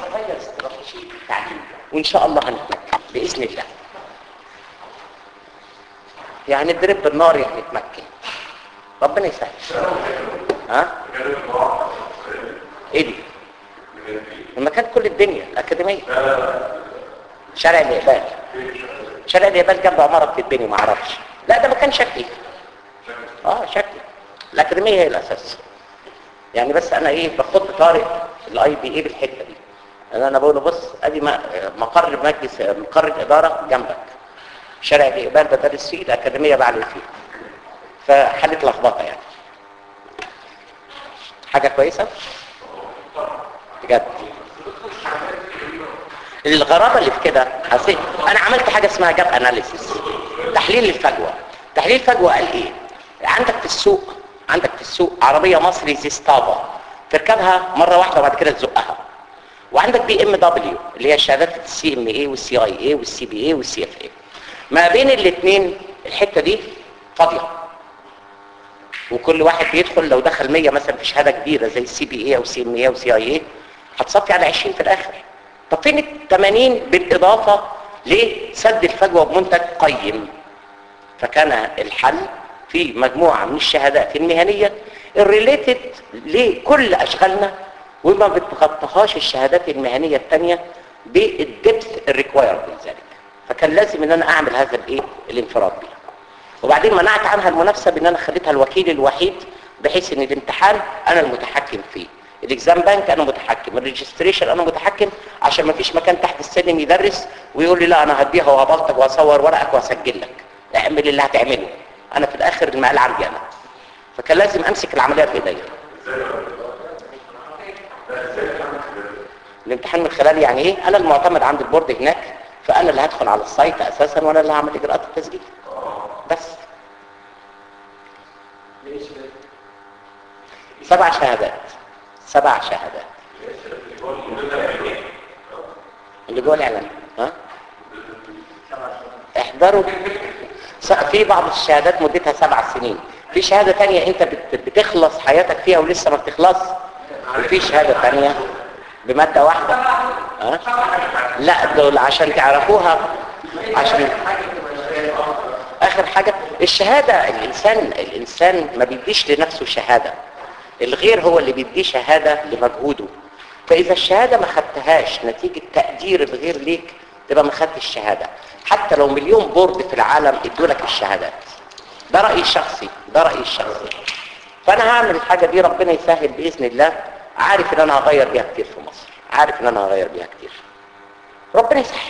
هغير استراتيجيه التعليم وان شاء الله هنتمكن باذن الله يعني الدرب بالنار يعني نتمكن ربنا يسهل ها ايه دي المكان كل الدنيا الاكاديميه شارع اليابان شارع اليابان جنب عماره بتتبني ما اعرفش لا ده مكان شكلي اه شكلي الاكاديميه هي الاساس يعني بس انا ايه بخط طارق الاي بي اي بالحته دي انا انا بقول له بص ادي م- مقر مجلس مقر الاداره جنبك شارع اليابان بدرس فيه الاكاديميه بعمل فيه فحاله لخبطه يعني حاجه كويسه بجد الغرابه اللي في كده حسيت انا عملت حاجه اسمها جاب اناليسيس تحليل الفجوه تحليل الفجوه قال ايه عندك في السوق عندك في السوق عربيه مصري زيستافا تركبها مره واحده وبعد كده تزقها وعندك بي ام دبليو اللي هي شهادات السي ام اي والسي اي اي والسي بي اي والسي اف اي ما بين الاثنين الحته دي فاضيه وكل واحد بيدخل لو دخل 100 مثلا في شهاده كبيره زي السي بي اي او سي ام اي او سي اي اي هتصفي على 20 في الاخر طب فين ال 80 بالاضافه لسد الفجوه بمنتج قيم فكان الحل في مجموعه من الشهادات المهنيه الريليتد لكل اشغالنا وما بتغطيهاش الشهادات المهنيه الثانيه بالدبث الريكوايرد لذلك فكان لازم ان انا اعمل هذا الايه الانفراد بيها وبعدين منعت عنها المنافسه بان انا خليتها الوكيل الوحيد بحيث ان الامتحان انا المتحكم فيه الاكزام بانك انا متحكم الريجستريشن انا متحكم عشان ما فيش مكان تحت السلم يدرس ويقول لي لا انا هديها وهبلطج واصور ورقك واسجل لك اعمل اللي هتعمله انا في الاخر المقال عندي انا فكان لازم امسك العمليه في ايديا الامتحان من خلال يعني ايه انا المعتمد عند البورد هناك فانا اللي هدخل على السايت اساسا وانا اللي هعمل اجراءات التسجيل بس سبع شهادات سبع شهادات اللي جوه الاعلان ها احضروا س- في بعض الشهادات مدتها سبع سنين في شهادة تانية انت بت- بتخلص حياتك فيها ولسه ما بتخلص وفي شهادة تانية بمادة واحدة ها؟ لا دول عشان تعرفوها عشان اخر حاجة الشهادة الانسان الانسان ما بيديش لنفسه شهادة الغير هو اللي بيديه شهادة لمجهوده فاذا الشهادة ما خدتهاش نتيجة تقدير الغير ليك تبقى ما خدتش الشهادة حتى لو مليون بورد في العالم ادوا لك الشهادات ده رأيي الشخصي ده رأيي الشخصي فانا هعمل الحاجة دي ربنا يسهل بإذن الله عارف ان انا هغير بيها كتير في مصر عارف ان انا هغير بيها كتير ربنا يسهل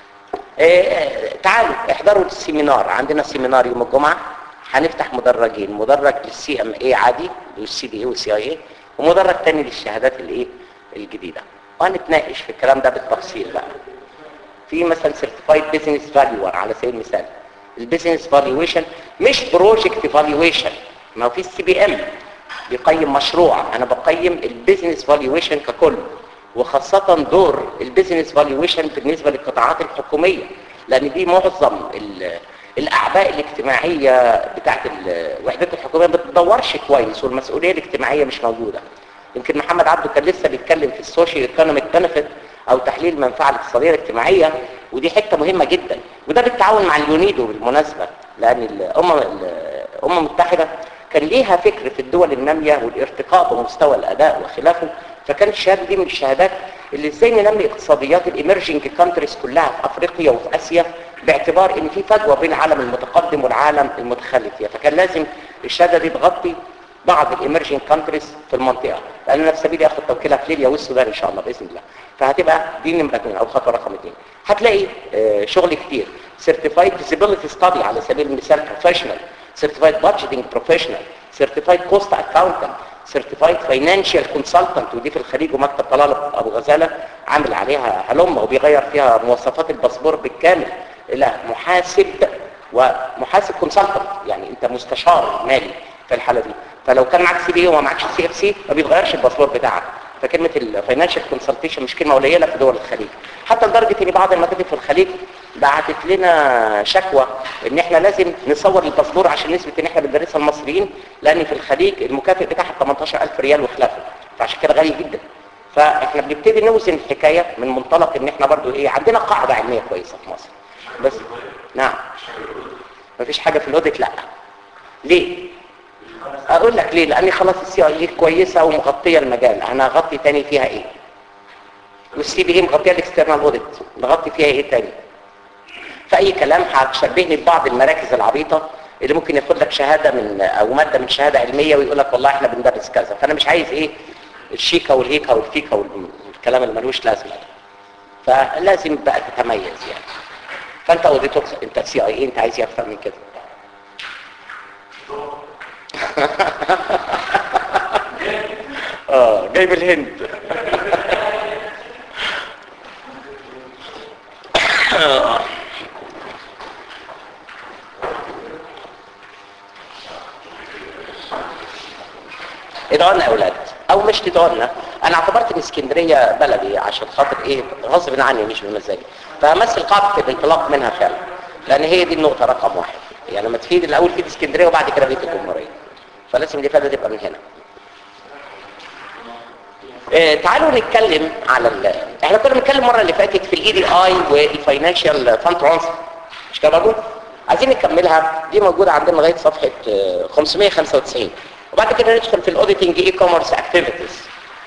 إيه تعالوا احضروا السيمينار عندنا سيمينار يوم الجمعة هنفتح مدرجين مدرج للسي ام اي عادي والسي بي اي والسي اي اي ومدرج تاني للشهادات الايه الجديدة وهنتناقش في الكلام ده بالتفصيل بقى في مثلا سيرتيفايد بزنس فاليور على سبيل المثال البيزنس فالويشن مش بروجكت فالويشن ما هو في السي بي ام بيقيم مشروع انا بقيم البيزنس فالويشن ككل وخاصة دور البيزنس فالويشن بالنسبة للقطاعات الحكومية لان دي معظم ال- الاعباء الاجتماعية بتاعت الوحدات الحكومية ما بتدورش كويس والمسؤولية الاجتماعية مش موجودة يمكن محمد عبده كان لسه بيتكلم في السوشيال ايكونوميك بنفيت او تحليل المنفعه الاقتصاديه الاجتماعيه ودي حته مهمه جدا وده بالتعاون مع اليونيدو بالمناسبه لان الامم الامم المتحده كان ليها فكر في الدول الناميه والارتقاء بمستوى الاداء وخلافه فكانت الشهاده دي من الشهادات اللي ازاي ننمي اقتصاديات الاميرجنج كونتريز كلها في افريقيا وفي اسيا باعتبار ان في فجوه بين العالم المتقدم والعالم المتخلف فيها فكان لازم الشهاده دي تغطي بعض الاميرجنج كونتريز في المنطقه لان انا في سبيل اخد توكيلها في ليبيا والسودان ان شاء الله باذن الله فهتبقى دي نمره اثنين او خطوه رقم اثنين هتلاقي آه، شغل كتير سيرتيفايد فيزيبيليتي ستادي على سبيل المثال بروفيشنال سيرتيفايد بادجيتنج بروفيشنال سيرتيفايد كوست اكاونتنت سيرتيفايد فاينانشال كونسلتنت ودي في الخليج ومكتب طلال ابو غزاله عامل عليها هلم وبيغير فيها مواصفات الباسبور بالكامل الى محاسب ومحاسب كونسلتنت يعني انت مستشار مالي في الحاله دي فلو كان معاك سي بي وما معكش سي اف سي ما بيتغيرش الباسبور بتاعك فكلمه الفاينانشال كونسلتيشن مش كلمه قليله في دول الخليج حتى لدرجه ان بعض المكاتب في الخليج بعتت لنا شكوى ان احنا لازم نصور الباسبور عشان نثبت ان احنا بندرسها المصريين لان في الخليج المكافئ بتاعها 18000 ريال وخلافه فعشان كده غالي جدا فاحنا بنبتدي نوزن الحكايه من منطلق ان احنا برضو ايه عندنا قاعده علميه كويسه في مصر بس نعم مفيش حاجه في الاوديت لا ليه اقول لك ليه لاني خلاص السي اي كويسه ومغطيه المجال انا هغطي تاني فيها ايه والسي بي اي مغطيه الاكسترنال اوديت نغطي فيها ايه تاني فاي كلام هتشبهني ببعض المراكز العبيطه اللي ممكن ياخد لك شهاده من او ماده من شهاده علميه ويقول لك والله احنا بندرس كذا فانا مش عايز ايه الشيكه والهيكه والفيكه والكلام اللي ملوش لازمه ده فلازم بقى تتميز يعني فانت اوديتور انت سي اي انت عايز ايه اكتر من كده اه جاي من الهند ادعوا لنا يا اولاد او مش تدعوا لنا انا اعتبرت ان اسكندريه بلدي عشان خاطر ايه غصب عني مش بمزاجي فامثل قاعده الانطلاق منها فعلا لان هي دي النقطه رقم واحد يعني لما تفيد الاول فيد اسكندريه وبعد كده بيت الجمهوريه فلازم الافاده تبقى من هنا آه تعالوا نتكلم على ال... احنا كنا بنتكلم المره اللي فاتت في الاي دي اي والفاينانشال فاند ترانسفير مش كده برضه عايزين نكملها دي موجوده عندنا لغايه صفحه آه 595 وبعد كده ندخل في الاوديتنج اي كوميرس اكتيفيتيز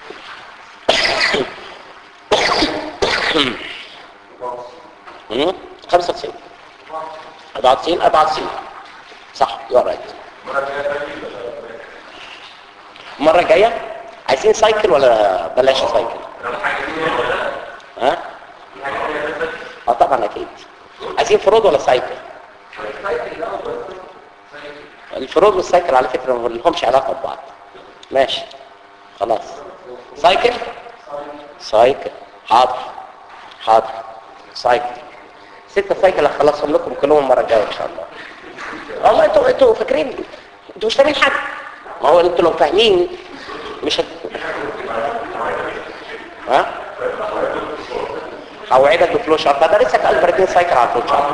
95 94 94 صح يو رايت المره الجايه عايزين سايكل ولا بلاش سايكل ها اه طبعا اكيد عايزين فروض ولا سايكل الفروض والسايكل على فكره ما لهمش علاقه ببعض ماشي خلاص سايكل سايكل حاضر حاضر سايكل ستة سايكل هخلصهم لكم كلهم المره الجايه ان شاء الله والله انتوا انتوا فاكرين انتوا مش فاهمين حاجه ما هو انتوا لو فاهمين مش هت... ها اوعدك بفلو شارت بدرسك البرتين سايكل على الفلو شارت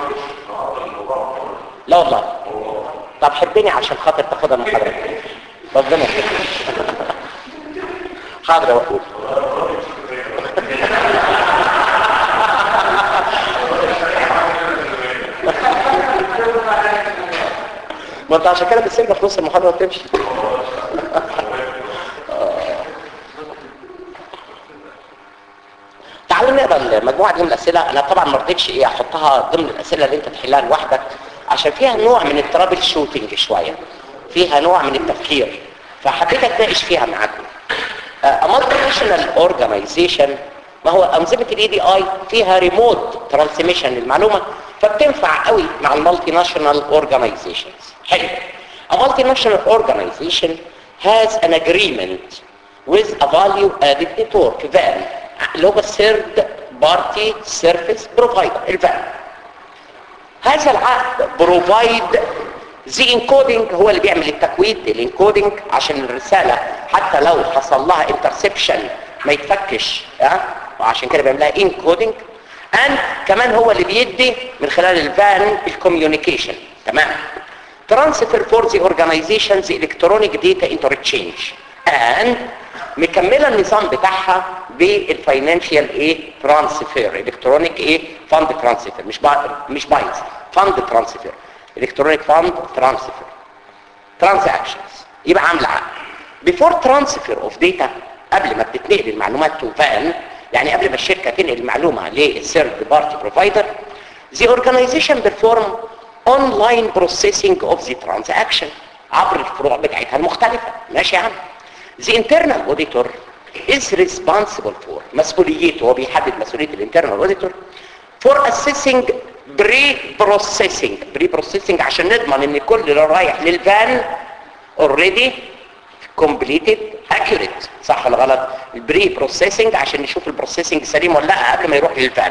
لا والله طب حبني عشان خاطر تاخدها من حضرتك ربنا يخليك حاضر يا وحود ما انت عشان كده بتسيبنا في نص المحاضره وتمشي تعالوا نقرا المجموعه دي من الاسئله انا طبعا ما رضيتش ايه احطها ضمن الاسئله اللي انت تحلها لوحدك عشان فيها نوع من الترابل شوتنج شويه فيها نوع من التفكير فحبيت اتناقش فيها معاكم مالتي ناشونال اورجانيزيشن ما هو انظمه الاي دي اي فيها ريموت ترانسميشن للمعلومه فبتنفع قوي مع المالتي ناشونال اورجانيزيشنز حلو A multinational organization has an agreement with a value added network VAN اللي هو third party service provider الفان هذا العقد بروفايد زي انكودنج هو اللي بيعمل التكويد الانكودنج عشان الرسالة حتى لو حصل لها انترسبشن ما يتفكش اه وعشان كده بيعملها انكودنج and كمان هو اللي بيدي من خلال الفان الكوميونيكيشن تمام transfer for the organization's electronic data interchange and مكملة النظام بتاعها بالفاينانشال ايه ترانسفير الكترونيك ايه فاند ترانسفير مش با... مش باينز فاند ترانسفير الكترونيك فاند ترانسفير ترانزاكشنز يبقى عامله عقد بيفور ترانسفير اوف داتا قبل ما بتتنقل المعلومات تو فان يعني قبل ما الشركه تنقل المعلومه للثيرد بارتي بروفايدر the organization perform online processing of the transaction عبر الفروع بتاعتها المختلفه ماشي يا عم The internal auditor is responsible for مسؤوليته هو بيحدد مسؤولية الانترنال auditor for assessing pre-processing pre-processing عشان نضمن ان كل اللي رايح للفان already completed accurate صح ولا غلط البري بروسيسنج عشان نشوف البروسيسنج سليم ولا لا قبل ما يروح للفان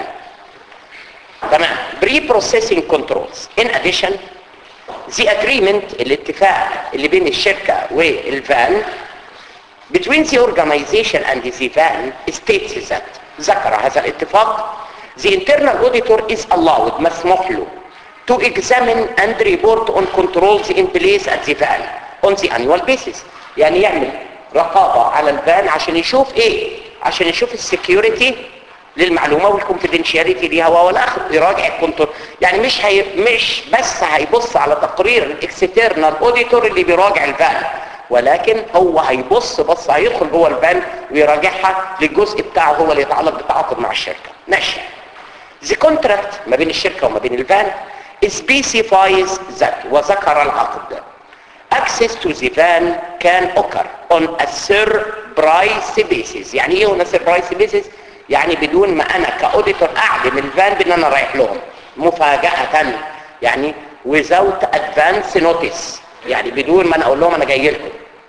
تمام بري بروسيسنج كنترولز ان اديشن the agreement الاتفاق اللي بين الشركة والفان between the organization and the van states that ذكر هذا الاتفاق the internal auditor is allowed مسموح له to examine and report on controls in place at the van on the annual basis يعني يعمل رقابة على الفان عشان يشوف ايه عشان يشوف السكيورتي للمعلومه والكونفيدنشياليتي ليها وهو الاخر يراجع الكنترول يعني مش هي مش بس هيبص على تقرير الاكسترنال اوديتور اللي بيراجع الفان ولكن هو هيبص بص هيدخل جوه الفان ويراجعها للجزء بتاعه هو اللي يتعلق بالتعاقد مع الشركه ماشي The contract ما بين الشركه وما بين الفان specifies that وذكر العقد access to the van can occur on a surprise basis يعني ايه on a surprise basis يعني بدون ما انا كاوديتور اعلم الفان بان انا رايح لهم مفاجأة يعني without advance notice يعني بدون ما انا اقول لهم انا جاي لكم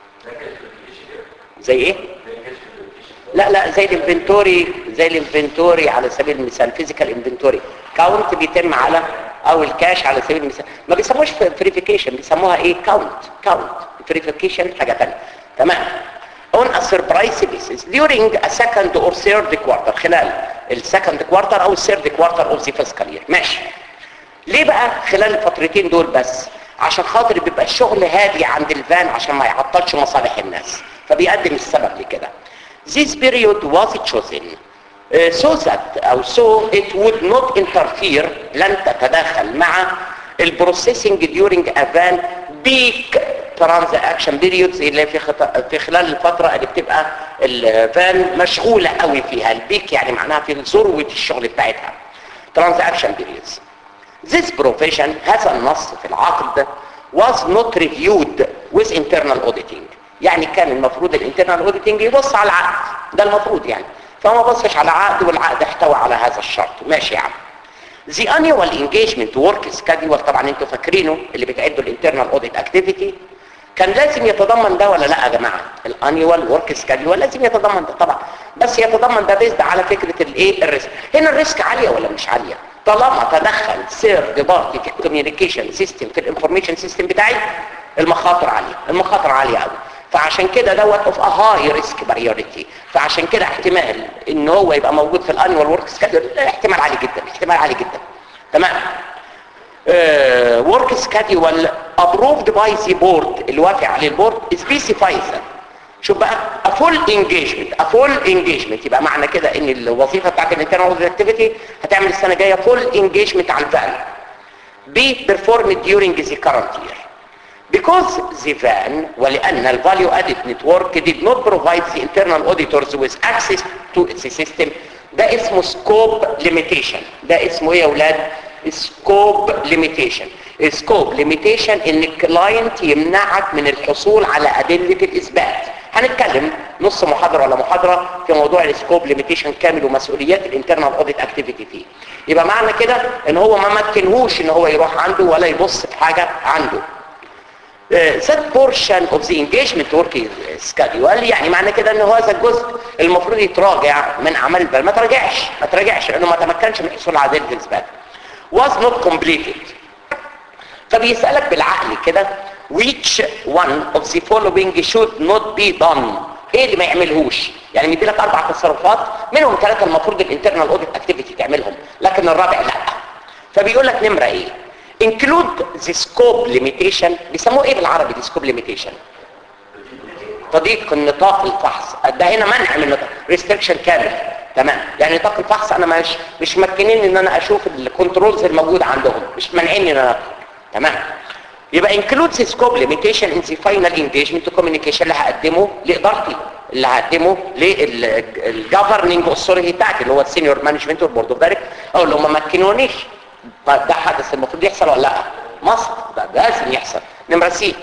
زي ايه لا لا زي الانفنتوري زي الانفنتوري على سبيل المثال فيزيكال انفنتوري كاونت بيتم على او الكاش على سبيل المثال ما بيسموش فيريفيكيشن بيسموها ايه كاونت كاونت فيريفيكيشن حاجه ثانيه تمام on a surprise basis during a second or third quarter خلال السكند كوارتر او الثيرد كوارتر اوف ذا فيسكال يير ماشي ليه بقى خلال الفترتين دول بس عشان خاطر بيبقى الشغل هادي عند الفان عشان ما يعطلش مصالح الناس فبيقدم السبب لكده this period was chosen uh, so that او so it would not interfere لن تتداخل مع البروسيسنج during a van peak transaction periods اللي في خط... في خلال الفتره اللي بتبقى الفان مشغوله قوي فيها البيك يعني معناها في ذروه الشغل بتاعتها transaction periods This provision هذا النص في العقد was not reviewed with internal auditing يعني كان المفروض الانترنال اوديتنج يبص على العقد ده المفروض يعني فما بصش على عقد والعقد احتوى على هذا الشرط ماشي يا عم The annual engagement work schedule طبعا انتوا فاكرينه اللي بتعدوا الانترنال اوديت اكتيفيتي كان لازم يتضمن ده ولا لا يا جماعه الانيوال ورك سكادول لازم يتضمن ده طبعا بس يتضمن ده بيزد على فكره الايه الريسك هنا الريسك عاليه ولا مش عاليه طالما تدخل سيرد بارتي في الكوميونيكيشن سيستم في الانفورميشن سيستم بتاعي المخاطر عاليه المخاطر عاليه قوي فعشان كده دوت اوف ا هاي ريسك بريوريتي فعشان كده احتمال ان هو يبقى موجود في الانيوال ورك سكادول احتمال عالي جدا احتمال عالي جدا تمام ورك سكادول ابروفد باي ذا بورد اللي وافق عليه البورد سبيسيفايز شوف بقى افول انجيجمنت افول انجيجمنت يبقى معنى كده ان الوظيفه بتاعت الانترنال اكتيفيتي هتعمل السنه الجايه فول انجيجمنت على الفان be performed during the current year because the van ولأن ال value added network did not provide the internal auditors with access to the system ده اسمه scope limitation ده اسمه ايه يا اولاد scope limitation scope limitation ان الكلاينت يمنعك من الحصول على أدلة الإثبات هنتكلم نص محاضرة ولا محاضرة في موضوع السكوب ليميتيشن كامل ومسؤوليات الانترنال اوديت اكتيفيتي فيه يبقى معنى كده ان هو ما مكنهوش ان هو يروح عنده ولا يبص في حاجة عنده that portion of the engagement work schedule قال لي يعني معنى كده ان هذا الجزء المفروض يتراجع من اعمال البال ما تراجعش ما تراجعش لانه ما تمكنش من الحصول على ادله الاثبات was not completed فبيسالك بالعقل كده which one of the following should not be done ايه اللي ما يعملهوش يعني مدي لك اربع تصرفات منهم ثلاثه المفروض الانترنال اوديت اكتيفيتي تعملهم لكن الرابع لا فبيقول لك نمره ايه include the scope limitation بيسموه ايه بالعربي the scope limitation تضيق النطاق الفحص ده هنا منع من النطاق restriction كامل تمام يعني نطاق الفحص انا مش مش مكنين ان انا اشوف الكنترولز الموجوده عندهم مش مانعيني ان انا أدخل. تمام يبقى include the scope limitation in the final engagement communication اللي هقدمه لادارتي اللي هقدمه للجفرننج اوثوريتي بتاعتي اللي هو السينيور مانجمنت والبورد اوف دايركت او اللي هم ما مكنونيش طيب ده حدث المفروض يحصل ولا لا مصر ده لازم يحصل نمره سي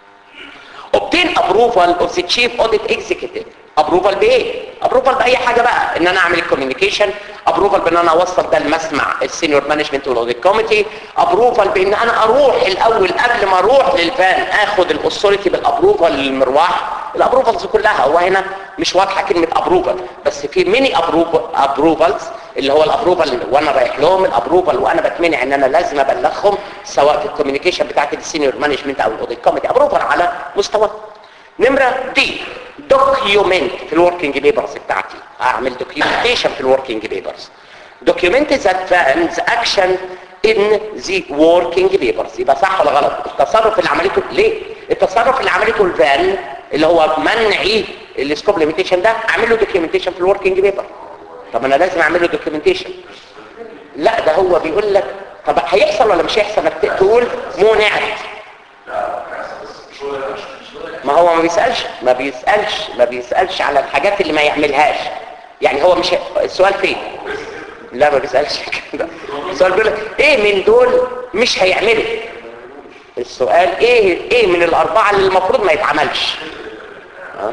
obtain approval of the chief audit executive approval بايه approval باي حاجه بقى ان انا اعمل الكوميونيكيشن approval بان انا اوصل ده المسمع السينيور مانجمنت والاوديت كوميتي approval بان انا اروح الاول قبل ما اروح للفان اخد الاثوريتي بالابروفال للمروح الابروفالز كلها هو هنا مش واضحه كلمه ابروفال بس في ميني ابروفالز اللي هو الابروفال وانا رايح لهم الابروفال وانا بتمنع ان انا لازم ابلغهم سواء في الكوميونيكيشن بتاعت السينيور مانجمنت او الاوديت كوميتي ابروفال على مستوى نمره دي دوكيومنت في الوركينج بيبرز بتاعتي اعمل دوكيومنتيشن في الوركينج بيبرز دوكيومنت ذات فانز اكشن ان ذا وركينج بيبرز يبقى صح ولا غلط التصرف اللي عملته ليه التصرف اللي عملته الفان اللي هو منعي السكوب ليميتيشن ده اعمل له دوكيومنتيشن في الوركينج بيبر طب انا لازم اعمل له دوكيومنتيشن لا ده هو بيقول لك طب هيحصل ولا مش هيحصل انك تقول منعت ما هو ما بيسالش ما بيسالش ما بيسالش على الحاجات اللي ما يعملهاش يعني هو مش السؤال فين لا ما بيسالش كده السؤال بيقول لك ايه من دول مش هيعمله السؤال ايه ايه من الاربعه اللي المفروض ما يتعملش ها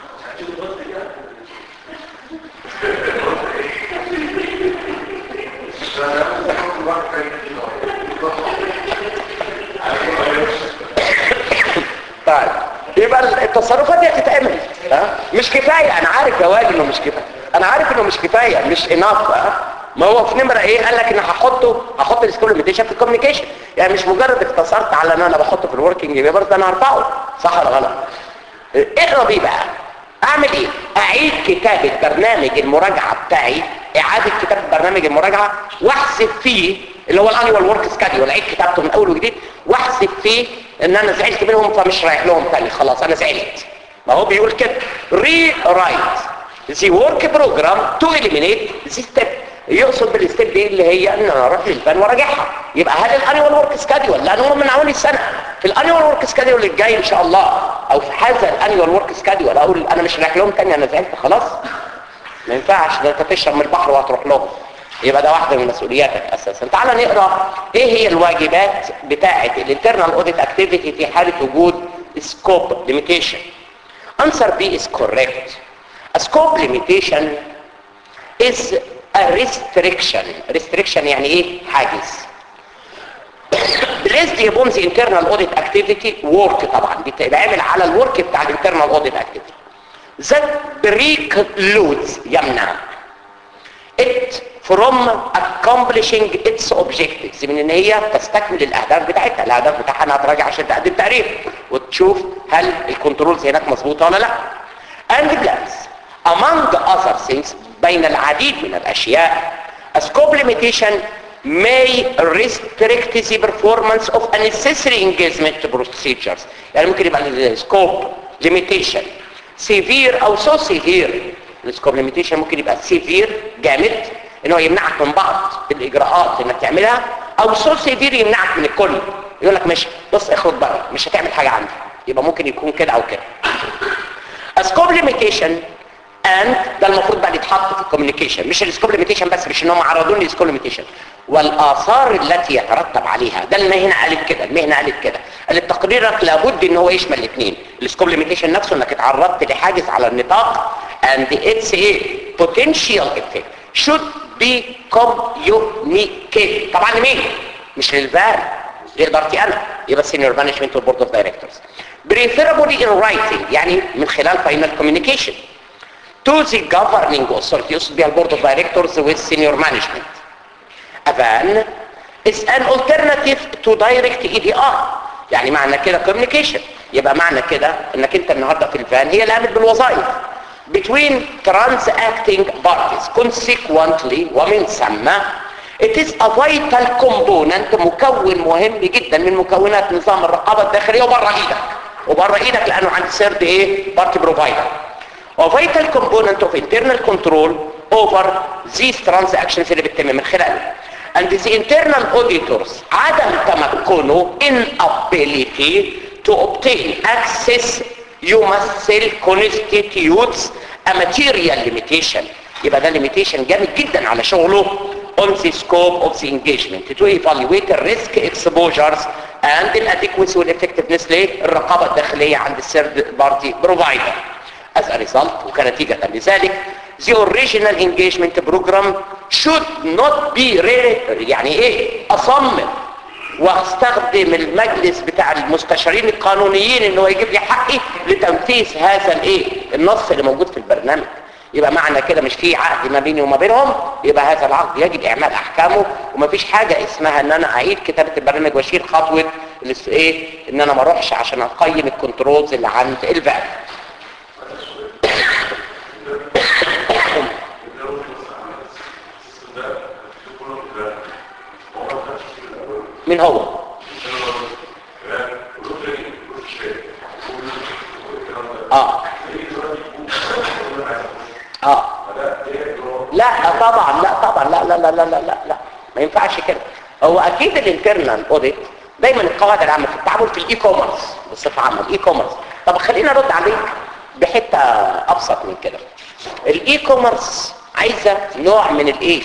طيب يبقى التصرفات دي هتتعمل ها مش كفايه انا عارف يا وائل انه مش كفايه انا عارف انه مش كفايه مش اناف ما هو في نمره ايه قال لك ان هحطه هحط السكول ليميتيشن في الكوميونيكيشن يعني مش مجرد اقتصرت على ان انا بحطه في الوركينج بيبر ده انا هرفعه صح ولا غلط اقرا بيه بقى اعمل ايه اعيد كتابه برنامج المراجعه بتاعي اعاده كتابه برنامج المراجعه واحذف فيه اللي هو الانيوال ورك سكادول اعيد كتابته من اول وجديد واحذف فيه ان انا زعلت منهم فمش رايح لهم تاني خلاص انا زعلت ما هو بيقول كده ري رايت the work program to eliminate the step يقصد بالستيب دي اللي هي ان انا اروح للبان وراجعها يبقى هل الانيوال ورك سكادول لان هو من اول السنه في الانيوال ورك سكادول الجاي ان شاء الله او في هذا الانيوال ورك سكادول اقول انا مش رايح لهم تاني انا زعلت خلاص ما ينفعش ده انت تشرب من البحر وهتروح لهم يبقى ده واحده من مسؤولياتك اساسا تعال نقرا ايه هي الواجبات بتاعه الانترنال اوديت اكتيفيتي في حاله وجود سكوب ليميتيشن answer B is correct a scope limitation is a restriction restriction يعني ايه حاجز placed upon the internal audit activity work طبعا بيتعمل على الورك بتاع الانترنال audit activity that precludes يمنع it from accomplishing its objectives من ان هي تستكمل الاهداف بتاعتها الاهداف بتاعها انها تراجع عشان تقدم تقرير وتشوف هل الكنترولز هناك مظبوطه ولا لا and plans among other things بين العديد من الاشياء a scope limitation may restrict the performance of unnecessary engagement procedures يعني ممكن يبقى السكوب limitation severe او so severe السكوب limitation ممكن يبقى severe جامد ان هو يمنعك من بعض الاجراءات انك تعملها او so severe يمنعك من الكل يقول لك مش بص اخرج بره مش هتعمل حاجه عندي يبقى ممكن يكون كده او كده scope limitation and ده المفروض بقى يتحط في الكوميونيكيشن مش السكوب ليميتيشن بس مش انهم عرضوني السكوب ليميتيشن والاثار التي يترتب عليها ده المهنه قالت كده المهنه قالت كده قالت تقريرك لابد ان هو يشمل الاثنين السكوب ليميتيشن نفسه انك اتعرضت لحاجز على النطاق and its a potential effect should be communicated طبعا لمين مش للفال لادارتي انا يبقى السينيور مانجمنت والبورد اوف دايركتورز preferably in writing يعني من خلال final communication to the governing authority يقصد بها البورد اوف دايركتورز والسينيور مانجمنت أفان is an alternative to direct EDR يعني معنى كده communication يبقى معنى كده انك انت النهارده في الفان هي اللي قامت بالوظائف between transacting parties consequently ومن ثم it is a vital component مكون مهم جدا من مكونات نظام الرقابه الداخليه وبره ايدك وبره ايدك لانه عند سيرد ايه بارتي بروفايدر a vital component of internal control over these transactions اللي بتتم من خلاله and the internal auditors عدم تمكنه inability to obtain access يمثل constitutes a material limitation يبقى ده limitation جامد جدا على شغله on the scope of the engagement to evaluate the risk exposures and the adequacy والeffectiveness للرقابة الداخلية عند الثird party provider as a result وكنتيجة لذلك the original engagement program should not be يعني ايه اصمم واستخدم المجلس بتاع المستشارين القانونيين ان هو يجيب لي حقي لتنفيذ هذا الايه النص اللي موجود في البرنامج يبقى معنى كده مش في عقد ما بيني وما بينهم يبقى هذا العقد يجب اعمال احكامه ومفيش حاجه اسمها ان انا اعيد كتابه البرنامج واشيل خطوه ايه ان انا ما اروحش عشان اقيم الكنترولز اللي عند الفال مين هو اه طبعا لا طبعا لا لا لا لا لا لا, لا. ما ينفعش كده هو اكيد الانترنال اوديت دايما القواعد العامه في التعامل في الاي كوميرس بصفه عامه الاي كوميرس طب خلينا ارد عليك بحته ابسط من كده الاي كوميرس عايزه نوع من الايه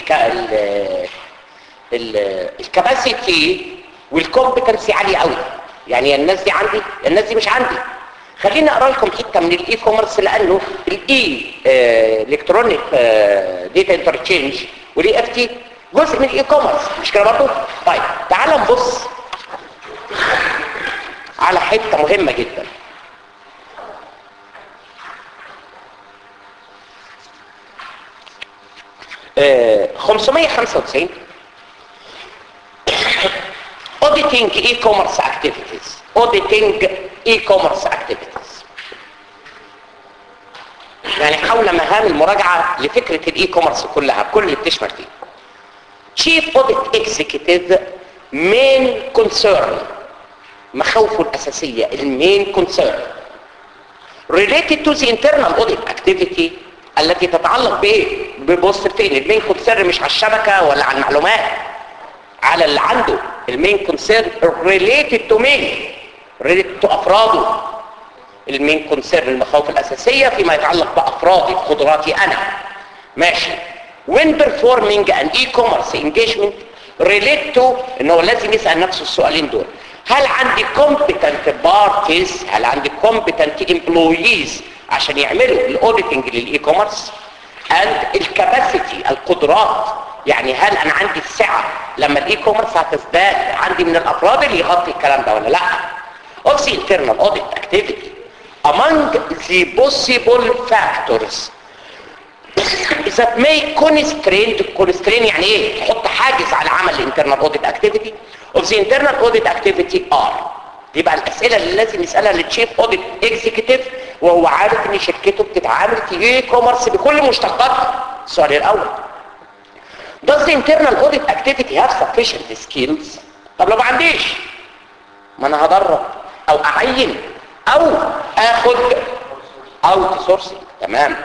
الكباسيتي والكومبتنسي عاليه قوي يعني الناس دي عندي الناس دي مش عندي خليني اقرا لكم حته من الاي كوميرس لانه الاي الكترونيك داتا انترتشينج والاي اف تي جزء من الاي كوميرس مش كده برضه طيب تعال نبص على حته مهمه جدا آه 595 auditing e-commerce activities auditing e-commerce activities يعني حول مهام المراجعة لفكرة الاي كوميرس كلها كل اللي بتشمل فيه Chief Audit Executive main concern مخاوفه الأساسية المين concern related to the internal audit activity التي تتعلق بايه ببص فين المين كونسيرن مش على الشبكة ولا على المعلومات على اللي عنده المين كونسيرن related to مين related to افراده المين كونسيرن المخاوف الاساسية فيما يتعلق بافرادي قدراتي انا ماشي when performing an e-commerce engagement relate to انه لازم يسأل نفسه السؤالين دول هل عندي competent parties هل عندي competent employees عشان يعملوا الاوديتنج للاي كوميرس and الكاباسيتي القدرات يعني هل انا عندي السعه لما الاي كوميرس هتزداد عندي من الافراد اللي يغطي الكلام ده ولا لا of the internal audit activity among the possible factors that may constrain constrain يعني ايه تحط حاجز على عمل الانترنال اوديت اكتيفيتي of the internal audit activity are دي بقى الاسئله اللي لازم يسالها للتشيف اوديت اكزيكتيف وهو عارف ان شركته بتتعامل في اي كوميرس بكل مشتقاتها السؤال الاول Does the internal audit activity have sufficient skills؟ طب لو ما عنديش ما انا هدرب او اعين او اخد اوت سورسنج تمام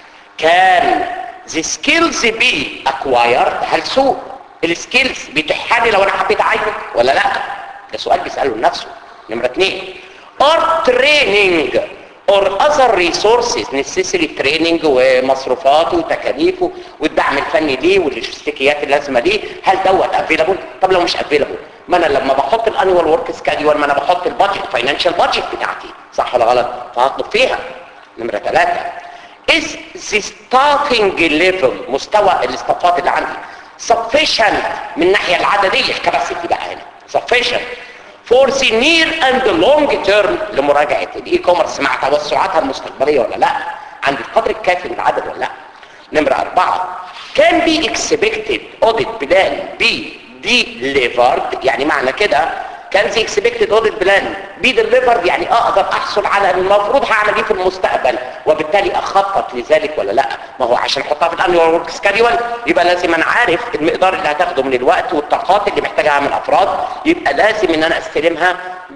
كان the skills be acquired هل سوق السكيلز بتحالي لو انا حبيت اعين ولا لا ده سؤال بيساله لنفسه نمره اثنين or training or other resources necessary training ومصروفاته وتكاليفه والدعم الفني ليه واللوجستيكيات اللازمه ليه هل دوت افيلابل طب لو مش افيلابل ما انا لما بحط الانوال ورك سكادول ما انا بحط البادجت فاينانشال بادجت بتاعتي صح ولا غلط فهطلب فيها نمره ثلاثة is the starting level مستوى الاستفاضات اللي عندي sufficient من الناحيه العدديه الكباسيتي بقى هنا sufficient for the near and long term لمراجعه الاي كوميرس مع توسعاتها المستقبليه ولا لا عندي القدر الكافي من العدد ولا لا نمره اربعه can be expected audit plan be delivered يعني معنى كده كان زي اكسبكتد اوديت بلان بي ديليفرد يعني اقدر احصل على المفروض هعمل ايه في المستقبل وبالتالي اخطط لذلك ولا لا ما هو عشان احطها في الانيوال ورك سكادول يبقى لازم انا عارف المقدار اللي هتاخده من الوقت والطاقات اللي محتاجها من الافراد يبقى لازم ان انا استلمها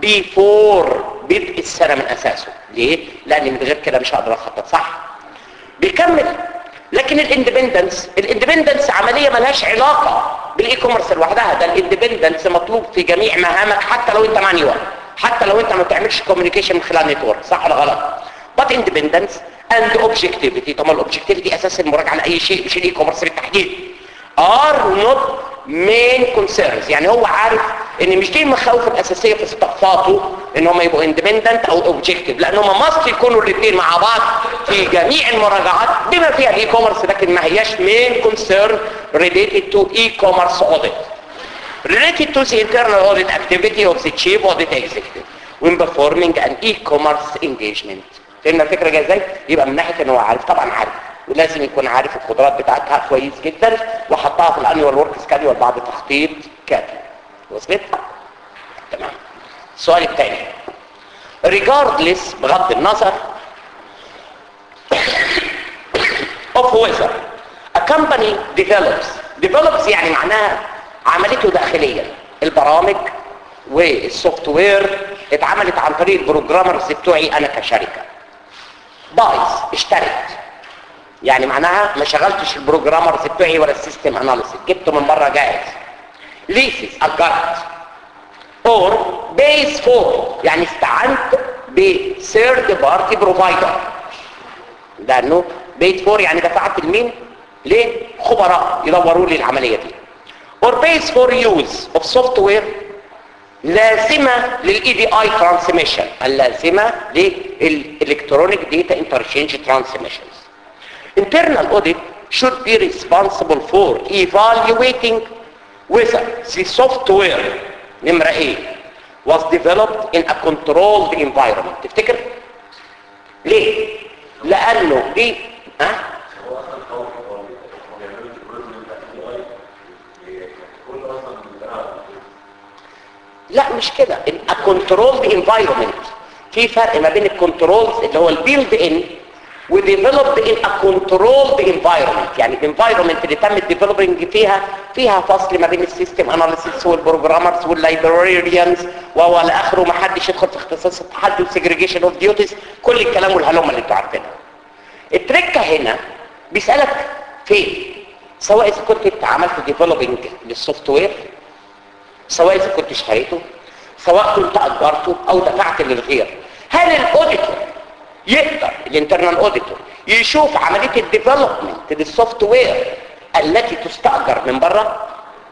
بيفور بدء السنه من اساسه ليه لان من غير كده مش هقدر اخطط صح بيكمل لكن الاندبندنس الاندبندنس عمليه ملهاش علاقه بالاي كوميرس لوحدها ده الاندبندنس مطلوب في جميع مهامك حتى لو انت مانيوال حتى لو انت ما بتعملش كوميونيكيشن من خلال نتورك صح ولا غلط but independence and objectivity طبعا الاوبجكتيفيتي اساس المراجعه لاي شيء مش الاي كوميرس بالتحديد are not main concerns يعني هو عارف ان مش دي المخاوف الاساسيه في استقفاته ان هم يبقوا اندبندنت او اوبجكتيف لان هم ماست يكونوا الاثنين مع بعض في جميع المراجعات بما فيها الاي كوميرس لكن ما هياش مين كونسيرن related to e-commerce audit related to the internal audit activity of the chief audit executive when performing an e-commerce engagement فهمنا الفكره جايه ازاي يبقى من ناحيه ان هو عارف طبعا عارف ولازم يكون عارف القدرات بتاعتها كويس جدا وحطها في الانيوال ورك سكادول بعد تخطيط كافي وصلت تمام السؤال الثاني regardless بغض النظر of whether a company develops develops يعني معناها عملته داخليا البرامج والسوفت وير اتعملت عن طريق البروجرامرز بتوعي انا كشركه بايز اشترت يعني معناها ما شغلتش البروجرامرز بتوعي ولا السيستم اناليسيس جبته من بره جاهز ليسز اجرت اور بيس فور يعني استعنت بثيرد بارتي بروفايدر لانه بيت فور يعني دفعت لمين ليه خبراء يدوروا لي العمليه دي اور بيس فور يوز اوف سوفت وير لازمه للاي دي اي ترانسميشن اللازمه للالكترونيك داتا انترشينج ترانسميشنز internal audit should be responsible for evaluating whether the software نمرة ايه was developed in a controlled environment تفتكر ليه لانه دي ها هو اصلا هو هو هو بيعملوا ديفلوبمنت اي اي كل اصلا بتاع لا مش كده in a controlled environment في فرق ما بين الكنترولز اللي هو البيلد ان وديفلوبد ان ا كنترولد انفايرمنت يعني الانفايرمنت اللي تم الديفلوبينج فيها فيها فصل ما بين السيستم اناليسيس والبروجرامرز واللايبراريانز والى اخره ما حدش يدخل في اختصاص التحدي وسيجريجيشن اوف ديوتيز كل الكلام والهلومه اللي انتوا عارفينها التركه هنا بيسالك فين سواء اذا كنت انت عملت ديفلوبينج للسوفت وير سواء اذا كنت اشتريته سواء كنت اجرته او دفعت للغير هل الاوديتور يقدر الانترنال اوديتور يشوف عمليه الديفلوبمنت للسوفت وير التي تستاجر من بره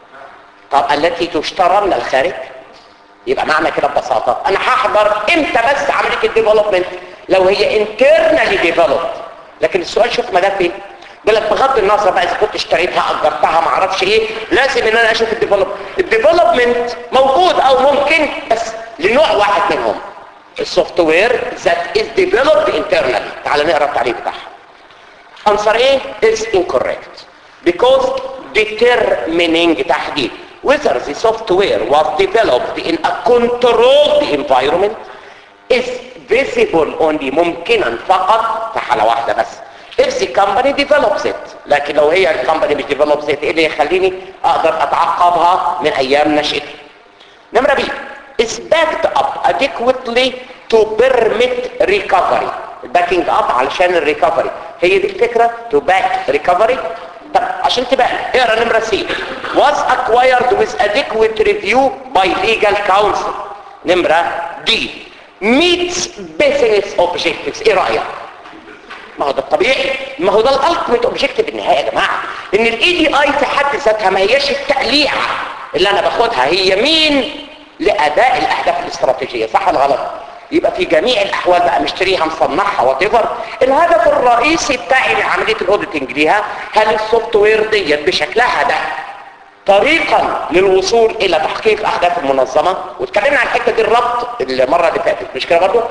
طب التي تشترى من الخارج يبقى معنى كده ببساطه انا هحضر امتى بس عمليه الديفلوبمنت لو هي انترنالي ديفلوبد لكن السؤال شوف ما ده فين بيقول لك بغض النظر بقى اذا كنت اشتريتها اجرتها ما اعرفش ايه لازم ان انا اشوف الديفلوب الديفلوبمنت موجود او ممكن بس لنوع واحد منهم السوفت وير that is developed internally تعال نقرا التعليق بتاعها answer A is incorrect because determining تحديد whether the software was developed in a controlled environment is visible only ممكنا فقط في حالة واحدة بس if the company develops it لكن لو هي الكمباني مش develops it ايه اللي يخليني اقدر اتعقبها من ايام نشأتي نمرة بي is backed up adequately to permit recovery backing up علشان الريكفري هي دي الفكرة to back recovery طب عشان تبقى اقرا نمرة سي was acquired with adequate review by legal counsel نمرة دي meets business objectives ايه رأيك ما هو ده الطبيعي ما هو ده الالتيميت اوبجيكتيف النهائي يا جماعه ان الاي دي اي في حد ذاتها ما هياش التقليعه اللي انا باخدها هي مين لاداء الاهداف الاستراتيجيه صح ولا غلط يبقى في جميع الاحوال بقى مشتريها مصنعها وات الهدف الرئيسي بتاعي لعمليه الاوديتنج ليها هل السوفت وير ديت بشكلها ده طريقا للوصول الى تحقيق اهداف المنظمه واتكلمنا عن الحته دي الربط المره اللي فاتت مش كده برضه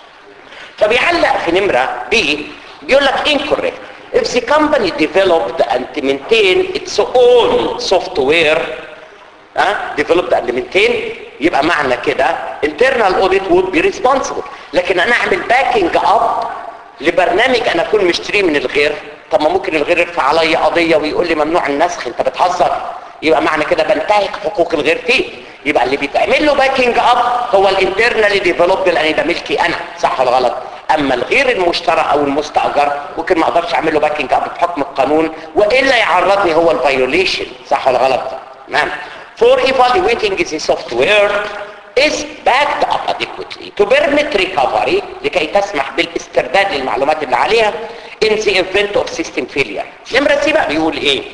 فبيعلق في نمرة B بيقول لك incorrect if the company developed and maintained its own software ها developed and maintained يبقى معنى كده internal audit would be responsible لكن انا اعمل backing up لبرنامج انا اكون مشتريه من الغير طب ما ممكن الغير يرفع عليا قضيه ويقول لي ممنوع النسخ انت بتهزر يبقى معنى كده بنتهك حقوق الغير فيه يبقى اللي بيتعمل له باكينج اب هو الانترنالي ديفلوبد لان ده ملكي انا صح ولا غلط اما الغير المشترى او المستاجر ممكن ما اقدرش اعمل له باكينج اب بحكم القانون والا يعرضني هو الفايوليشن صح ولا غلط تمام for evaluating the software is backed up adequately to permit recovery لكي تسمح بالاسترداد للمعلومات اللي عليها in the event of system failure نمرة سي بقى بيقول ايه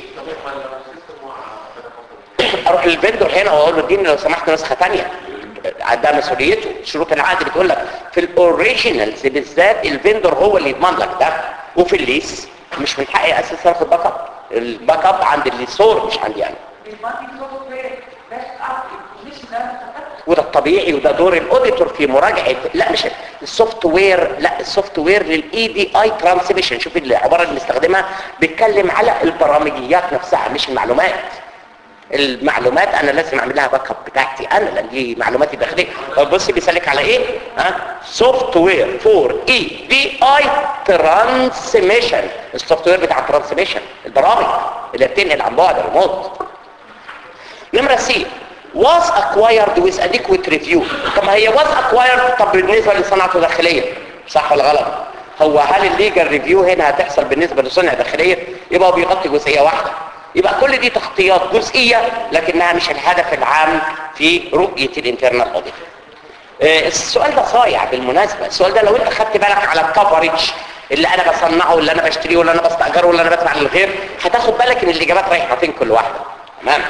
اروح للفندور هنا واقول له اديني لو سمحت نسخه ثانيه ده مسؤوليته شروط العقد بتقول لك في الاوريجينالز بالذات الفندور هو اللي يضمن لك ده وفي الليس مش من حقي اساسا اخد باك اب الباك اب عند الليسور مش عندي انا وده الطبيعي وده دور الاوديتور في مراجعه لا مش السوفت وير لا السوفت وير للاي دي اي ترانسميشن شوف العباره اللي بنستخدمها بيتكلم على البرامجيات نفسها مش المعلومات المعلومات انا لازم اعمل لها باك اب بتاعتي انا لان دي معلوماتي الداخليه بص بيسالك على ايه ها سوفت وير فور اي دي اي ترانسميشن السوفت وير بتاع الترانسميشن البرامج اللي بتنقل عن بعد الريموت نمره سي was acquired with adequate review طب ما هي was acquired طب بالنسبه للصناعه الداخليه صح ولا غلط هو هل الليجل ريفيو هنا هتحصل بالنسبه لصنع داخليه يبقى هو بيغطي جزئيه واحده يبقى كل دي تغطيات جزئيه لكنها مش الهدف العام في رؤيه الانترنال اوديت السؤال ده صايع بالمناسبه السؤال ده لو انت خدت بالك على الكفرج اللي انا بصنعه واللي انا بشتريه واللي انا بستاجره واللي انا بدفع للغير هتاخد بالك ان الاجابات رايحه فين كل واحده تمام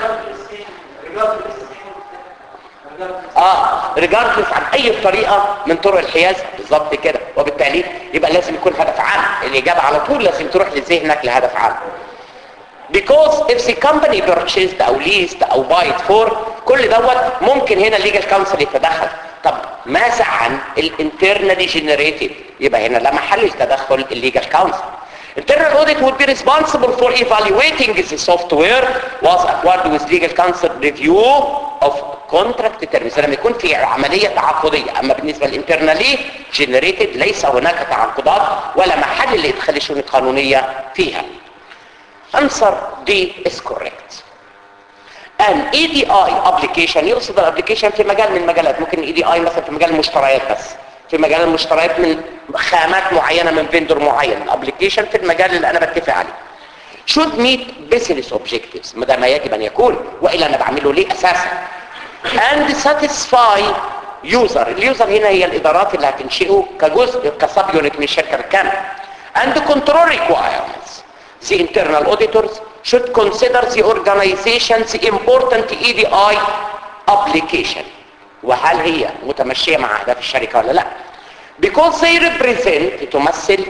اه ريجاردلس عن اي طريقه من طرق الحياز بالظبط كده وبالتالي يبقى لازم يكون هدف عام الاجابه على طول لازم تروح لذهنك لهدف عام because if the company purchased او leased او bought for كل دوت ممكن هنا الليجل كونسل يتدخل طب ماذا عن الانترنالي جنريتد يبقى هنا لا محل التدخل الليجل كونسل Internal audit would be responsible for evaluating the software was acquired with legal counsel review of contract terms لما يكون في عملية تعاقدية أما بالنسبة للinternally generated ليس هناك تعاقدات ولا محل لإدخال الشؤون القانونية فيها answer D is correct an EDI application يقصد الابليكيشن في مجال من المجالات ممكن EDI مثلا في مجال المشتريات بس في مجال المشتريات من خامات معينة من فيندور معين الابليكيشن في المجال اللي انا بتفق عليه should meet business objectives ما ده ما يجب ان يكون والا انا بعمله ليه اساسا and satisfy user اليوزر هنا هي الادارات اللي هتنشئه كجزء كسب يونت من الشركه بالكامل and control requirements the internal auditors should consider the organization's important EDI application وهل هي متمشية مع أهداف الشركة ولا لا because they represent تمثل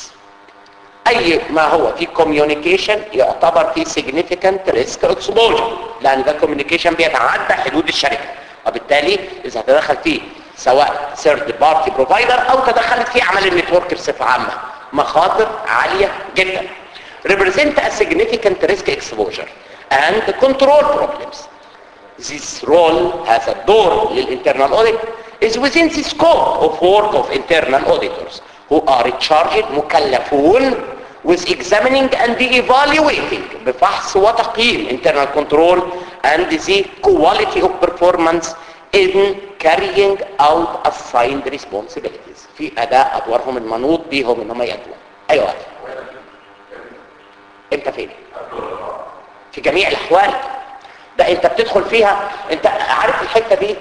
أي ما هو في communication يعتبر في significant risk exposure لأن ده communication بيتعدى حدود الشركة وبالتالي إذا تدخل فيه سواء third party provider أو تدخلت فيه عمل النتورك بصفة عامة مخاطر عالية جدا represent a significant risk exposure and control problems this role as a door للinternal audit is within the scope of work of internal auditors who are charged مكلفون with examining and evaluating بفحص وتقييم internal control and the quality of performance in carrying out assigned responsibilities في اداء ادوارهم المنوط بيهم ان هم يأدوا ايوه انت فين في جميع الاحوال ده انت بتدخل فيها انت عارف الحته دي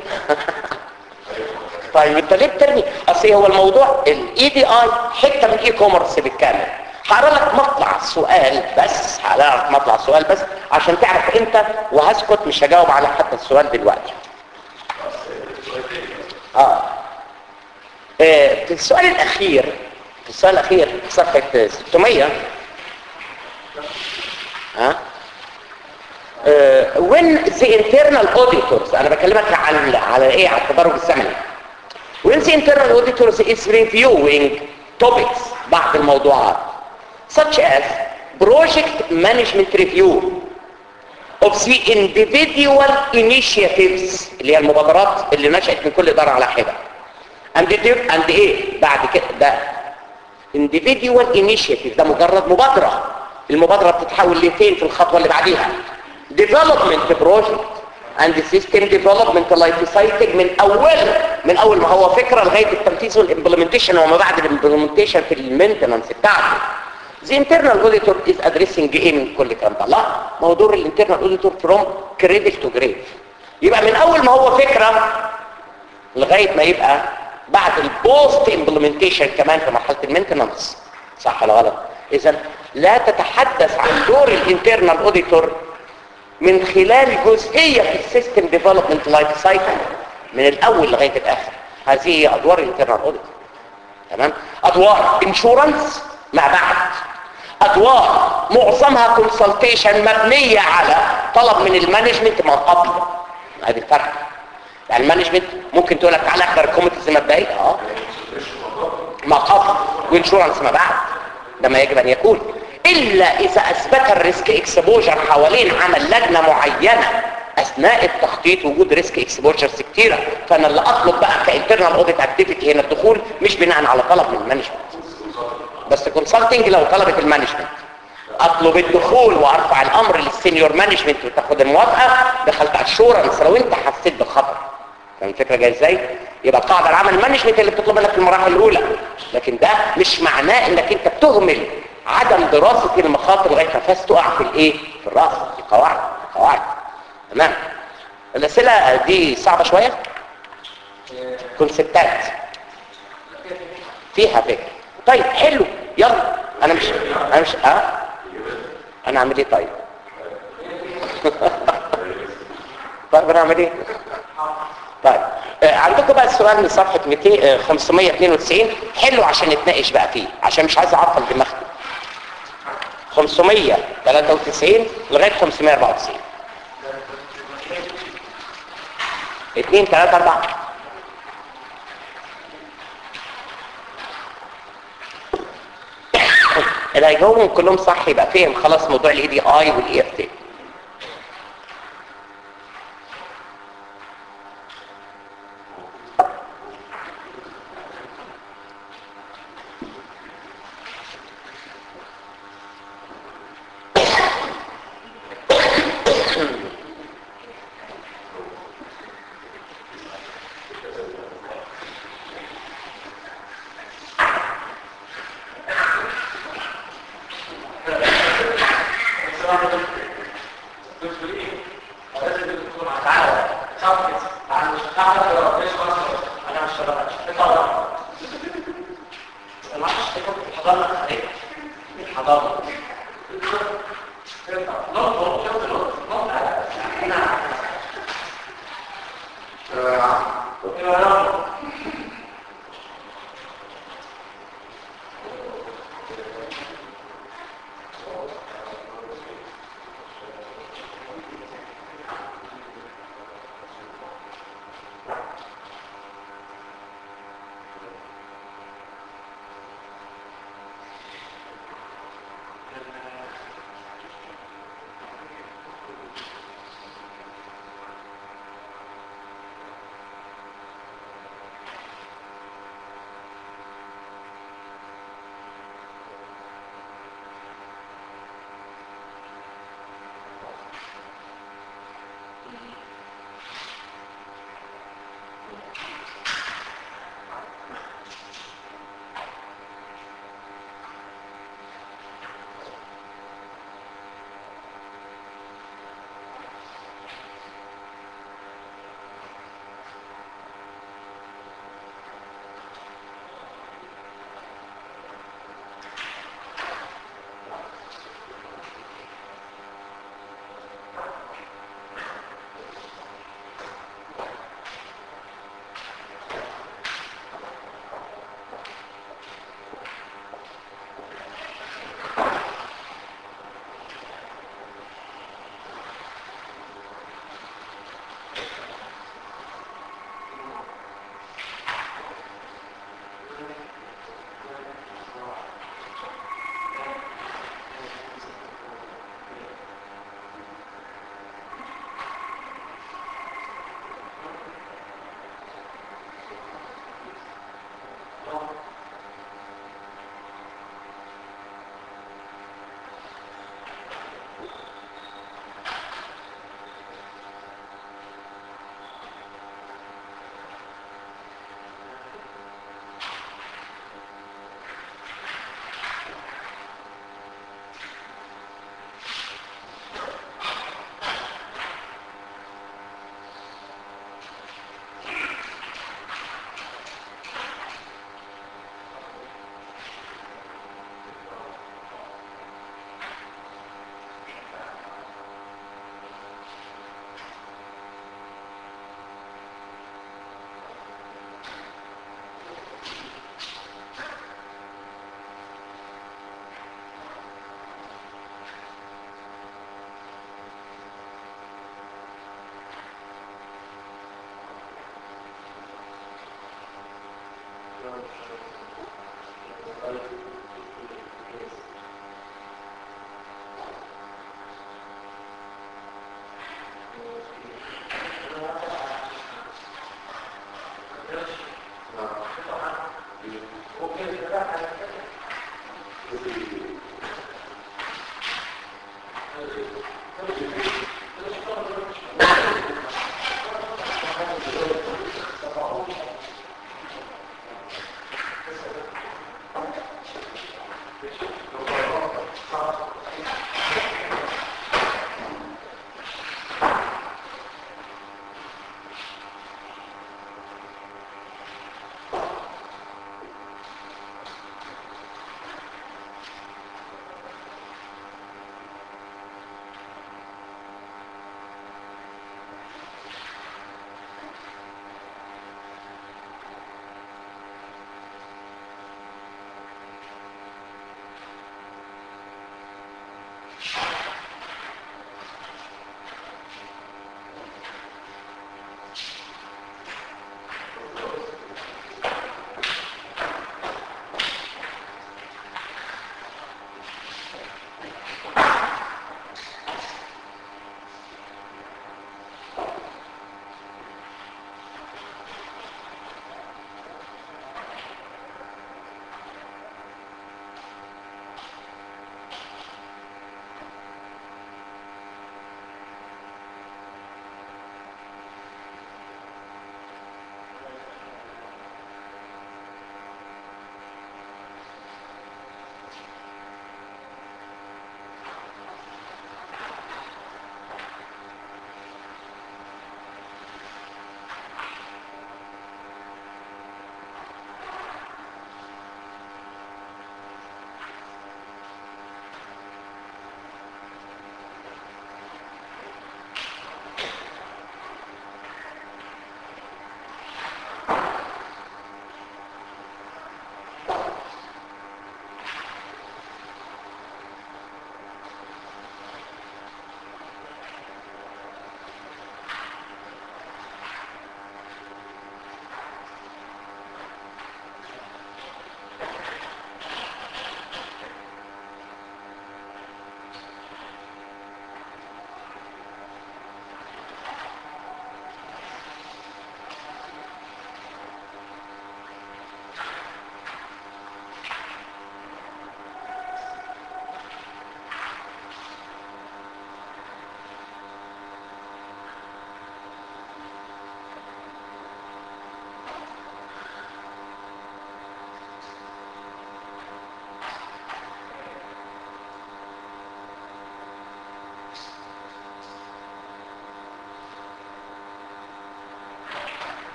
طيب انت ليه بترمي اصل هو الموضوع الاي دي اي حته من الاي كوميرس بالكامل هقرا لك مطلع السؤال بس هقرا لك مطلع السؤال بس عشان تعرف انت وهسكت مش هجاوب على حتى السؤال دلوقتي اه اه في السؤال الاخير في السؤال الاخير في صفحه 600 ها uh, when the internal auditors انا بكلمك على على ايه على التدرج الزمني when the internal auditors is reviewing topics بعض الموضوعات such as project management review of the individual initiatives اللي هي المبادرات اللي نشأت من كل إدارة على حدة and, and ايه بعد كده ده individual initiative ده مجرد مبادرة المبادرة بتتحول لفين في الخطوة اللي بعديها development project and system development life cycle من اول من اول ما هو فكرة لغاية التنفيذ والimplementation وما بعد الimplementation في المينتنانس بتاعته The internal auditor is addressing ايه من كل الكلام ده لا ما هو دور الانترنال auditor from cradle to grave يبقى من اول ما هو فكرة لغاية ما يبقى بعد البوست امبلمنتيشن كمان في مرحلة المينتنانس صح ولا غلط اذا لا تتحدث عن دور الانترنال اوديتور من خلال جزئية في السيستم ديفلوبمنت لايف سايكل من الاول لغاية الاخر هذه هي ادوار الانترنال اوديتور تمام ادوار انشورنس مع بعض ادوار معظمها كونسلتيشن مبنية على طلب من المانجمنت من قبل هذه الفرق يعني المانجمنت ممكن تقول لك تعالى احضر كوميتيز مبدئيه اه ما قبل وانشورنس ما بعد ده ما يجب ان يكون الا اذا اثبت الريسك اكسبوجر حوالين عمل لجنه معينه اثناء التخطيط وجود ريسك اكسبوجرز كتيره فانا اللي اطلب بقى كانترنال اوديت اكتيفيتي هنا الدخول مش بناء على طلب من المانجمنت بس كونسلتنج لو طلبت المانجمنت اطلب الدخول وارفع الامر للسينيور مانجمنت وتاخد الموافقه دخلت اشورنس لو انت حسيت بالخطر فاهم الفكره جايه ازاي يبقى القاعده العمل المانجمنت اللي بتطلب منك في المراحل الاولى لكن ده مش معناه انك انت بتهمل عدم دراسه المخاطر لغايه ما فاس تقع في الايه في الراس دي قواعد قواعد تمام الاسئله دي صعبه شويه كونسبتات فيها فكر طيب حلو يلا انا مش انا مش اه انا اعمل ايه طيب طيب انا اعمل ايه طيب آه، عندكم بقى السؤال من صفحه 200 آه، 592 حلو عشان نتناقش بقى فيه عشان مش عايز اعطل دماغكم 593 لغايه 594 2 3 4 اللي هيجاوبهم كلهم صح يبقى فهم خلاص موضوع الاي دي اي والاي اف تي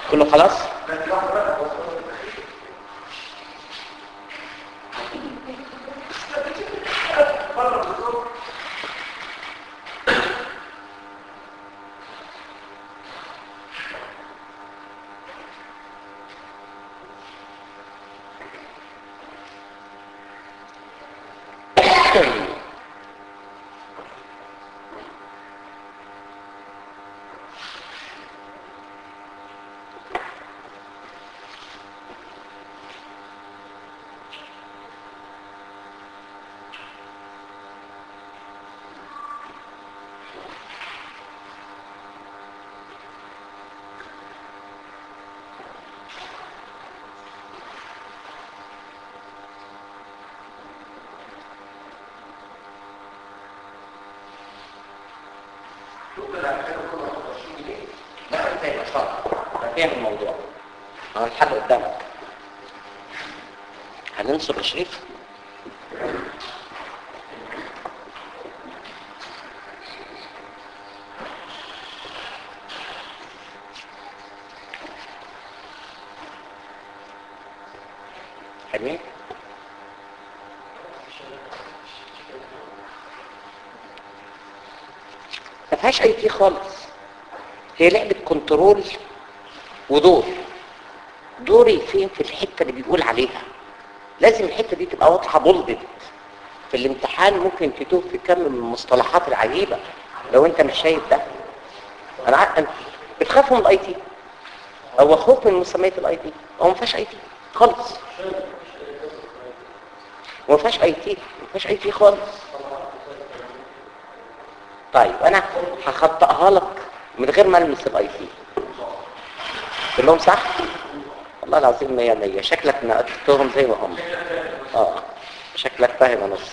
كله خلاص لا انت يبقى شرط فاهم الموضوع اه الحل قدامك هننصر يا شريف حلوين ما فيهاش اي فيه خالص هي لعبة كنترول ودور دوري فين في الحتة اللي بيقول عليها لازم الحتة دي تبقى واضحة بولدد في الامتحان ممكن تتوه في كم من المصطلحات العجيبة لو انت مش شايف ده انا عارف أنت بتخاف من الاي تي هو خوف من مسميات الاي تي هو ما فيهاش اي تي خالص وما فيهاش اي تي ما فيهاش اي تي خالص طيب انا هخطئها لك من غير ما المس الاي تي قلت لهم صح والله العظيم مية مية شكلك نقلتهم زي ما هم اه شكلك فاهم يا نص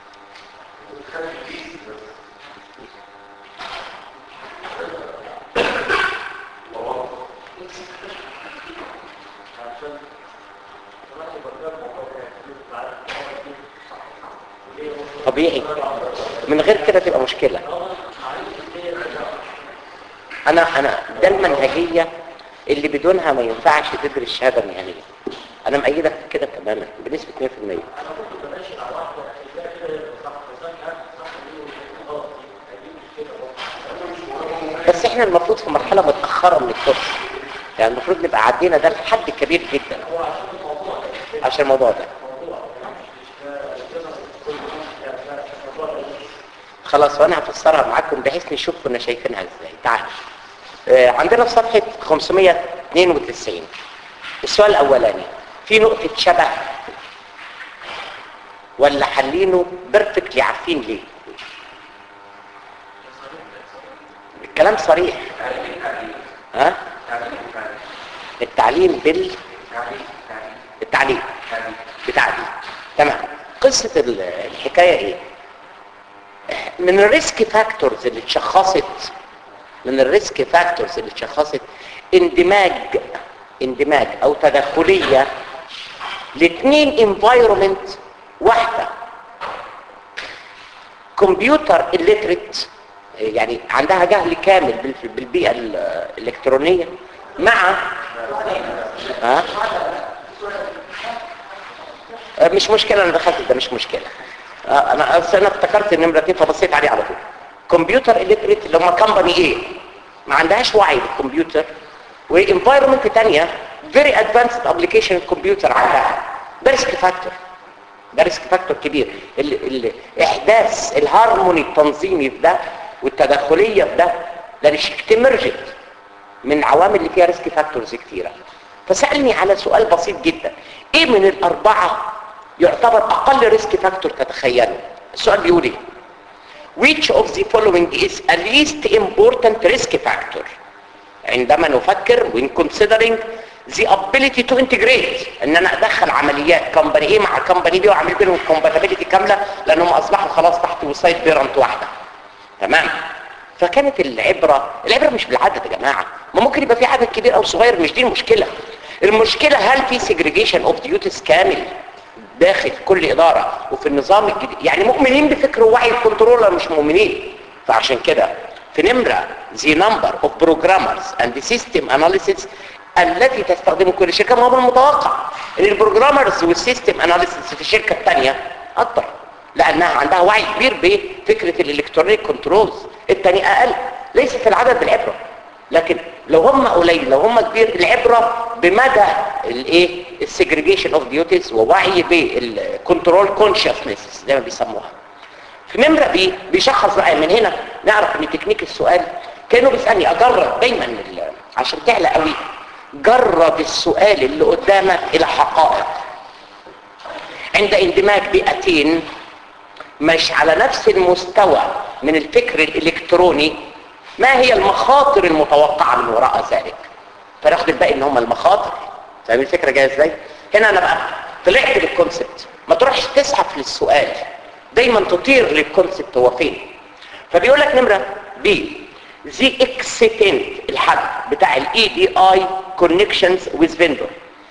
طبيعي من غير كده تبقى مشكلة انا انا ده المنهجية اللي بدونها ما ينفعش تدرس الشهادة المهنية انا مأيدك في كده تماما بنسبة 100% بس احنا المفروض في مرحلة متأخرة من الكورس يعني المفروض نبقى عدينا ده لحد كبير جدا عشان الموضوع ده خلاص وانا هفسرها معاكم بحيث نشوف كنا شايفينها ازاي تعالوا آه عندنا في صفحة 592 السؤال الاولاني في نقطة شبه ولا حلينه بيرفكتلي عارفين ليه الكلام صريح ها التعليم بال التعليم بتعليم تمام قصة الحكاية ايه من الريسك فاكتورز اللي اتشخصت من الريسك فاكتورز اللي اتشخصت اندماج اندماج او تدخلية لاثنين انفايرومنت واحدة كمبيوتر الليتريت يعني عندها جهل كامل بال- بالبيئة الالكترونية مع ها آه، مش مشكلة انا دخلت ده مش مشكلة آه، انا أصل انا افتكرت النمرة دي فبصيت عليه على طول كمبيوتر الليتريت اللي هم كمباني ايه ما عندهاش وعي بالكمبيوتر وانفايرمنت تانية فيري ادفانسد ابلكيشن الكمبيوتر عندها ده ريسك فاكتور ده ريسك فاكتور كبير ال ال احداث الهارموني التنظيمي في ده والتدخليه في ده ده ريسك ايمرجنت من العوامل اللي فيها ريسك فاكتورز كتيره فسالني على سؤال بسيط جدا ايه من الاربعه يعتبر اقل ريسك فاكتور تتخيله السؤال بيقول ايه which of the following is a least important risk factor عندما نفكر when considering the ability to integrate ان انا ادخل عمليات كومباني ايه مع كومباني بي واعمل بينهم compatibility كامله لانهم اصبحوا خلاص تحت وصايه بيرنت واحده تمام فكانت العبره العبره مش بالعدد يا جماعه ما ممكن يبقى في عدد كبير او صغير مش دي المشكله المشكله هل في segregation اوف ديوتيز كامل داخل كل اداره وفي النظام الجديد يعني مؤمنين بفكر ووعي الكنترول ولا مش مؤمنين فعشان كده في نمرة the number of programmers and the system analysis الذي تستخدمه كل شركه ما هو من المتوقع ان البروجرامرز والسيستم اناليسيس في الشركه الثانيه اكتر لانها عندها وعي كبير بفكره الالكترونيك كنترولز الثاني اقل ليست العدد بالعبره لكن لو هم قليل لو هم كبير العبره بمدى الايه السيجريجيشن اوف ديوتيز ووعي بالكنترول كونشسنس زي ما بيسموها في نمره بي بيشخص بقى من هنا نعرف ان تكنيك السؤال كانوا بيسالني اجرب دايما ال- عشان تعلى قوي جرب السؤال اللي قدامك الى حقائق عند اندماج بيئتين مش على نفس المستوى من الفكر الالكتروني ما هي المخاطر المتوقعه من وراء ذلك فناخد الباقي ان هم المخاطر فاهم الفكره جايه ازاي هنا انا بقى طلعت بالكونسبت ما تروحش تزحف للسؤال دايما تطير للكونسبت هو فين فبيقول لك نمره بي the extent الحد بتاع الاي دي اي connections with vendor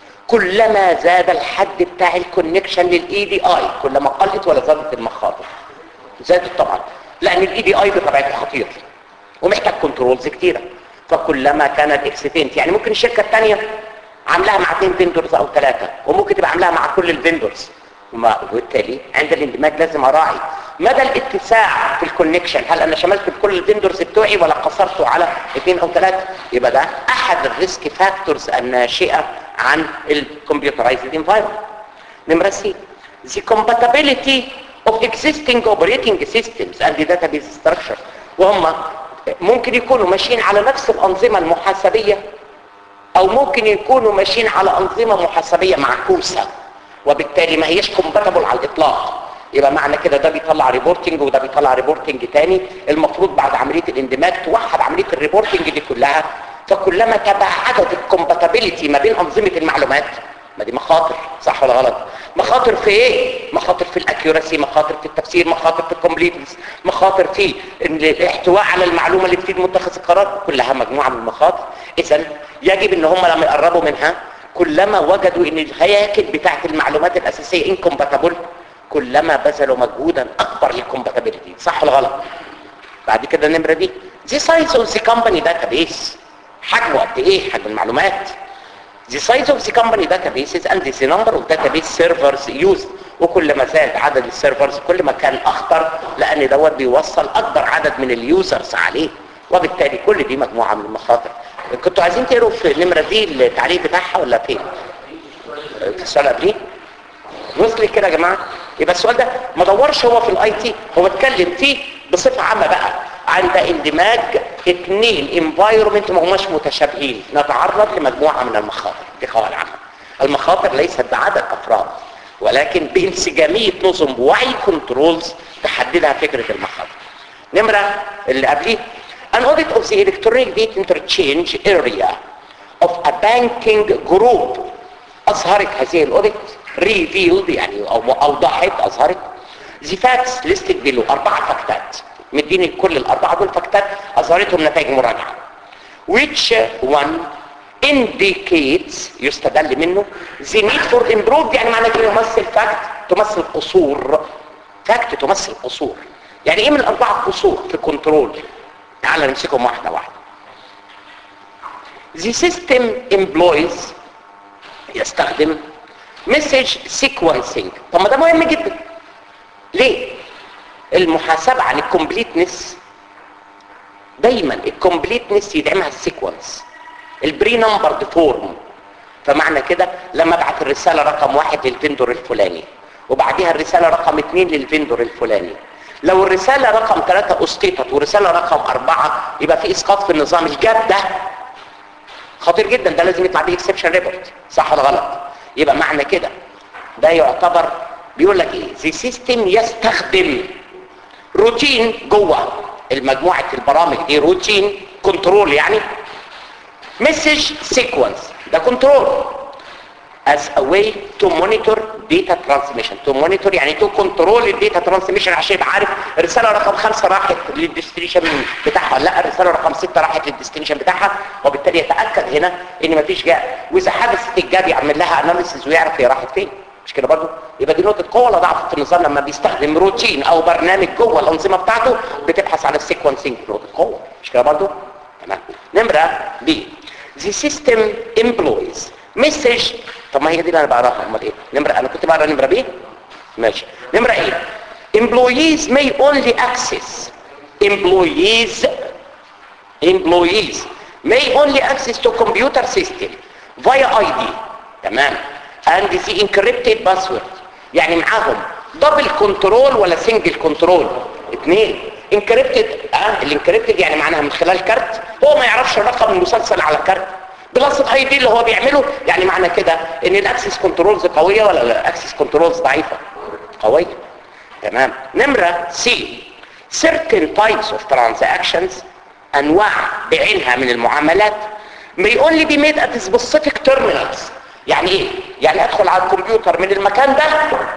كلما زاد الحد بتاع الكونكشن للاي دي اي كلما قلت ولا زادت المخاطر زادت طبعا لان الاي دي اي بطبيعته خطير ومحتاج كنترولز كتيره فكلما كان الاكسيتنت يعني ممكن الشركه الثانيه عاملاها مع اثنين فيندورز او ثلاثه وممكن تبقى عاملاها مع كل الفيندورز وما- وبالتالي عند الاندماج لازم اراعي مدى الاتساع في الكونكشن هل انا شملت كل الفيندورز بتوعي ولا قصرته على اثنين او ثلاثه يبقى ده احد الريسك فاكتورز الناشئه عن الكمبيوترايزد انفايرمنت نمره سي the compatibility of existing operating systems and the database structure وهم ممكن يكونوا ماشيين على نفس الأنظمة المحاسبية أو ممكن يكونوا ماشيين على أنظمة محاسبية معكوسة وبالتالي ما هيش compatible على الإطلاق يبقى معنى كده ده بيطلع ريبورتنج وده بيطلع ريبورتنج تاني المفروض بعد عملية الاندماج توحد عملية الريبورتنج دي كلها فكلما تباعدت الكومباتابيلتي ما بين أنظمة المعلومات ما دي مخاطر صح ولا غلط مخاطر في ايه مخاطر في الاكيوراسي مخاطر في التفسير مخاطر في الكومبليتنس مخاطر في إن الاحتواء على المعلومه اللي بتفيد متخذ القرار كلها مجموعه من المخاطر اذا يجب ان هم لما يقربوا منها كلما وجدوا ان الهياكل بتاعت المعلومات الاساسيه انكومباتبل كلما بذلوا مجهودا اكبر للكومباتيبيليتي صح ولا غلط بعد كده النمره دي دي سايز اوف ذا كومباني داتابيس حجمه قد ايه حجم المعلومات the size of the company databases and the number of database servers used وكل ما زاد عدد السيرفرز كل ما كان اخطر لان دوت بيوصل اكبر عدد من اليوزرز عليه وبالتالي كل دي مجموعه من المخاطر كنتوا عايزين تقروا في النمره دي التعليق بتاعها ولا فين في السؤال قبليه وصل كده يا جماعه يبقى السؤال ده ما دورش هو في الاي تي هو اتكلم فيه بصفه عامه بقى عند اندماج اثنين انفايرمنت ما هماش متشابهين نتعرض لمجموعه من المخاطر دي قواعد عامه المخاطر ليست بعدد افراد ولكن بانسجاميه نظم وعي كنترولز تحددها فكره المخاطر نمره اللي قبليه an audit of the electronic data interchange area of a banking group اظهرت هذه الاوديت revealed يعني او اوضحت اظهرت the facts listed below اربع فاكتات مديني كل الاربعه دول فاكتات اظهرتهم نتائج مراجعه which one indicates يستدل منه the need for improved يعني معنى كده يمثل فاكت تمثل قصور فاكت تمثل قصور يعني ايه من الاربعه قصور في كنترول تعال نمسكهم واحده واحده the system employs يستخدم مسج سيكونسنج طب ما ده مهم جدا ليه المحاسبه عن الكومبليتنس دايما الكومبليتنس يدعمها السيكونس البري نمبرد فورم فمعنى كده لما ابعت الرساله رقم واحد للفندور الفلاني وبعديها الرساله رقم اثنين للفندور الفلاني لو الرساله رقم ثلاثة اسقطت والرساله رقم أربعة يبقى في اسقاط في النظام الجاب ده خطير جدا ده لازم يطلع بيه اكسبشن ريبورت صح ولا غلط يبقى معنى كده ده يعتبر بيقول لك ايه زي سيستم يستخدم روتين جوه المجموعه البرامج دي روتين كنترول يعني مسج سيكونس ده كنترول as a way to monitor data transmission to monitor يعني to control الداتا ترانسميشن عشان يبقى عارف الرساله رقم خمسة راحت للديستنيشن بتاعها لا الرساله رقم ستة راحت للديستنيشن بتاعها وبالتالي يتاكد هنا ان مفيش جاب واذا حدثت الجاب يعمل لها اناليسيز ويعرف هي راحت فين مش كده برضه يبقى دي نقطه قوه ولا ضعف في النظام لما بيستخدم روتين او برنامج جوه الانظمه بتاعته بتبحث عن السيكونسنج نقطه قوه مش كده برضه تمام نمره بي the system employs message طب ما هي دي اللي انا بقراها امال ايه نمره انا كنت بقرا نمره بيه ماشي نمره ايه employees may only access employees employees may only access to computer system via ID تمام and the encrypted password يعني معاهم دبل كنترول ولا سنجل كنترول اثنين انكريبتد اه الانكريبتد يعني معناها من خلال كارت هو ما يعرفش الرقم المسلسل على كارت بلس الاي دي اللي هو بيعمله يعني معنى كده ان الاكسس كنترولز قويه ولا الاكسس كنترولز ضعيفه قويه تمام نمره سي certain types of transactions انواع بعينها من المعاملات may only be made at specific terminals يعني ايه يعني ادخل على الكمبيوتر من المكان ده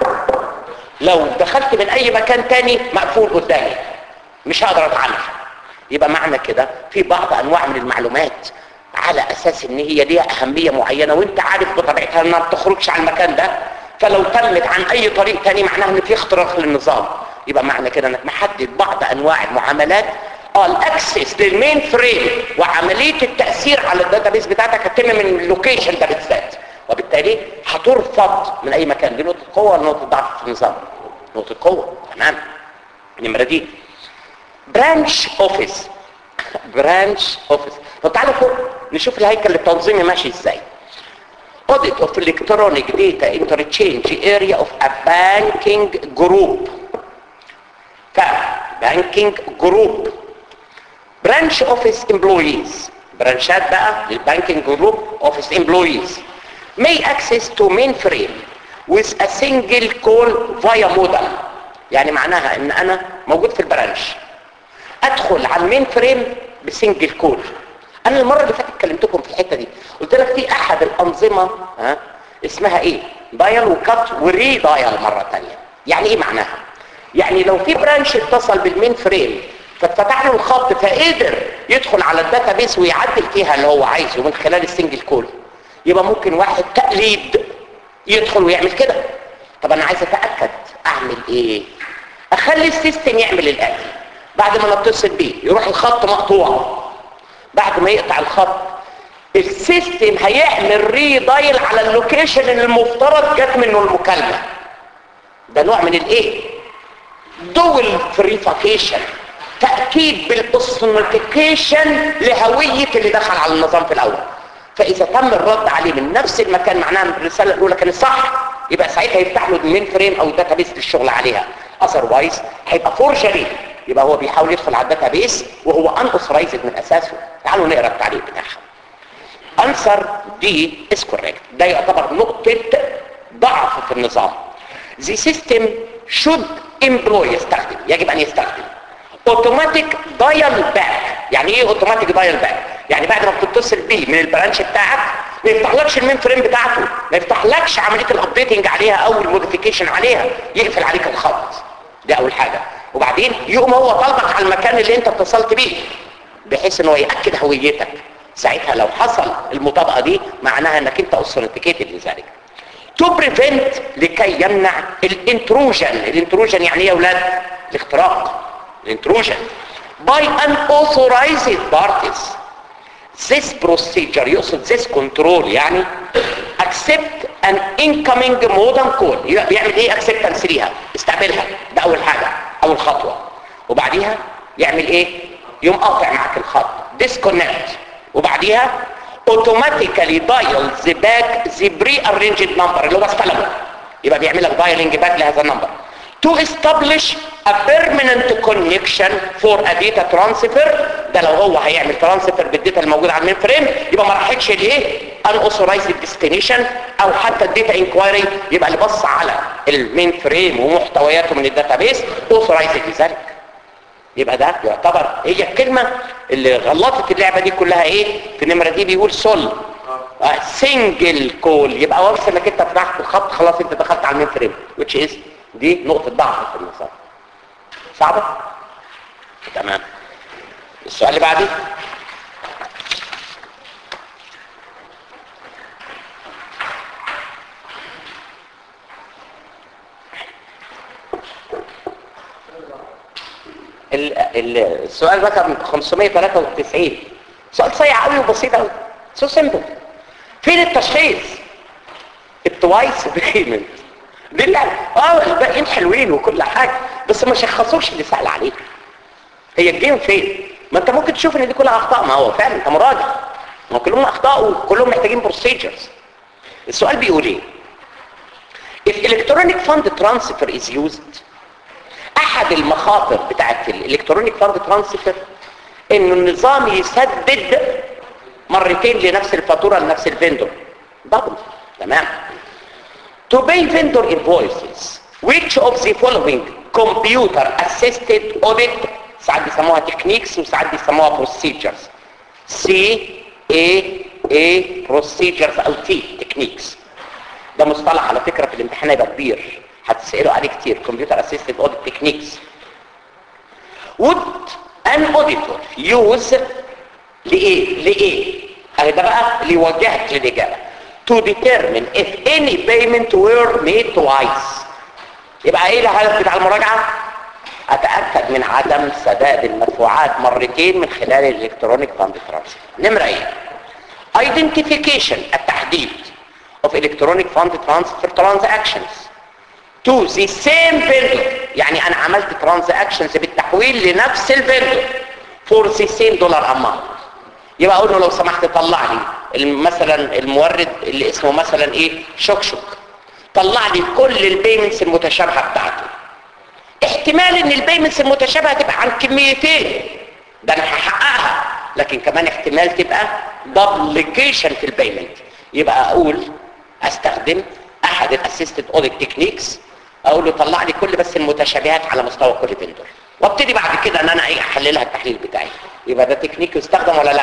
لو دخلت من اي مكان تاني مقفول قدامي مش هقدر اتعامل يبقى معنى كده في بعض انواع من المعلومات على اساس ان هي ليها اهميه معينه وانت عارف بطبيعتها انها ما بتخرجش عن المكان ده فلو تمت عن اي طريق تاني معناها ان في اختراق للنظام يبقى معنى كده انك محدد بعض انواع المعاملات اه الاكسس للمين فريم وعمليه التاثير على الداتابيس بتاعتك هتتم من اللوكيشن ده بالذات وبالتالي هترفض من اي مكان دي نقطه قوه ولا نقطه ضعف في النظام نقطه قوه تمام النمره دي برانش اوفيس برانش اوفيس طب تعالوا فوق نشوف الهيكل التنظيمي ماشي ازاي audit of electronic data interchange area of a banking group ف banking group branch office employees برانشات بقى للبانكينج جروب office employees may access to mainframe with a single call via modem يعني معناها ان انا موجود في البرانش ادخل على المين فريم بسنجل كول انا المره اللي فاتت كلمتكم في الحته دي قلت لك في احد الانظمه ها اسمها ايه دايل وكات وري دايل مره ثانيه يعني ايه معناها يعني لو في برانش اتصل بالمين فريم فاتفتح له الخط فقدر يدخل على الداتابيس ويعدل فيها اللي هو عايزه من خلال السنجل كول يبقى ممكن واحد تقليد يدخل ويعمل كده طب انا عايز اتاكد اعمل ايه اخلي السيستم يعمل الاتي بعد ما نتصل بيه يروح الخط مقطوع بعد ما يقطع الخط السيستم هيعمل ري دايل على اللوكيشن اللي المفترض جت منه المكالمه ده نوع من الايه دول فيريفيكيشن تاكيد بالاوثنتيكيشن لهويه اللي دخل على النظام في الاول فاذا تم الرد عليه من نفس المكان معناها ان الرساله الاولى كانت صح يبقى ساعتها يفتح له المين فريم او الداتابيس للشغل عليها اذروايز هيبقى فورجري يبقى هو بيحاول يدخل على الداتابيس وهو ان اوثرايزد من اساسه تعالوا نقرا التعليق بتاعها انسر دي از كوريكت ده يعتبر نقطه ضعف في النظام the system should employ يستخدم يجب ان يستخدم اوتوماتيك دايل باك يعني ايه اوتوماتيك دايل باك يعني بعد ما بتتصل بيه من البرانش بتاعك ما يفتحلكش المين فريم بتاعته ما يفتحلكش عمليه الابديتنج عليها او الموديفيكيشن عليها يقفل عليك الخط دي اول حاجه وبعدين يقوم هو طالبك على المكان اللي انت اتصلت بيه بحيث ان هو ياكد هويتك ساعتها لو حصل المطابقه دي معناها انك انت اوثنتيكيتد لذلك تو بريفنت لكي يمنع الانتروجن الانتروجن يعني ايه يا اولاد الاختراق الانتروجن by unauthorized parties this procedure يقصد this control يعني accept an incoming modem call يبقى بيعمل ايه acceptance ليها استقبلها ده اول حاجة اول خطوة وبعديها يعمل ايه يقوم قاطع معاك الخط disconnect وبعديها automatically dial the back the pre-arranged number اللي هو استلمه يبقى بيعمل لك dialing back لهذا النمبر to establish a permanent connection for a data transfer ده لو هو هيعمل ترانسفير بالداتا الموجوده على المين فريم يبقى ما راحتش لايه unauthorized destination او حتى الداتا انكوايري يبقى اللي بص على المين فريم ومحتوياته من الداتابيس authorized لذلك يبقى ده يعتبر هي الكلمه اللي غلطت اللعبه دي كلها ايه في النمره دي بيقول سول سنجل كول يبقى وانس انك انت فتحت الخط خلاص انت دخلت على المين فريم which is دي نقطة ضعف في النظام صعبة؟ تمام السؤال اللي بعديه ال ال السؤال رقم 593 سؤال صيع قوي وبسيط قوي سو سيمبل فين التشخيص التوايس بيمنت دي اللي اه الباقيين حلوين وكل حاجه بس ما شخصوش اللي سال عليه هي الجيم فين ما انت ممكن تشوف ان دي كلها اخطاء ما هو فعلا انت مراجع ما كلهم اخطاء وكلهم محتاجين بروسيجرز السؤال بيقول ايه if electronic fund transfer is used احد المخاطر بتاعت الالكترونيك فاند ترانسفير انه النظام يسدد مرتين لنفس الفاتوره لنفس الفندور دبل تمام to pay vendor invoices which of the following computer assisted audit ساعات بيسموها techniques وساعات بيسموها procedures C A A procedures او T techniques ده مصطلح على فكرة في الامتحان هيبقى كبير هتسألوا عليه كتير computer assisted audit techniques would an auditor use لإيه لإيه اهي ده بقى اللي يوجهك للإجابة to determine if any payment were made twice يبقى ايه الهدف بتاع المراجعة اتأكد من عدم سداد المدفوعات مرتين من خلال الالكترونيك فاند ترانسفير نمرة ايه identification التحديد of electronic fund transfer transactions to the same vendor يعني انا عملت transactions بالتحويل لنفس الفندور for the same dollar amount يبقى اقول له لو سمحت طلع لي مثلا المورد اللي اسمه مثلا ايه شكشك طلع لي كل البيمنتس المتشابهه بتاعته احتمال ان البيمنتس المتشابهه تبقى عن كميتين ده انا هحققها لكن كمان احتمال تبقى دبليكيشن في البيمنت يبقى اقول استخدم احد الاسيستد اوديت تكنيكس اقول له طلع لي كل بس المتشابهات على مستوى كل فيندور وابتدي بعد كده ان انا ايه احللها التحليل بتاعي يبقى ده تكنيك يستخدم ولا لا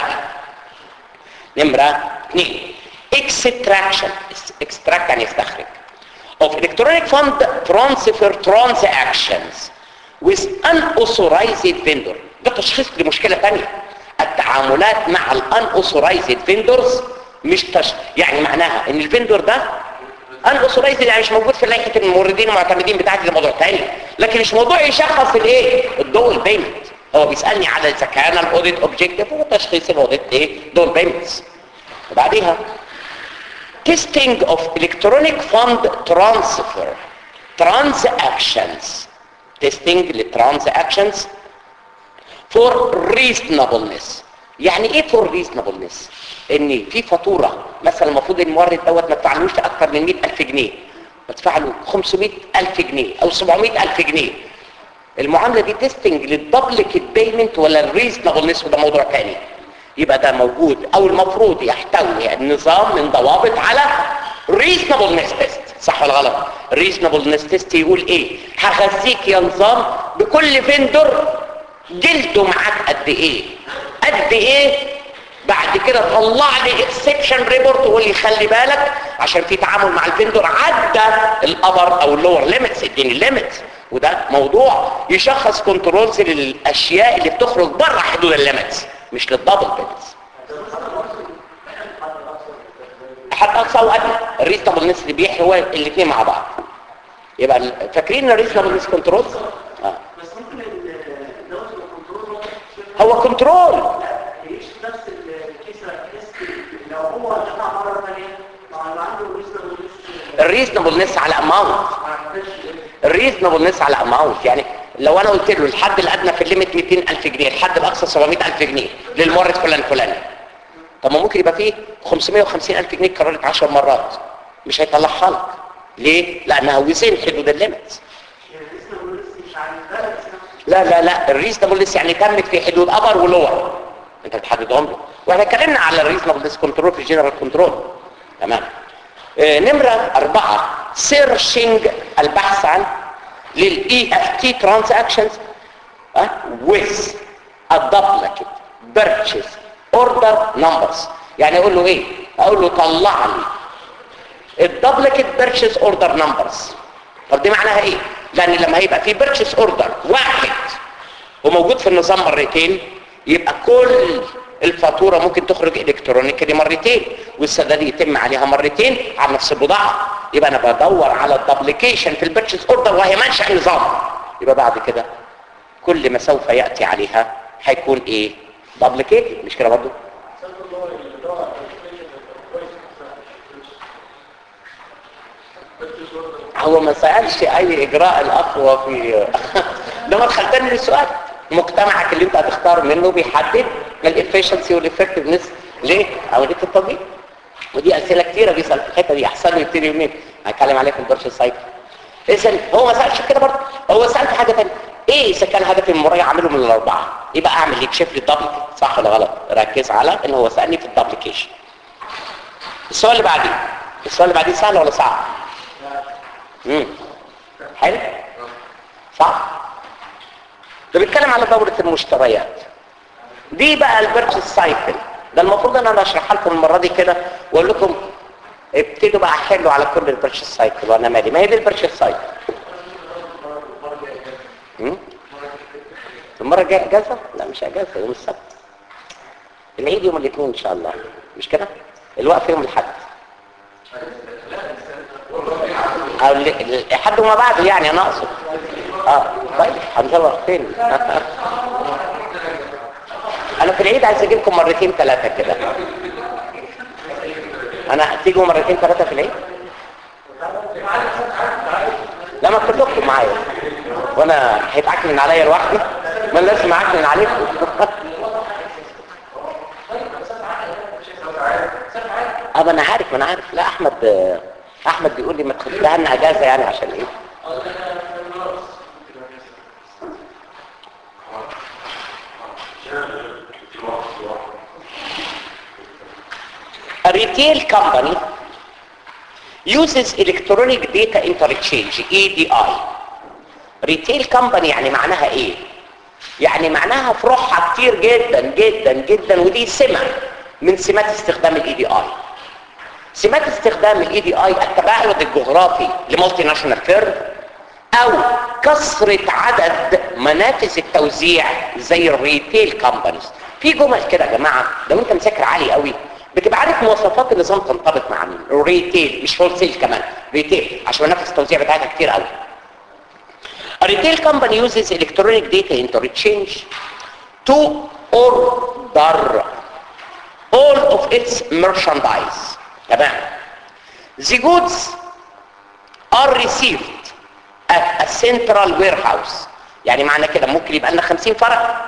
نمره 2 اكستراكشن اكستراكت يعني يستخرج of electronic fund transfer transactions with unauthorized vendor ده تشخيص لمشكله ثانيه التعاملات مع unauthorized vendors مش تش... يعني معناها ان الفندور ده unauthorized يعني مش موجود في لائحه الموردين المعتمدين بتاعتي ده موضوع ثاني لكن مش موضوع يشخص الايه الدول بيمنت هو بيسالني على اذا كان الاوديت اوبجيكتيف هو تشخيص الاوديت ايه دول بيمنتس وبعديها testing of electronic fund transfer transactions testing للtransactions for reasonableness يعني ايه for reasonableness ان في فاتوره مثلا المفروض المورد دوت ما تدفعلوش اكتر من 100000 جنيه بدفع له 500000 جنيه او 700000 جنيه المعامله دي تيستنج للدبليكيت بيمنت ولا الريزنبلنس وده موضوع ثاني يبقى ده موجود او المفروض يحتوي النظام من ضوابط على reasonableness test صح ولا غلط reasonableness test يقول ايه هغذيك يا نظام بكل فندر جلده معاك قد ايه قد ايه بعد كده طلع لي اكسبشن ريبورت وقول لي خلي بالك عشان في تعامل مع الفندر عدى الابر او اللور ليميتس اديني الليميتس وده موضوع يشخص كنترولز للاشياء اللي بتخرج بره حدود الليميتس مش للدبل بيمنتس حد اقصى وادنى الريزنبلنس اللي بيحوي الاثنين مع بعض يبقى فاكرين الريزنبلنس كنترولز اه بس ممكن الدوز الكنترول هو كنترول يعيش نفس الكيس الكيس لو هو دفع مره ثانيه مع اللي عنده ريزنبل الريزنبلنس على اماونت الريزنبلنس على اماونت يعني لو انا قلت له الحد الادنى في الليميت 200000 جنيه الحد الاقصى 700000 جنيه للمورد فلان فلاني طب ما ممكن يبقى فيه 550000 جنيه اتكررت 10 مرات مش هيطلعها لك ليه لانها وزين حدود الليميت الريزنبل مش عن البلد لا لا لا الريزنبلنس يعني تمت في حدود ابر ولور انت بتحددهم له واحنا اتكلمنا على الريزنبلنس كنترول في الجنرال كنترول تمام آه نمرة أربعة سيرشنج البحث عن للإي اف تي ترانزاكشنز with a duplicate purchase order numbers يعني اقول له ايه اقول له طلع لي الدبليكيت بيرشيز اوردر نمبرز طب دي معناها ايه لان لما هيبقى في بيرشيز اوردر واحد وموجود في النظام مرتين يبقى كل الفاتوره ممكن تخرج الكترونيكلي مرتين والسداد يتم عليها مرتين على نفس البضاعه يبقى انا بدور على الدبليكيشن في البيرشيز اوردر وهي منشا النظام يبقى بعد كده كل ما سوف ياتي عليها هيكون ايه دبليكيت مش كده برضه هو ما سألش اي اجراء الاقوى في لما دخلتني للسؤال مجتمعك اللي انت هتختار منه بيحدد الافشنسي والافكتفنس ليه عمليه التطبيق ودي اسئله كتيره بيسال في الحته دي احسن له يبتدي منين هنتكلم عليها في البرش سايكل اذا هو ما سالش كده برضه هو سال في حاجه ثانيه ايه اذا كان هدفي من المراجعه اعمله من الاربعه يبقى اعمل يكشف لي الدبل صح ولا غلط ركز على ان هو سالني في الدبليكيشن السؤال اللي بعديه السؤال اللي بعديه سهل ولا صعب امم حلو صح ده بيتكلم على دورة المشتريات دي بقى البيرتش سايكل ده المفروض ان انا اشرحها لكم المره دي كده واقول لكم ابتدوا بقى حلوا على كل البيرتش سايكل وانا مالي ما هي دي البيرتش سايكل امم المره الجايه اجازه لا مش اجازه يوم السبت العيد يوم الاثنين ان شاء الله مش كده الوقف يوم الاحد او ال- لحد ما بعد يعني انا اقصد اه طيب هنزوق فين انا في العيد عايز اجيبكم مرتين ثلاثه كده انا تيجوا مرتين ثلاثه في العيد لا ما كلكم معايا وانا هيتعكنن عليا لوحدي ما أنا لازم اعكنن عليكم اه ما انا عارف ما انا عارف لا احمد احمد بيقول لي ما تخليها لنا اجازه يعني عشان ايه A retail company uses electronic data interchange EDI retail company يعني معناها ايه يعني معناها فروعها كتير جدا جدا جدا ودي سمة من سمات استخدام الاي دي اي سمات استخدام الاي دي اي التباعد الجغرافي لمالتي ناشونال فيرم او كثرة عدد منافذ التوزيع زي الريتيل كومبانيز في جمل كده يا جماعة لو انت مذاكر عالي قوي بتبقى عارف مواصفات النظام تنطبق مع مين الريتيل مش هول سيل كمان ريتيل عشان منافذ التوزيع بتاعتها كتير قوي A retail company uses electronic data interchange to order all of its merchandise. تمام. The goods are received at a central warehouse. يعني معنى كده ممكن يبقى لنا 50 فرع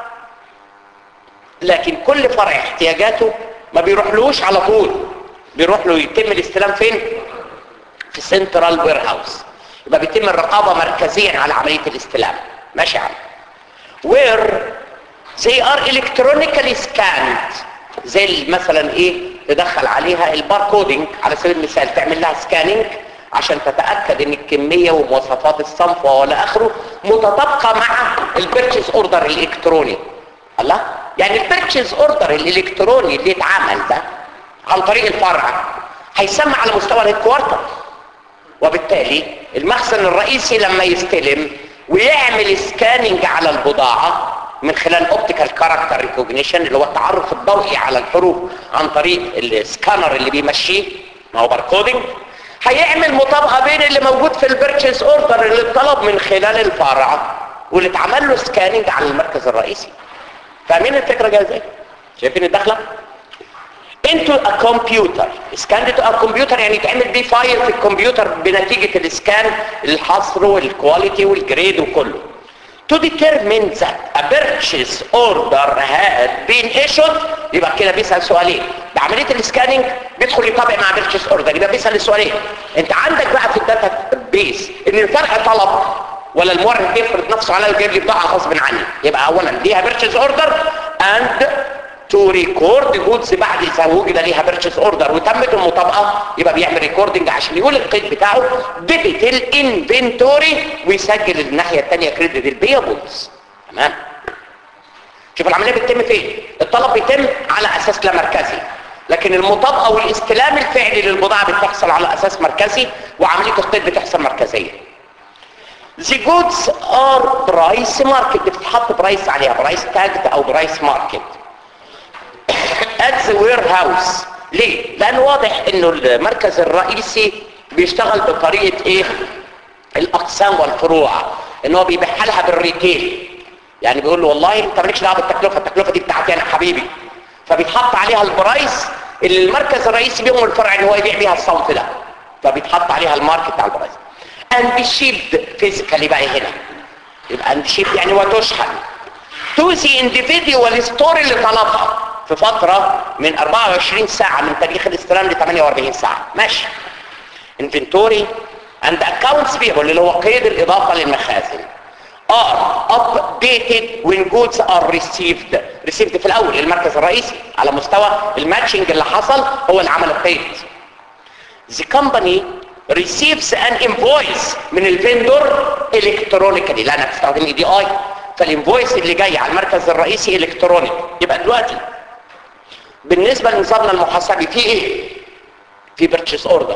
لكن كل فرع احتياجاته ما بيروحلوش على طول بيروح له يتم الاستلام فين؟ في سنترال وير هاوس يبقى بيتم الرقابة مركزيا على عملية الاستلام ماشي يا عم where they are electronically scanned زي مثلا ايه تدخل عليها الباركودينج على سبيل المثال تعمل لها سكاننج عشان تتأكد ان الكمية ومواصفات الصنف ولا اخره متطابقة مع البيرتشيز اوردر الالكتروني الله يعني البيرتشيز اوردر الالكتروني اللي اتعمل ده عن طريق الفرع هيسمى على مستوى الهيدكوارتر وبالتالي المخزن الرئيسي لما يستلم ويعمل سكاننج على البضاعة من خلال اوبتيكال كاركتر ريكوجنيشن اللي هو التعرف الضوئي على الحروف عن طريق السكانر اللي بيمشيه ما هو باركودنج هيعمل مطابقه بين اللي موجود في البيرتشيز اوردر اللي اتطلب من خلال الفرع واللي اتعمل له سكاننج على المركز الرئيسي فاهمين الفكره جايه ازاي شايفين الدخله into a computer سكان to a computer يعني يتعمل بيه فايل في الكمبيوتر بنتيجة السكان الحصر والكواليتي والجريد وكله to determine that a purchase order had been issued يبقى كده بيسأل سؤالين بعملية السكاننج بيدخل يطابق مع purchase order يبقى بيسأل السؤالين انت عندك بقى في الداتا بيس ان الفرق طلب ولا المورد بيفرض نفسه على ويجيب لي بضاعة غصب عني يبقى اولا ليها purchase order and تو ريكورد جودز بعد اذا وجد ليها بيرتشيز اوردر وتمت المطابقه يبقى بيعمل ريكوردنج عشان يقول القيد بتاعه ديبت الانفنتوري ويسجل الناحيه الثانيه كريدت البيبلز تمام شوف العمليه بتتم فين الطلب بيتم على اساس لا مركزي لكن المطابقه والاستلام الفعلي للبضاعه بتحصل على اساس مركزي وعمليه القيد بتحصل مركزيه The goods are price market بتتحط برايس عليها برايس تاجد او برايس ماركت at the warehouse ليه؟ لأن واضح انه المركز الرئيسي بيشتغل بطريقة ايه؟ الأقسام والفروع ان هو بيبيعها لها بالريتيل يعني بيقول له والله انت مالكش دعوه بالتكلفه التكلفه دي بتاعتي انا حبيبي فبيتحط عليها البرايس اللي المركز الرئيسي بيهم الفرع ان هو يبيع بيها الصنف ده فبيتحط عليها الماركت بتاع البرايس and shipped physically بقى هنا يبقى and shipped يعني وتشحن to the individual store اللي طلبها في فترة من 24 ساعة من تاريخ الاستلام ل 48 ساعة ماشي inventory and accounts payable اللي هو قيد الإضافة للمخازن are updated when goods are received received في الأول المركز الرئيسي على مستوى الماتشنج اللي حصل هو اللي عمل القيد the company receives an invoice من الفندور electronically لأنها بتستخدم اي دي اي فالانفويس اللي جاي على المركز الرئيسي الكترونيك يبقى دلوقتي بالنسبة لنظامنا المحاسبي في ايه في purchase order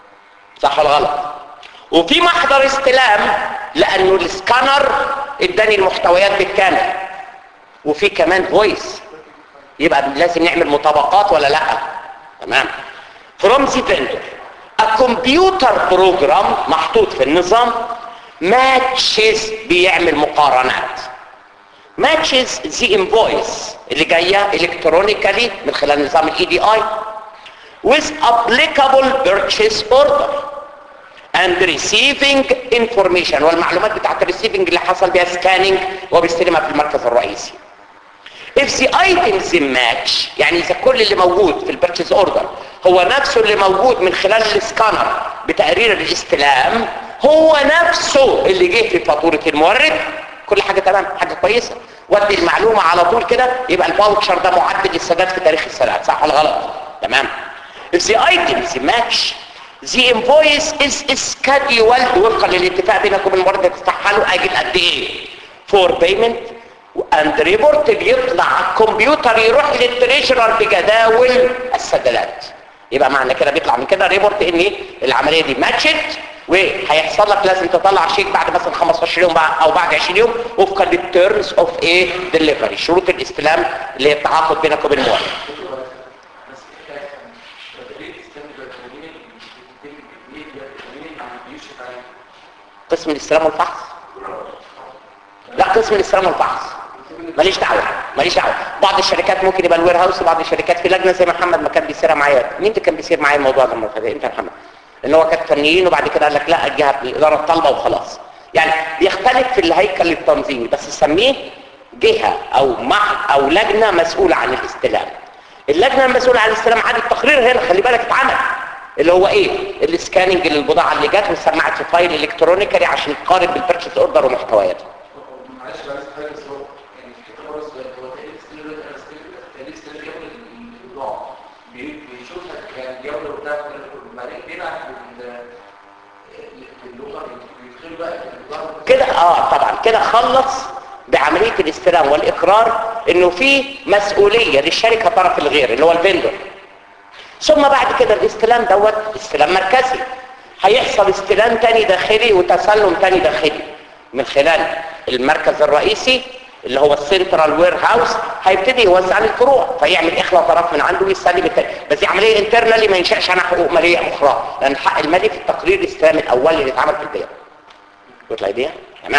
صح ولا غلط وفي محضر استلام لانه السكانر اداني المحتويات بالكامل وفي كمان فويس يبقى لازم نعمل مطابقات ولا لا تمام from the vendor a computer program محطوط في النظام matches بيعمل مقارنات matches the invoice اللي جايه الكترونيكالي من خلال نظام الاي دي اي with applicable purchase order and receiving information والمعلومات بتاعت الريسيفنج اللي حصل بيها سكاننج وبيستلمها في المركز الرئيسي if the items match يعني اذا كل اللي موجود في البرتشيز اوردر هو نفسه اللي موجود من خلال السكانر بتقرير الاستلام هو نفسه اللي جه في فاتوره المورد كل حاجه تمام حاجه كويسه ودي المعلومه على طول كده يبقى الفاوتشر ده معدل للسداد في تاريخ السداد صح ولا غلط تمام if the items match the invoice is scheduled وفقا للاتفاق بينك وبين المورد تدفعها له اجل قد ايه for payment and report بيطلع على الكمبيوتر يروح للتريجرر بجداول السدادات يبقى معنى كده بيطلع من كده ريبورت ان العمليه دي ماتشت وهيحصل لك لازم تطلع شيك بعد مثلا 15 يوم او بعد 20 يوم وفقا للتيرمز اوف ايه ديليفري شروط الاستلام اللي هي التعاقد بينك وبين المورد قسم الاستلام والفحص لا قسم الاستلام والفحص ماليش دعوه ماليش دعوه بعض الشركات ممكن يبقى الوير هاوس وبعض الشركات في لجنه زي محمد ما كان بيسيرها معايا مين اللي كان بيسير معايا الموضوع ده المره اللي انت يا محمد ان هو كان فنيين وبعد كده قال لك لا الجهه الاداره الطالبه وخلاص يعني بيختلف في الهيكل التنظيمي بس سميه جهه او مع او لجنه مسؤوله عن الاستلام اللجنه المسؤوله عن الاستلام عاد التقرير هنا خلي بالك اتعمل اللي هو ايه السكاننج للبضاعه اللي جت وسمعت في فايل الكترونيكالي عشان تقارن بالبيرتشيز اوردر ومحتوياته معلش بس حاجه بس هو يعني خلاص هو تقريبا ستيل انا ستيل ستيل جاب النوع بيشوف لك الجوله بتاعت بعدين بيبعت للغه بيدخلوا بقى في النظام كده اه طبعا كده خلص بعمليه الاستلام والاقرار انه في مسؤوليه للشركه طرف الغير اللي هو الفندور ثم بعد كده الاستلام دوت استلام مركزي هيحصل استلام تاني داخلي وتسلم تاني داخلي من خلال المركز الرئيسي اللي هو السنترال وير هاوس هيبتدي يوزع على الفروع فيعمل اخلاء طرف من عنده ويسلم التاني بس دي عمليه انترنالي ما ينشاش عنها حقوق ماليه اخرى لان الحق المالي في التقرير الاستلام الاولي اللي اتعمل في البيع يطلع دي تمام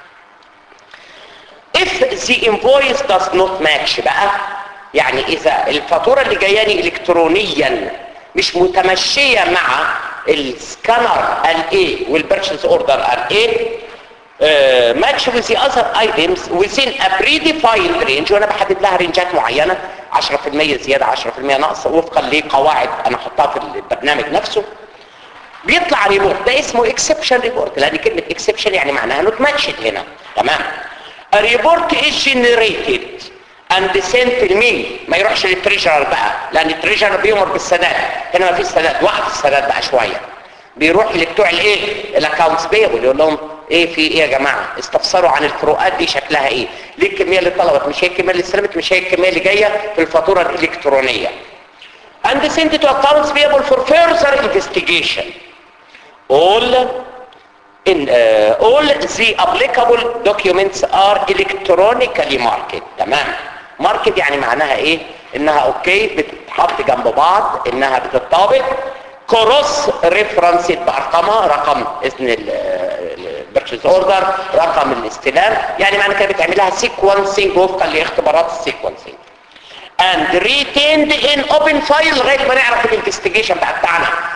if the invoice does not match بقى يعني اذا الفاتوره اللي جاياني الكترونيا مش متمشيه مع السكانر الاي والبيرشيز اوردر الاي ماتش with the other items within a predefined range وانا بحدد لها رينجات معينه 10% زياده 10% نقص وفقا لقواعد انا احطها في البرنامج نفسه بيطلع ريبورت ده اسمه اكسبشن ريبورت لان كلمه اكسبشن يعني معناها انه اتماتشد هنا تمام الريبورت is generated and sent لمين ما يروحش للتريجرر بقى لان التريجرر بيمر بالسداد هنا ما فيش سداد وقف السداد بقى شويه بيروح لبتوع الايه الاكونتس بيبل يقول لهم ايه في ايه يا جماعه استفسروا عن الفروقات دي شكلها ايه ليه الكميه اللي طلبت مش هي الكميه اللي استلمت مش هي الكميه اللي جايه في الفاتوره الالكترونيه and sent to accounts payable for further investigation all in uh, all the applicable documents are electronically marked تمام ماركت يعني معناها ايه انها اوكي بتتحط جنب بعض انها بتطابق كروس ريفرنس بارقامها رقم اسم البرشيز اوردر رقم الاستلام يعني معنى كده بتعملها سيكونسنج وفقا لاختبارات السيكونسنج and retained in open file لغايه ما نعرف الانفستيجيشن بقى بتاعنا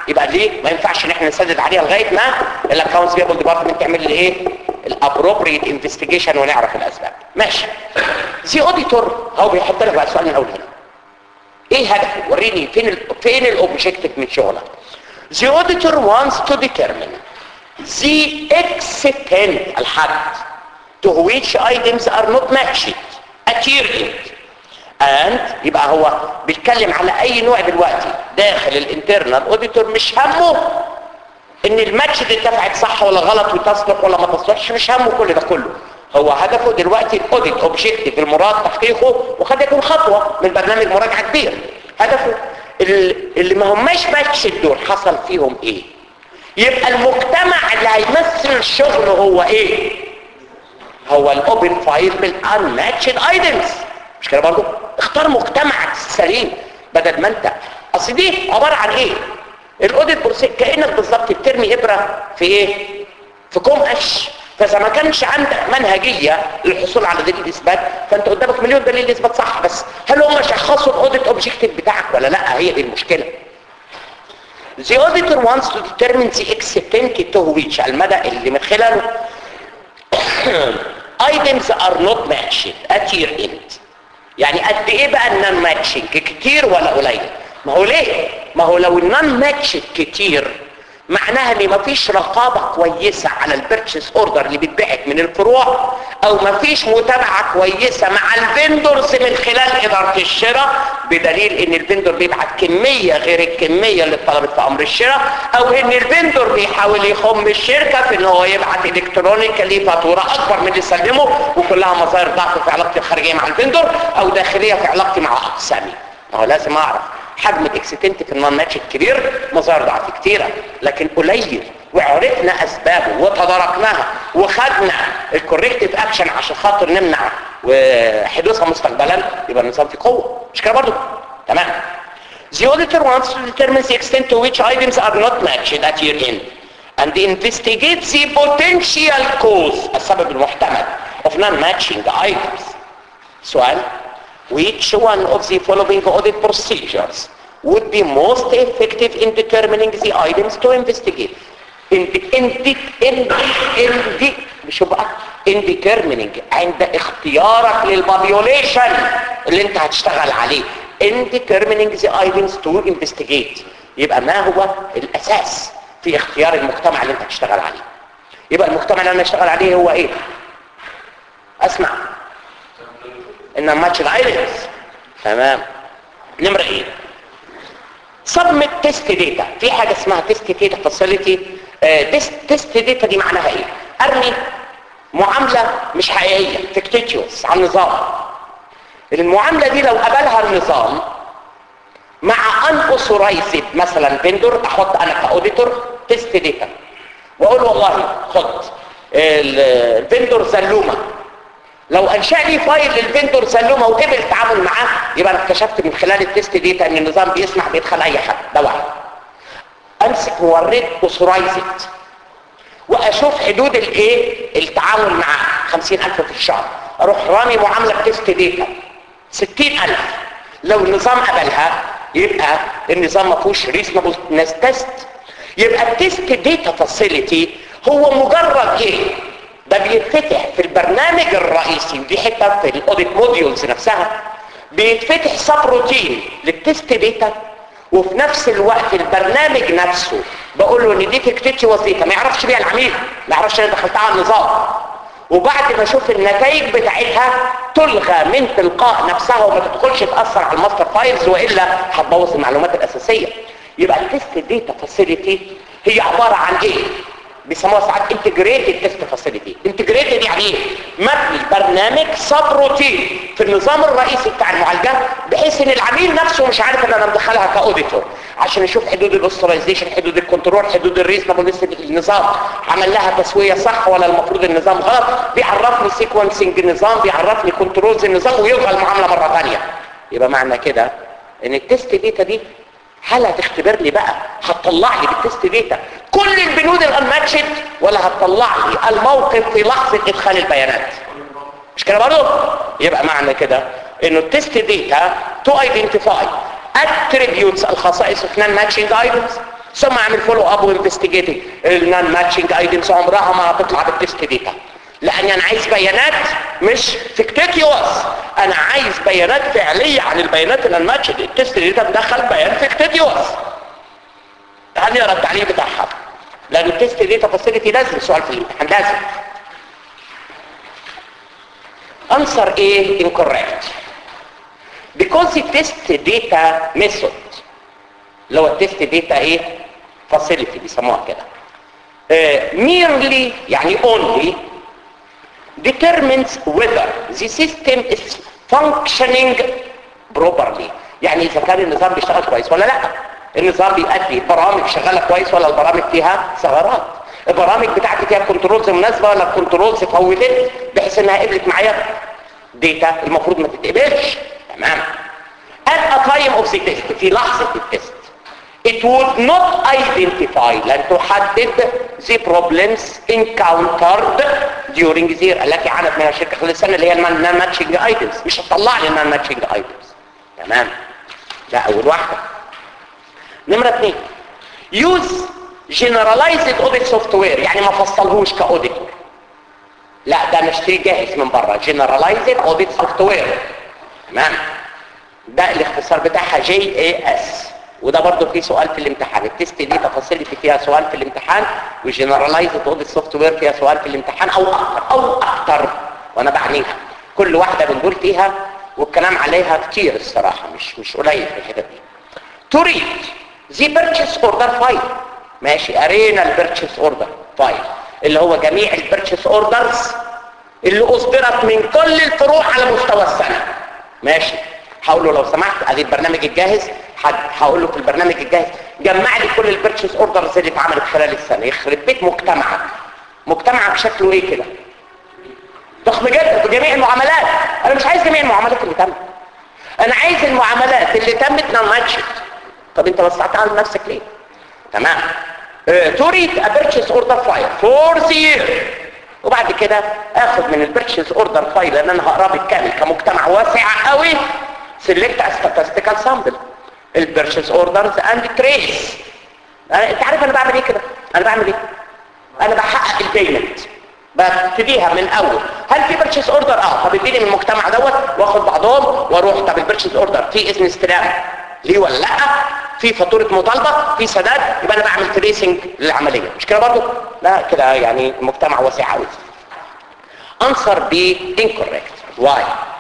يبقى ليه ما ينفعش ان احنا نسدد عليها لغايه ما الاكونتس بيبل ديبارتمنت تعمل لي ايه الابروبريت انفستيجيشن ونعرف الاسباب ماشي زي اوديتور هو بيحط لك بقى سؤال من اول هنا ايه هدفه وريني فين ال فين الاوبجيكتيف من شغلك the auditor wants to determine the extent الحد to which items are not matched at year end and يبقى هو بيتكلم على اي نوع دلوقتي داخل الانترنال اوديتور مش همه ان الماتش دي اتدفعت صح ولا غلط وتصلح ولا ما تصلحش مش همه كل ده كله هو هدفه دلوقتي الاوديت اوبجيكتيف المراد تحقيقه وقد يكون خطوه من برنامج مراجعه كبير هدفه ال- اللي ما هماش ماتش دول حصل فيهم ايه يبقى المجتمع اللي هيمثل الشغل هو ايه هو الاوبن فايل بالانماتشد ايتمز مش كده برضه اختار مجتمعك السليم بدل ما انت اصل دي عباره عن ايه الاوديت بروسيس كانك بالظبط بترمي ابره في ايه في كوم قش فاذا ما كانش عندك منهجيه للحصول على دليل اثبات فانت قدامك مليون دليل اثبات صح بس هل هم شخصوا الاوديت اوبجيكتيف بتاعك ولا لا هي دي المشكله The auditor wants to determine the extent to which المدى اللي من خلاله items are not matched at year end يعني قد ايه بقى النون ماتشنج كتير ولا قليل ما هو ليه ما هو لو النون ماتشنج كتير معناها ان مفيش رقابة كويسة على البيرتشيس اوردر اللي بيتبعت من الفروع او مفيش متابعة كويسة مع الفندورز من خلال ادارة الشراء بدليل ان الفندور بيبعت كمية غير الكمية اللي اتطلبت في امر الشراء او ان الفندور بيحاول يخم الشركة في ان هو يبعت الكترونيكالي فاتورة اكبر من اللي سلمه وكلها مظاهر ضعف في علاقتي الخارجية مع الفندور او داخلية في علاقتي مع اقسامي ما هو لازم اعرف حجم الاكستنت في النون ماتش الكبير مظاهر ضعف كتيرة لكن قليل وعرفنا اسبابه وتداركناها وخدنا الكوريكتيف اكشن عشان خاطر نمنع وحدوثها مستقبلا يبقى النظام في قوه مش كده برضه تمام The auditor wants to determine the extent to which items are not matched at year end and investigate the potential cause السبب المحتمل of non-matching items سؤال which one of the following audit procedures would be most effective in determining the items to investigate in in in in in شو بقى in determining عند اختيارك للبابيوليشن اللي انت هتشتغل عليه in determining the items to investigate يبقى ما هو الاساس في اختيار المجتمع اللي انت هتشتغل عليه يبقى المجتمع اللي انا اشتغل عليه هو ايه اسمع ان ماتش الايلتس تمام نمرة ايه سبمت تيست داتا في حاجة اسمها تيست داتا فاسيلتي تيست داتا دي معناها ايه ارمي معاملة مش حقيقية فيكتيتيوس على النظام المعاملة دي لو قبلها النظام مع ان اوثورايزد مثلا فيندور احط انا كاوديتور تيست داتا واقول والله خد الفيندور سلومه لو انشا لي فايل للفندور سلمه وقبل التعامل معاه يبقى انا اكتشفت من خلال التست ديتا ان النظام بيسمح بيدخل اي حد ده واحد امسك مورد اوثورايزد واشوف حدود الايه التعامل معاه 50000 في الشهر اروح رامي معامله بتست ديتا 60000 لو النظام قبلها يبقى النظام ما فيهوش ريزونبل ناس تيست يبقى التست ديتا فاسيلتي هو مجرد ايه ده بيتفتح في البرنامج الرئيسي ودي حته في الاوديت موديولز نفسها بيتفتح سب روتين للتست داتا وفي نفس الوقت البرنامج نفسه بقول له ان دي فيكتيتي وظيفه ما يعرفش بيها العميل ما يعرفش انا دخلتها على النظام وبعد ما اشوف النتائج بتاعتها تلغى من تلقاء نفسها وما تدخلش تاثر على الماستر فايلز والا هتبوظ المعلومات الاساسيه يبقى التست داتا فاسيلتي هي عباره عن ايه بيسموها ساعات انتجريتد تيست فاسيلتي انتجريتد يعني ايه مبني برنامج سب روتين في النظام الرئيسي بتاع المعالجه بحيث ان العميل نفسه مش عارف ان انا مدخلها كاوديتور عشان يشوف حدود الاوثرايزيشن حدود الكنترول حدود الريزنبلنس النظام عمل لها تسويه صح ولا المفروض النظام غلط بيعرفني سيكونسنج النظام بيعرفني كنترولز النظام ويلغى المعامله مره ثانيه يبقى معنى كده ان التست داتا دي هل هتختبر لي بقى هتطلع لي بالتست داتا كل البنود الانماتشد ولا هتطلع لي الموقف في لحظه ادخال البيانات مش كده برضه يبقى معنى كده انه التست داتا تو ايدنتيفاي attributes الخصائص of non matching items ثم اعمل فولو اب وانفستيجيتنج النون ماتشنج ايتمز عمرها ما هتطلع بالتست داتا لان انا عايز بيانات مش فيكتيتيوس انا عايز بيانات فعليه عن البيانات اللي ماتشد التست داتا مدخل بيان فيكتيتيوس تعال نقرا التعليق بتاعها لان التست داتا فاسيلتي لازم سؤال في الامتحان لازم answer A incorrect because the test data method اللي هو التست داتا ايه facility بيسموها كده uh, merely يعني only determines whether the system is functioning properly يعني اذا كان النظام بيشتغل كويس ولا لا النظام بيأدي برامج شغاله كويس ولا البرامج فيها ثغرات البرامج بتاعتي فيها كنترولز مناسبه ولا الكنترولز فوتت بحيث انها قبلت معايا داتا المفروض ما تتقبلش تمام at a time of the test في لحظه التست it would not identify لن تحدد the problems encountered during the year التي عانت منها الشركه خلال السنه اللي هي النون ماتشنج ايتمز مش هتطلع لي النون ماتشنج ايتمز تمام ده اول واحده نمره اثنين use generalized audit software يعني ما فصلهوش كاوديت لا ده انا اشتري جاهز من بره generalized audit software تمام ده الاختصار بتاعها جي اي اس وده برضو في سؤال في الامتحان التست دي تفاصيل فيها سؤال في الامتحان والجنرالايزد اوديت سوفت وير فيها سؤال في الامتحان او اكتر او اكتر وانا بعنيها كل واحده بنقول فيها والكلام عليها كتير الصراحه مش مش قليل في الحتت دي تريد زي بيرتشيس اوردر فايل ماشي قرينا البيرتشيس اوردر فايل اللي هو جميع البيرتشيس اوردرز اللي اصدرت من كل الفروع على مستوى السنه ماشي هقول له لو سمحت ادي البرنامج الجاهز هقول له في البرنامج الجاهز جمع لي كل البيرتشيس اوردرز اللي اتعملت خلال السنه يخرب بيت مجتمعك مجتمعك شكله ايه كده ضخم جدا بجميع المعاملات انا مش عايز جميع المعاملات اللي تمت انا عايز المعاملات اللي تمت نماتشت طب انت وسعتها على نفسك ليه تمام تريد ابيرتشيس اوردر فايل فور يير وبعد كده اخد من البيرتشيس اوردر فايل لان انا هقراه بالكامل كمجتمع واسع قوي سيلكت statistical sample البيرشيس اوردرز اند تريس انت عارف انا بعمل ايه كده انا بعمل ايه انا بحقق البيمنت ببتديها من اول هل في بيرشيس اوردر اه فبديني من المجتمع دوت واخد بعضهم واروح طب البيرشيس اوردر في اذن استلام ليه ولا لا في فاتوره مطالبه في سداد يبقى انا بعمل تريسنج للعمليه مش كده برضه لا كده يعني المجتمع واسع قوي answer B incorrect why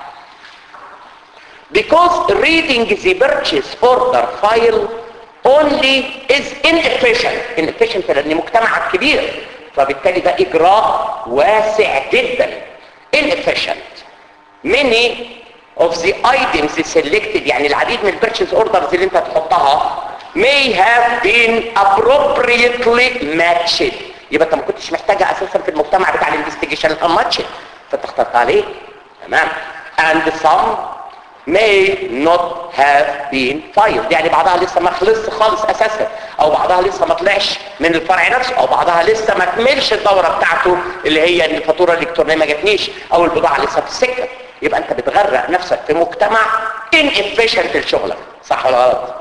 because reading the purchase order file only is inefficient inefficient لان مجتمعك كبير فبالتالي ده اجراء واسع جدا inefficient many of the items selected يعني العديد من البيرتشيز اوردرز اللي انت تحطها may have been appropriately matched يبقى انت ما كنتش محتاجها اساسا في المجتمع بتاع الانفستيجيشن الانماتشد فانت اخترت عليه تمام and some may not have been filed يعني بعضها لسه ما خلصش خالص اساسا او بعضها لسه ما طلعش من الفرع نفسه او بعضها لسه ما كملش الدوره بتاعته اللي هي ان الفاتوره الالكترونيه ما جاتنيش او البضاعه لسه في السكه يبقى انت بتغرق نفسك في مجتمع inefficient لشغلك صح ولا غلط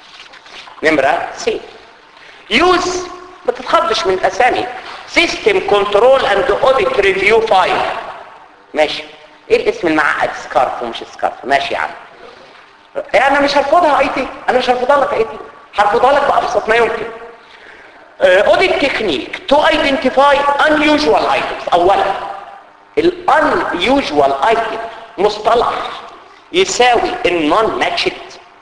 نمره سي يوز ما تتخضش من الاسامي سيستم كنترول اند اوديت ريفيو فايل ماشي ايه الاسم المعقد سكارف ومش سكارف ماشي يا عم إيه انا مش هرفضها اي تي انا مش هرفضها لك اي تي هرفضها لك بابسط ما يمكن اوديت تكنيك تو ايدنتيفاي unusual items اولا unusual item مصطلح يساوي النون ماتشد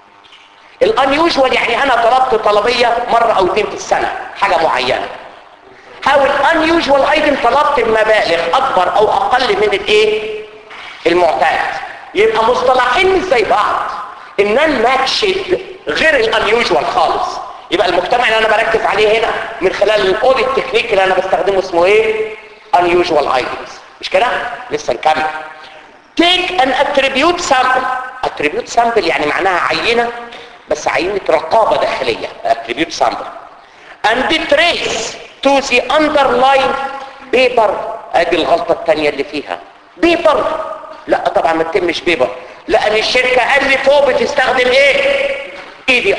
unusual يعني انا طلبت طلبيه مره او اتنين في السنه حاجه معينه او unusual item طلبت مبالغ اكبر او اقل من الايه المعتاد يبقى مصطلحين مش زي بعض النون ماتشد غير الانيوجوال خالص يبقى المجتمع اللي انا بركز عليه هنا من خلال الاوديت تكنيك اللي انا بستخدمه اسمه ايه unusual items مش كده لسه نكمل take an attribute sample attribute sample يعني معناها عينه بس عينه رقابه داخليه attribute sample and trace to the underlying paper ادي الغلطه الثانيه اللي فيها بيبر لا طبعا ما تتمش بيبر لان الشركه قال لي فوق بتستخدم ايه اي دي اي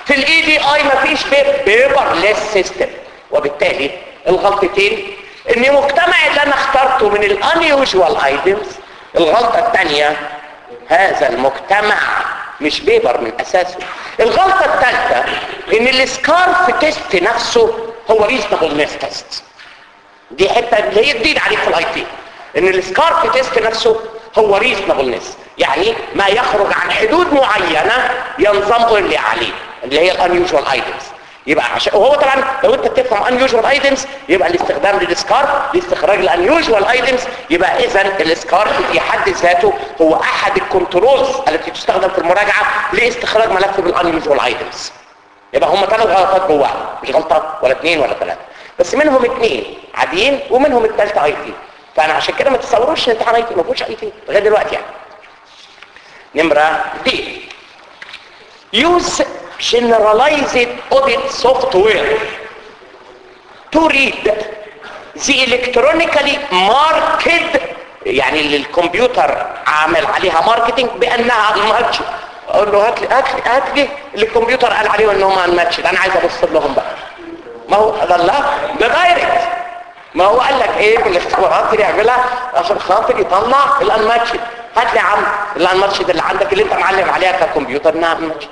في الاي دي اي مفيش بيبرلس سيستم وبالتالي الغلطتين ان المجتمع اللي انا اخترته من الانيوجوال ايتمز الغلطه الثانيه هذا المجتمع مش بيبر من اساسه الغلطه الثالثه ان السكارف تيست نفسه هو ريزنبل تيست دي حته اللي هي جديد عليك في الاي تي ان السكارف تيست نفسه هو ريزنبلنس يعني ما يخرج عن حدود معينه ينظم اللي عليه اللي هي الانيوجوال ايتمز يبقى عشان وهو طبعا لو انت بتفهم انيوجوال ايتمز يبقى الاستخدام للسكارف لاستخراج الانيوجوال ايتمز يبقى اذا السكارف في حد ذاته هو احد الكنترولز التي تستخدم في المراجعه لاستخراج ملف بالانيوجوال ايتمز يبقى هم ثلاث غلطات جواه مش غلطه ولا اثنين ولا ثلاثه بس منهم اثنين عاديين ومنهم الثالثه اي تي فانا عشان كده ما تتصوروش ان امتحان اي تي ما فيهوش اي تي لغايه دلوقتي يعني نمره دي use generalized audit software to read the electronically marked يعني اللي الكمبيوتر عامل عليها ماركتنج بانها unmatched اقول له هات لي هات لي هات لي اللي الكمبيوتر قال عليه ان هم unmatched انا عايز ابص لهم بقى ما هو ده لا ده دايركت ما هو قال لك ايه في الاختبارات اللي يعملها عشان خاطر يطلع الانماتشد هات لي يا عم الانماتشد اللي عندك اللي انت معلم عليها ككمبيوتر انها انماتشد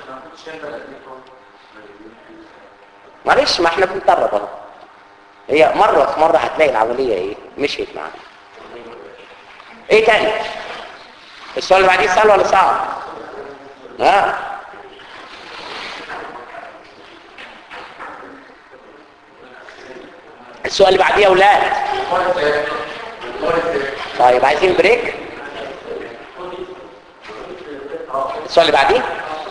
معلش ما احنا بنتدرب اهو هي مره في مره هتلاقي العمليه ايه مشيت معانا ايه تاني السؤال اللي بعديه سهل ولا صعب ها السؤال اللي بعديه يا اولاد طيب عايزين بريك السؤال اللي بعديه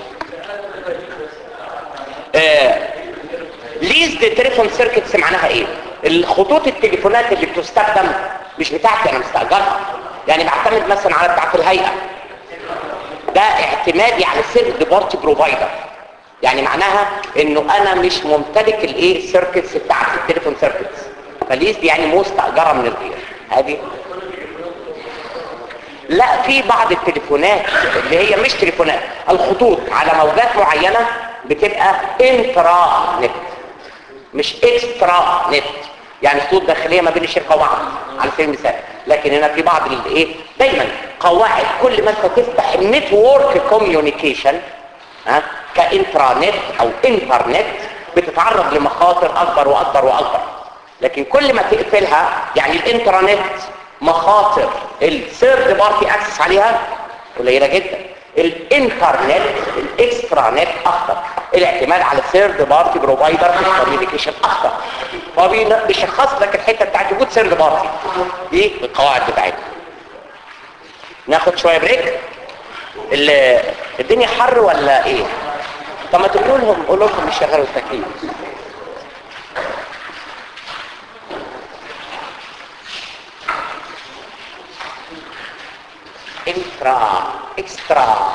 آه. ليز دي تليفون سيركتس معناها ايه الخطوط التليفونات اللي بتستخدم مش بتاعتي انا مستاجرها يعني بعتمد مثلا على بتاعت الهيئه ده اعتمادي على سيرد بارتي بروفايدر يعني معناها انه انا مش ممتلك الايه سيركتس بتاعت التليفون سيركتس فليز دي يعني مستاجره من الغير هذه لا في بعض التليفونات اللي هي مش تليفونات الخطوط على موجات معينه بتبقى انترا نت مش اكسترا نت يعني خطوط داخليه ما بين الشركه وبعض على سبيل المثال لكن هنا في بعض الايه دايما قواعد كل ما انت تفتح النتورك كوميونيكيشن ها كانترا نت او انترنت بتتعرض لمخاطر اكبر واكبر واكبر لكن كل ما تقفلها يعني الانترنت مخاطر الثيرد بارتي اكسس عليها قليله جدا الانترنت الاكسترا نت اخطر الاعتماد على ثيرد بارتي بروفايدر في الكوميونيكيشن اخطر هو بيشخص لك الحته بتاعت وجود ثيرد بارتي دي القواعد بتاعتنا ناخد شويه بريك الدنيا حر ولا ايه طب ما تقولوا لهم قولوا لهم يشغلوا التكييف انترا اكسترا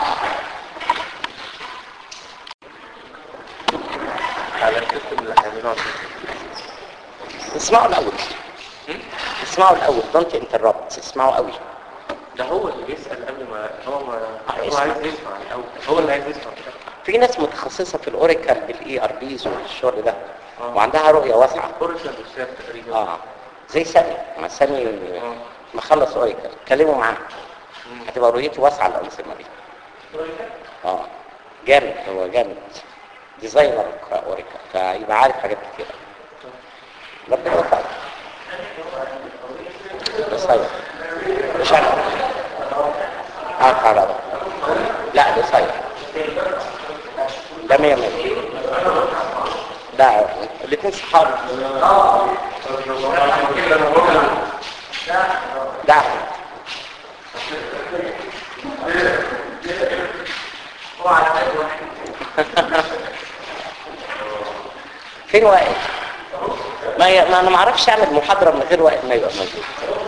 على السيستم اللي هيعملوها اسمعوا الاول اسمعوا الاول دونت انتربت اسمعوا قوي ده هو اللي بيسأل قبل ما هو ما هو اسمع. عايز يسمع الأول هو اللي عايز يسمع في ناس متخصصه في الاوراكل بالاي ار بيز والشغل ده آه. وعندها رؤيه واسعه أوريجن بالشات تقريبا اه زي سامي ما سامي آه. مخلص اوريكل كلموا معاه هتبقى رؤيته واسعه الانظمه دي اه جامد هو جامد ديزاينر اوريكل فيبقى عارف حاجات كتيره ربنا يوفقك ديزاينر مش انا اه كهرباء لا ديزاينر ده مية مية ده الاثنين صحابي ده أحمد. فين وائل ما, ي... ما انا ما اعرفش اعمل محاضره من غير وائل ما يبقى موجود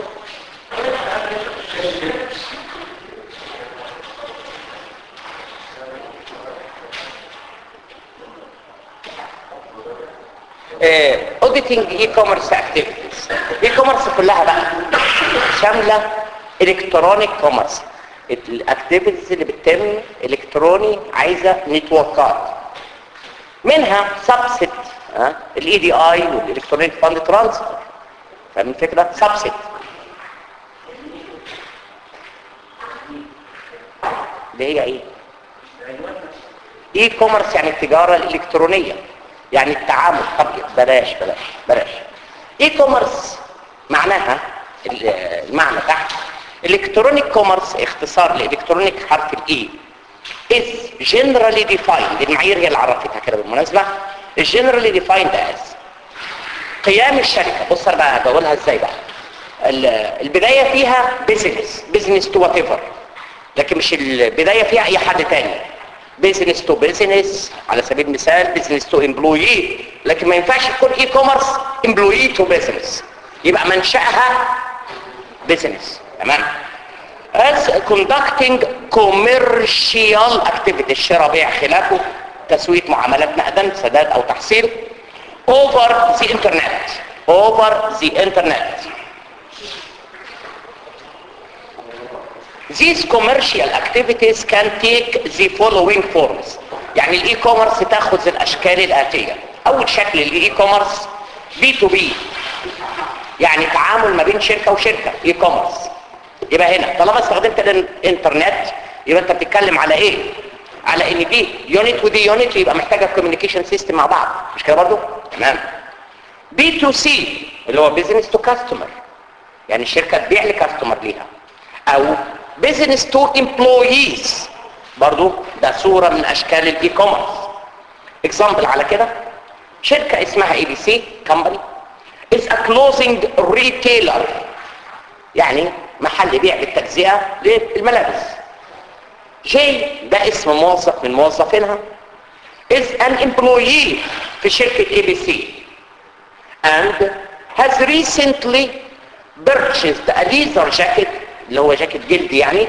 اوديتنج اي كوميرس اكتيفيتيز اي كوميرس كلها بقى شامله الكترونيك كوميرس الاكتيفيتيز اللي بتتم الكتروني عايزه نتوركات منها سبست الاي دي اي والالكترونيك فاند ترانسفير فاهم الفكره سبست اللي هي ايه اي كوميرس يعني التجاره الالكترونيه يعني التعامل طب بلاش بلاش بلاش اي كوميرس معناها ال- المعنى تحت الكترونيك كوميرس اختصار لالكترونيك حرف الاي is generally defined المعايير هي اللي عرفتها كده بالمناسبه generally defined as قيام الشركه بص انا بقى بقولها ازاي بقى ال- البدايه فيها بيزنس بيزنس تو وات ايفر لكن مش البدايه فيها اي حد تاني بيزنس تو بيزنس على سبيل المثال بيزنس تو امبلوي لكن ما ينفعش يكون اي كوميرس امبلوي تو بيزنس يبقى منشأها بيزنس تمام as conducting commercial activity الشراء بيع خلافه تسوية معاملات نقدا سداد او تحصيل over the internet over the internet These commercial activities can take the following forms يعني الاي كوميرس تاخذ الاشكال الاتيه اول شكل الاي كوميرس بي تو بي يعني تعامل ما بين شركه وشركه اي كوميرس يبقى هنا طالما استخدمت الانترنت يبقى انت بتتكلم على ايه على ان دي يونت ودي يونت يبقى محتاجه كوميونيكيشن سيستم مع بعض مش كده برضه تمام بي تو سي اللي هو بزنس تو كاستمر يعني الشركه تبيع لكاستمر ليها او بزنس تو امبلويز برضو ده صوره من اشكال الاي كوميرس اكزامبل على كده شركه اسمها اي بي سي كمباني از ا كلوزنج ريتيلر يعني محل بيع بالتجزئه للملابس جي ده اسم موظف من موظفينها is an employee في شركة ABC and has recently purchased a leather jacket اللي هو جاكيت جلد يعني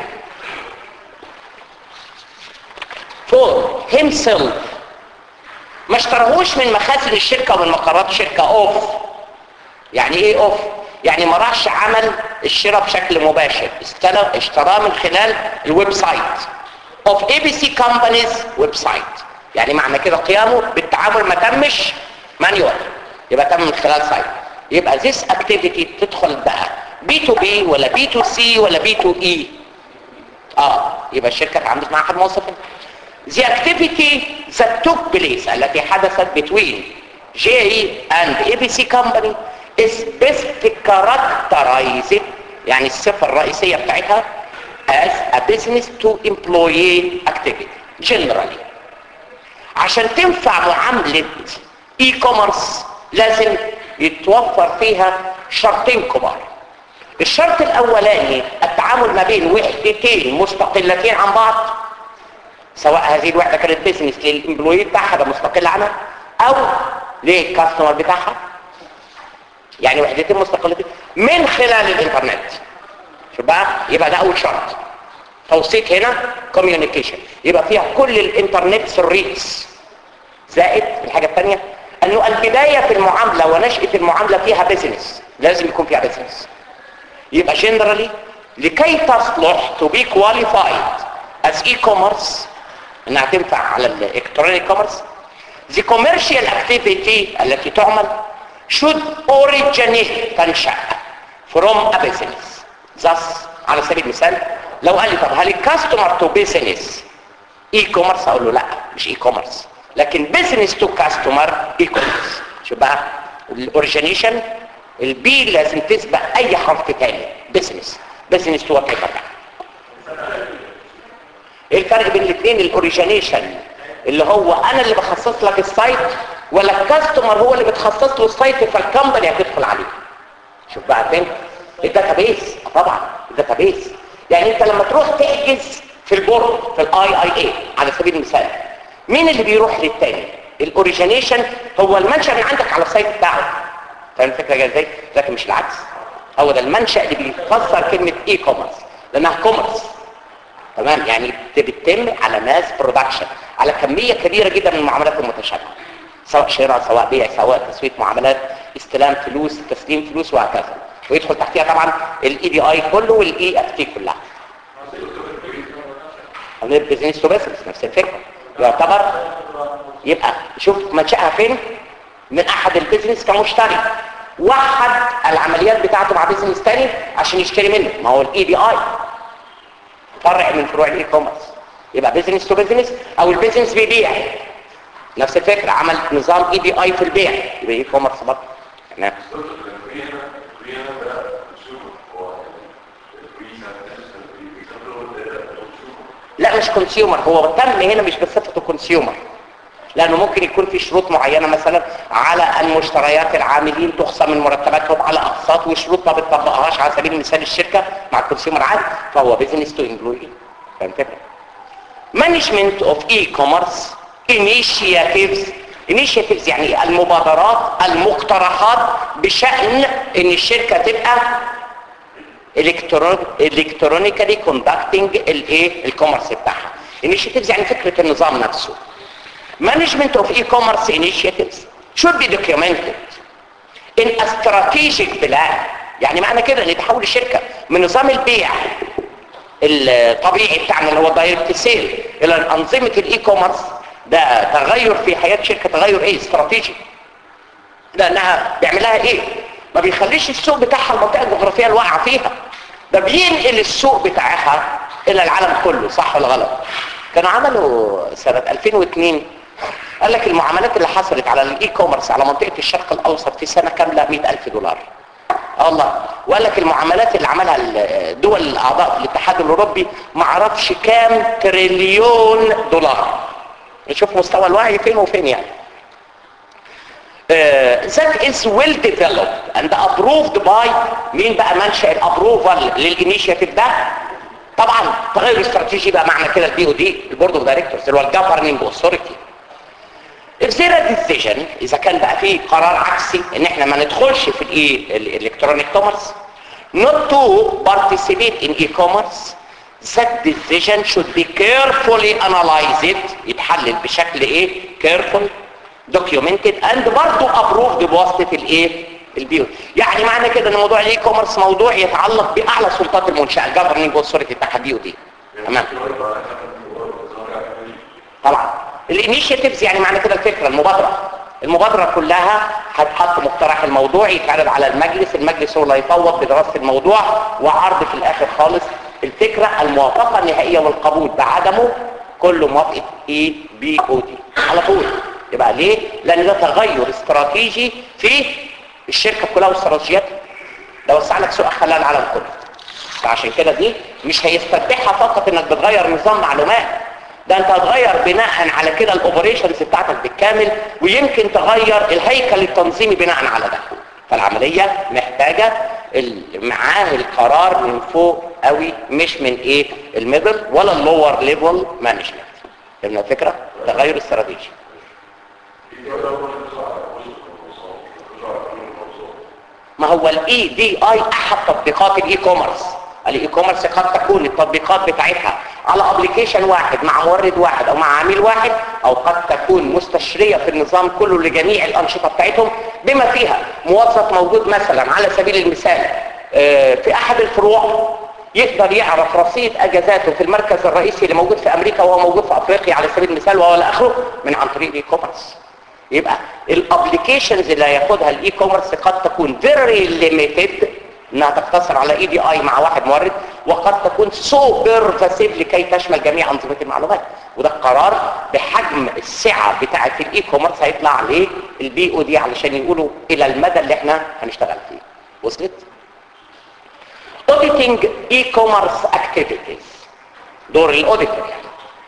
for himself ما اشتراهوش من مخازن الشركة ومن مقرات الشركة اوف يعني ايه اوف يعني ما راحش عمل الشراء بشكل مباشر اشترى اشتراه من خلال الويب سايت اوف اي بي سي كومبانيز ويب سايت يعني معنى كده قيامه بالتعامل ما تمش مانيوال يبقى تم من خلال سايت يبقى this activity تدخل بقى بي تو بي ولا بي تو سي ولا بي تو اي اه يبقى الشركه اتعاملت مع احد موظفين The activity that took place التي حدثت between JE and ABC company is best characterized يعني الصفة الرئيسية بتاعتها as a business to employee activity generally عشان تنفع معاملة اي كوميرس لازم يتوفر فيها شرطين كبار الشرط الاولاني التعامل ما بين وحدتين مستقلتين عن بعض سواء هذه الوحده كانت بيزنس للامبلوي بتاعها ده مستقل عنها او للكاستمر بتاعها يعني وحدتين مستقلتين من خلال الانترنت شوف بقى يبقى ده اول شرط توثيق هنا كوميونيكيشن يبقى فيها كل الانترنت الريتس زائد الحاجه الثانيه انه البدايه في المعامله ونشاه المعامله فيها بيزنس لازم يكون فيها بيزنس يبقى جنرالي لكي تصلح to be qualified as e-commerce انها تنفع على الالكترونيك كوميرس the commercial activity التي تعمل should originate تنشأ from a business thus على سبيل المثال لو قال لي طب هل الكاستمر تو بيزنس اي كوميرس اقول له لا مش اي كوميرس لكن بيزنس تو كاستمر اي كوميرس شوف بقى الاوريجينيشن البي لازم تسبق اي حرف تاني بيزنس بيزنس تو وات ايفر ايه الفرق بين الاثنين الاوريجينيشن اللي هو انا اللي بخصص لك السايت ولا الكاستمر هو اللي بتخصص له السايت فالكمباني هتدخل عليه شوف بقى فين الداتابيس طبعا الداتابيس يعني انت لما تروح تحجز في البورد في الاي اي اي على سبيل المثال مين اللي بيروح للتاني الاوريجينيشن هو المنشا من عندك على السايت بتاعه فاهم الفكره جايه ازاي لكن مش العكس هو ده المنشا اللي بيفسر كلمه اي كوميرس لانها كوميرس تمام يعني بتتم على ماس برودكشن على كميه كبيره جدا من المعاملات المتشابهه سواء شراء سواء بيع سواء تسويه معاملات استلام فلوس تسليم فلوس وهكذا ويدخل تحتها طبعا الاي دي اي كله والاي اف تي كلها عمليه بزنس تو بزنس نفس الفكره يعتبر يبقى شوف منشأها فين من احد البيزنس كمشتري وحد العمليات بتاعته مع بيزنس تاني عشان يشتري منه ما هو الاي دي اي فرع من فروع الاي كوميرس يبقى بيزنس تو بيزنس او البيزنس بيبيع نفس الفكره عمل نظام اي دي اي في البيع يبقى اي كوميرس برضه تمام لا مش كونسيومر هو تم هنا مش بصفته كونسيومر لانه ممكن يكون في شروط معينه مثلا على ان مشتريات العاملين تخصم من مرتباتهم على اقساط وشروط ما بتطبقهاش على سبيل المثال الشركه مع الكونسيومر عادي فهو بيزنس تو امبلوي فاهم كده مانجمنت اوف اي كوميرس انيشياتيفز انيشياتيفز يعني المبادرات المقترحات بشان ان الشركه تبقى الكترونيكالي كوندكتنج الايه الكوميرس بتاعها انيشياتيفز يعني فكره النظام نفسه management of e-commerce initiatives should be documented in a strategic plan يعني معنى كده ان تحول الشركه من نظام البيع الطبيعي بتاعنا اللي هو دايركت سيل الى انظمه الاي كوميرس ده تغير في حياه شركه تغير ايه استراتيجي لانها بيعملها ايه ما بيخليش السوق بتاعها المنطقه الجغرافيه اللي واقعه فيها ده بينقل السوق بتاعها الى العالم كله صح ولا غلط كانوا عملوا سنه 2002 قال لك المعاملات اللي حصلت على الاي كوميرس على منطقه الشرق الاوسط في سنه كامله 100000 دولار اه والله وقال لك المعاملات اللي عملها الدول الاعضاء في الاتحاد الاوروبي ما اعرفش كام تريليون دولار نشوف مستوى الوعي فين وفين يعني uh, that is well developed and approved by مين بقى منشأ الابروفال للانيشياتيف ده طبعا تغير استراتيجي بقى معنى كده البي او دي البورد اوف دايركتورز اللي هو الجفرننج اوثورتي if there a decision اذا كان بقى في قرار عكسي ان احنا ما ندخلش في الايه الالكترونيك كوميرس not to participate in e-commerce that decision should be carefully analyzed يتحلل بشكل ايه careful documented and برضه approved بواسطه الايه البيو يعني معنى كده ان موضوع الاي كوميرس موضوع يتعلق باعلى سلطات المنشاه الجفرننج اوثورتي بتاع البي دي تمام طبعا الانيشيتيفز يعني معنى كده الفكره المبادره المبادره كلها هتحط مقترح الموضوع يتعرض على المجلس المجلس هو اللي هيفوض بدراسه الموضوع وعرض في الاخر خالص الفكره الموافقه النهائيه والقبول بعدمه كله موافقه اي بي او دي على طول يبقى ليه لان ده تغير استراتيجي في الشركه كلها واستراتيجيتها ده وسع لك سوق خلال العالم كله فعشان كده دي مش هيستبدحها فقط انك بتغير نظام معلومات ده انت هتغير بناء على كده الاوبريشنز بتاعتك بالكامل ويمكن تغير الهيكل التنظيمي بناء على ده فالعملية محتاجة معاه القرار من فوق قوي مش من ايه الميدل ولا اللور ليفل مانجمنت فهمنا الفكرة تغير استراتيجي ما هو الاي دي اي احد تطبيقات الاي كوميرس الاي كوميرس قد تكون التطبيقات بتاعتها على ابلكيشن واحد مع مورد واحد او مع عميل واحد او قد تكون مستشريه في النظام كله لجميع الانشطه بتاعتهم بما فيها موظف موجود مثلا على سبيل المثال في احد الفروع يقدر يعرف رصيد اجازاته في المركز الرئيسي اللي موجود في امريكا وهو موجود في افريقيا على سبيل المثال وهو اخره من عن طريق الاي كوميرس يبقى الابلكيشنز اللي هياخدها الاي كوميرس قد تكون فيري ليميتد انها تقتصر على اي دي اي مع واحد مورد وقد تكون سو بيرفاسيف لكي تشمل جميع انظمه المعلومات وده قرار بحجم السعه بتاعه الاي كوميرس هيطلع عليه البي او دي علشان يقولوا الى المدى اللي احنا هنشتغل فيه وصلت auditing e-commerce activities دور الاوديتور يعني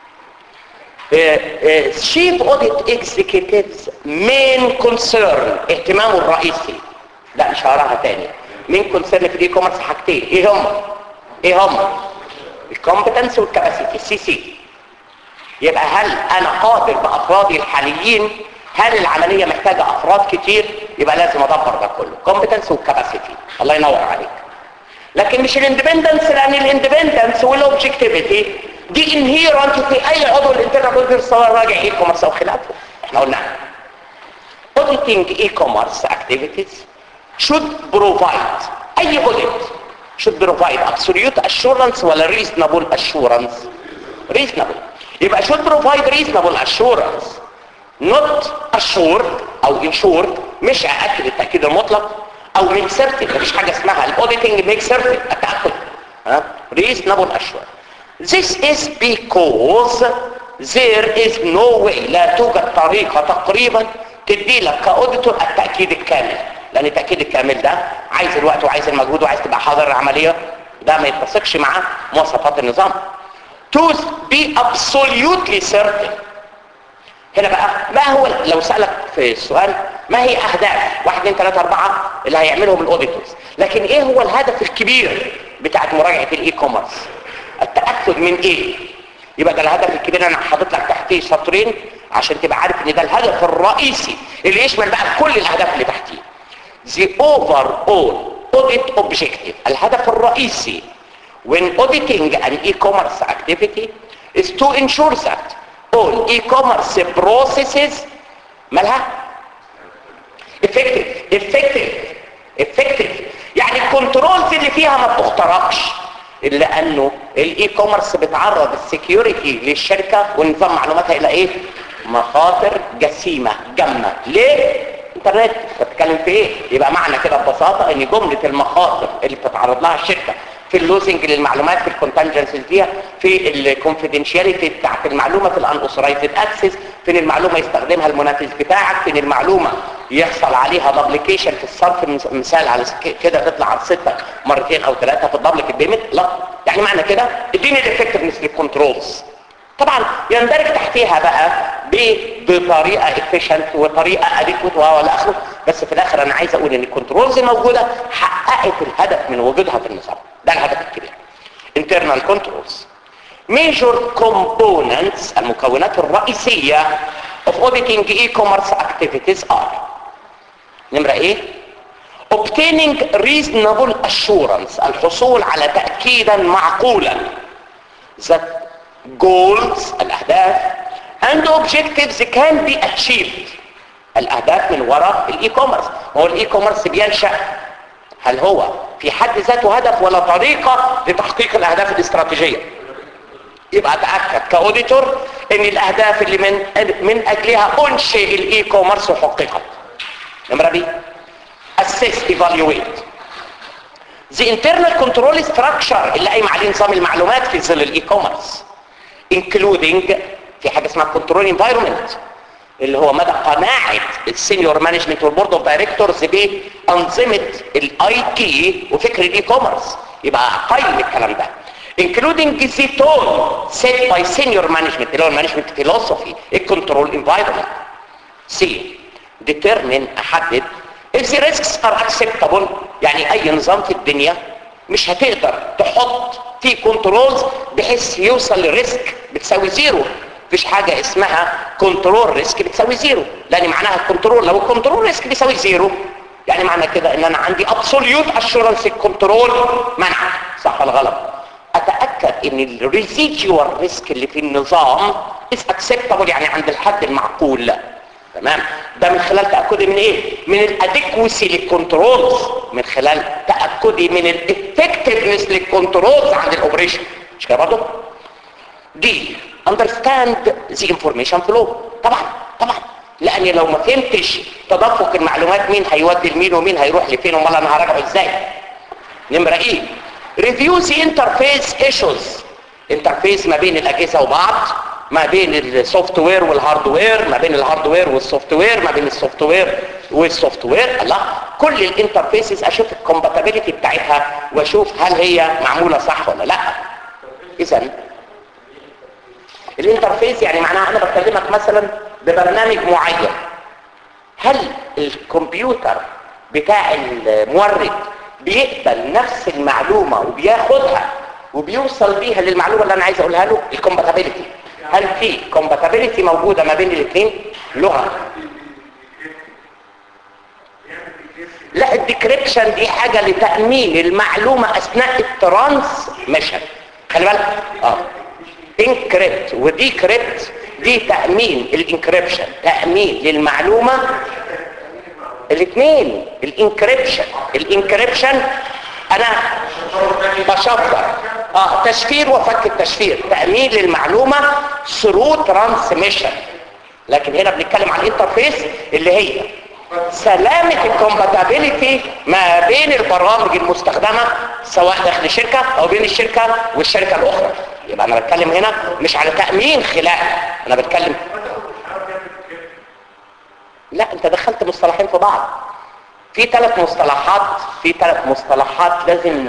شيف اوديت اكزيكتيفز مين كونسيرن اهتمامه الرئيسي لا مش هقراها تاني مين كونسيرن في الاي كوميرس حاجتين ايه هم ايه هم الكومبتنس والكاباسيتي السي سي يبقى هل انا قادر بافرادي الحاليين هل العمليه محتاجه افراد كتير يبقى لازم ادبر ده كله كومبتنس والكاباسيتي الله ينور عليك لكن مش الاندبندنس لان الاندبندنس والاوبجكتيفيتي دي انهيرنت في اي عضو الانترنت اوديتور سواء راجع اي كوميرس او خلافه احنا قلنا auditing e-commerce activities should provide اي audit should provide absolute assurance ولا reasonable assurance reasonable يبقى should provide reasonable assurance not assured او ensured مش اكد التاكيد المطلق او make certain مفيش حاجه اسمها الاوديتنج make certain التاكد ها reasonable assurance this is because there is no way لا توجد طريقه تقريبا تدي لك كاوديتور التاكيد الكامل لان التاكيد الكامل ده عايز الوقت وعايز المجهود وعايز تبقى حاضر العمليه ده ما يتسقش مع مواصفات النظام to be absolutely certain هنا بقى ما هو لو سألك في السؤال ما هي أهداف واحد اثنين ثلاثة أربعة اللي هيعملهم الأوديتورز لكن إيه هو الهدف الكبير بتاعت مراجعة الإي كوميرس التأكد من إيه يبقى ده الهدف الكبير أنا حاطط لك تحتيه سطرين عشان تبقى عارف إن ده الهدف الرئيسي اللي يشمل بقى كل الأهداف اللي تحتيه the overall audit objective الهدف الرئيسي when auditing an e-commerce activity is to ensure that all e-commerce processes مالها effective effective effective يعني الكنترولز اللي فيها ما بتخترقش الا انه الاي كوميرس بتعرض السكيورتي للشركه ونظام معلوماتها الى ايه مخاطر جسيمه جامه ليه انترنت بتتكلم في ايه يبقى معنى كده ببساطه ان جمله المخاطر اللي بتتعرض لها الشركه في اللوزنج للمعلومات في الكونتنجنسز دي في الكونفيدنشياليتي بتاعت المعلومه في الانوثرايزد اكسس فين المعلومه يستخدمها المنافس بتاعك فين المعلومه يحصل عليها دبليكيشن في الصرف مثال على كده تطلع على ستة مرتين او ثلاثه في الدبليك بيمنت لا يعني معنى كده اديني الافكتفنس للكنترولز طبعا يندرج تحتيها بقى بطريقه افيشنت وطريقه اديكوت والى اخره بس في الاخر انا عايز اقول ان الكنترولز موجوده حققت الهدف من وجودها في النظام ده الهدف الكبير internal controls major components المكونات الرئيسيه of auditing e-commerce activities are نمرة ايه obtaining reasonable assurance الحصول على تأكيدا معقولا that goals الاهداف and objectives can be achieved الاهداف من وراء الاي كوميرس هو الاي كوميرس بينشأ هل هو في حد ذاته هدف ولا طريقة لتحقيق الاهداف الاستراتيجية يبقى اتاكد كاوديتور ان الاهداف اللي من من اجلها انشئ الاي كوميرس وحققت نمره بي assess evaluate the internal control structure اللي قايم عليه نظام المعلومات في ظل الاي كوميرس including في حاجه اسمها كنترول انفايرمنت اللي هو مدى قناعه السينيور مانجمنت والبورد اوف دايركتورز بانظمه الاي تي وفكر الاي كوميرس يبقى قيم الكلام ده including the tone set by senior management اللي هو المانجمنت philosophy الكنترول environment C determine احدد if the risks are acceptable يعني اي نظام في الدنيا مش هتقدر تحط فيه كنترولز بحيث يوصل للريسك بتساوي زيرو مفيش حاجة اسمها كنترول ريسك بتساوي زيرو لان معناها الكنترول لو الكنترول ريسك بيساوي زيرو يعني معنى كده ان انا عندي ابسوليوت اشورنس الكنترول منع صح ولا غلط اتاكد ان الريزيديوال ريسك اللي في النظام از اكسبتابل يعني عند الحد المعقول تمام ده من خلال تاكدي من ايه من الادكوسي للكنترولز من خلال تاكدي من الافكتفنس للكنترولز عند الاوبريشن مش كده برضه دي understand the information flow طبعا طبعا لاني لو ما فهمتش تدفق المعلومات مين هيودي لمين ومين هيروح لفين امال انا هراجعه ازاي نمره ايه ريفيو the interface issues انترفيس ما بين الاجهزه وبعض ما بين السوفت وير والهاردوير ما بين الهاردوير والسوفت وير ما بين السوفت وير والسوفت وير الله كل الانترفيسز اشوف الكومباتيبيليتي بتاعتها واشوف هل هي معموله صح ولا لا اذا الانترفيس يعني معناها انا بكلمك مثلا ببرنامج معين هل الكمبيوتر بتاع المورد بيقبل نفس المعلومة وبياخدها وبيوصل بيها للمعلومة اللي انا عايز اقولها له الكومباتيبيليتي هل في كومباتيبيليتي موجودة ما بين الاثنين لغة لا الديكريبشن دي حاجة لتأمين المعلومة اثناء الترانس ميشن خلي بالك اه انكريبت وديكريبت دي تأمين الانكريبشن تأمين للمعلومة الاثنين الانكريبشن الانكريبشن انا بشفر اه تشفير وفك التشفير تأمين للمعلومة ثرو ترانسميشن لكن هنا بنتكلم عن الانترفيس اللي هي سلامة الكومباتابيليتي ما بين البرامج المستخدمة سواء داخل الشركة او بين الشركة والشركة الاخرى يبقى انا بتكلم هنا مش على تأمين خلاف انا بتكلم لا انت دخلت مصطلحين في بعض في ثلاث مصطلحات في ثلاث مصطلحات لازم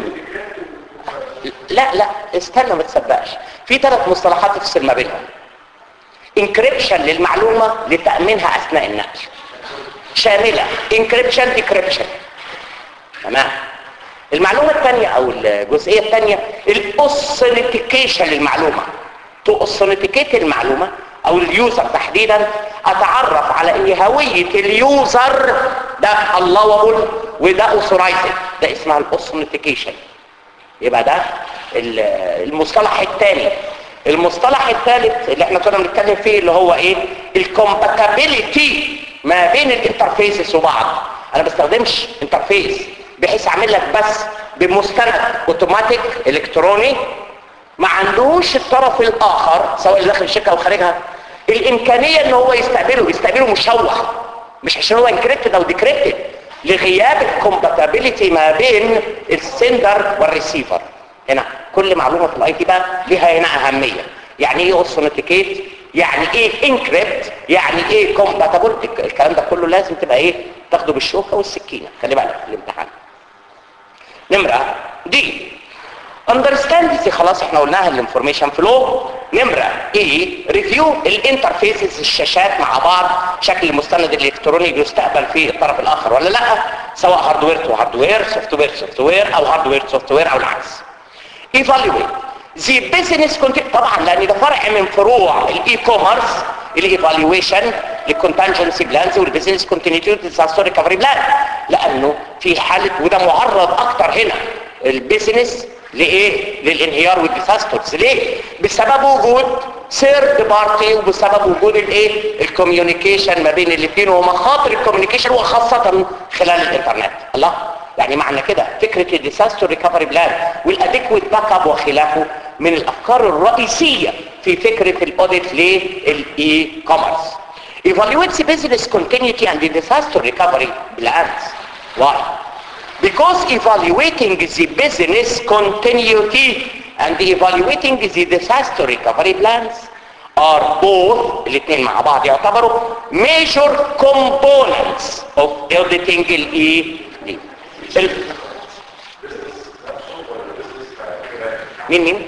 لا لا استنى ما تسبقش في ثلاث مصطلحات تفصل ما بينهم انكريبشن للمعلومة لتأمينها أثناء النقل شاملة انكريبشن ديكريبشن تمام المعلومة الثانية أو الجزئية الثانية الاوثنتيكيشن للمعلومة تؤثنتيكيت المعلومة أو اليوزر تحديدا أتعرف على أن هوية اليوزر ده allowable وده اوثرايزد ده اسمها الاوثنتيكيشن يبقى ده المصطلح الثاني المصطلح الثالث اللي احنا كنا بنتكلم فيه اللي هو ايه الكومباتابيليتي ما بين الانترفيسز وبعض انا بستخدمش انترفيس بحيث اعمل لك بس بمستند اوتوماتيك الكتروني ما عندوش الطرف الاخر سواء اللي داخل الشركه او خارجها الامكانيه ان هو يستقبله يستقبله مشوه مش عشان هو انكريبتد او ديكريبتد لغياب الكومباتابيليتي ما بين السندر والريسيفر هنا كل معلومه في الاي تي بقى ليها هنا اهميه يعني ايه اوثنتيكيت يعني ايه انكريبت يعني ايه كومباتبل الكلام ده كله لازم تبقى ايه تاخده بالشوكه والسكينه خلي بالك في الامتحان نمره دي اندرستاند دي خلاص احنا قلناها الانفورميشن فلو نمره ايه ريفيو الانترفيسز الشاشات مع بعض شكل المستند الالكتروني بيستقبل في الطرف الاخر ولا لا سواء هاردوير تو هاردوير سوفت وير سوفت وير او هاردوير سوفت وير او العكس ايفالويت زي بيزنس كنت طبعا لان ده فرع من فروع الاي كوميرس الايفالويشن للكونتنجنسي بلانز والبيزنس كونتينيتي ديزاستر ريكفري بلان لانه في حاله وده معرض اكتر هنا البيزنس لايه للانهيار والديزاسترز ليه بسبب وجود ثيرد بارتي وبسبب وجود الايه الكوميونيكيشن ما بين الاثنين ومخاطر الكوميونيكيشن وخاصه خلال الانترنت الله يعني معنى كده فكرة الديساستر ريكفري بلان والاديكويت باك اب وخلافه من الافكار الرئيسية في فكرة الاوديت للاي كوميرس evaluates business continuity and the disaster recovery plans why because evaluating the business continuity and evaluating the disaster recovery plans are both الاثنين مع بعض يعتبروا major components of auditing الاي دي ال... مين مين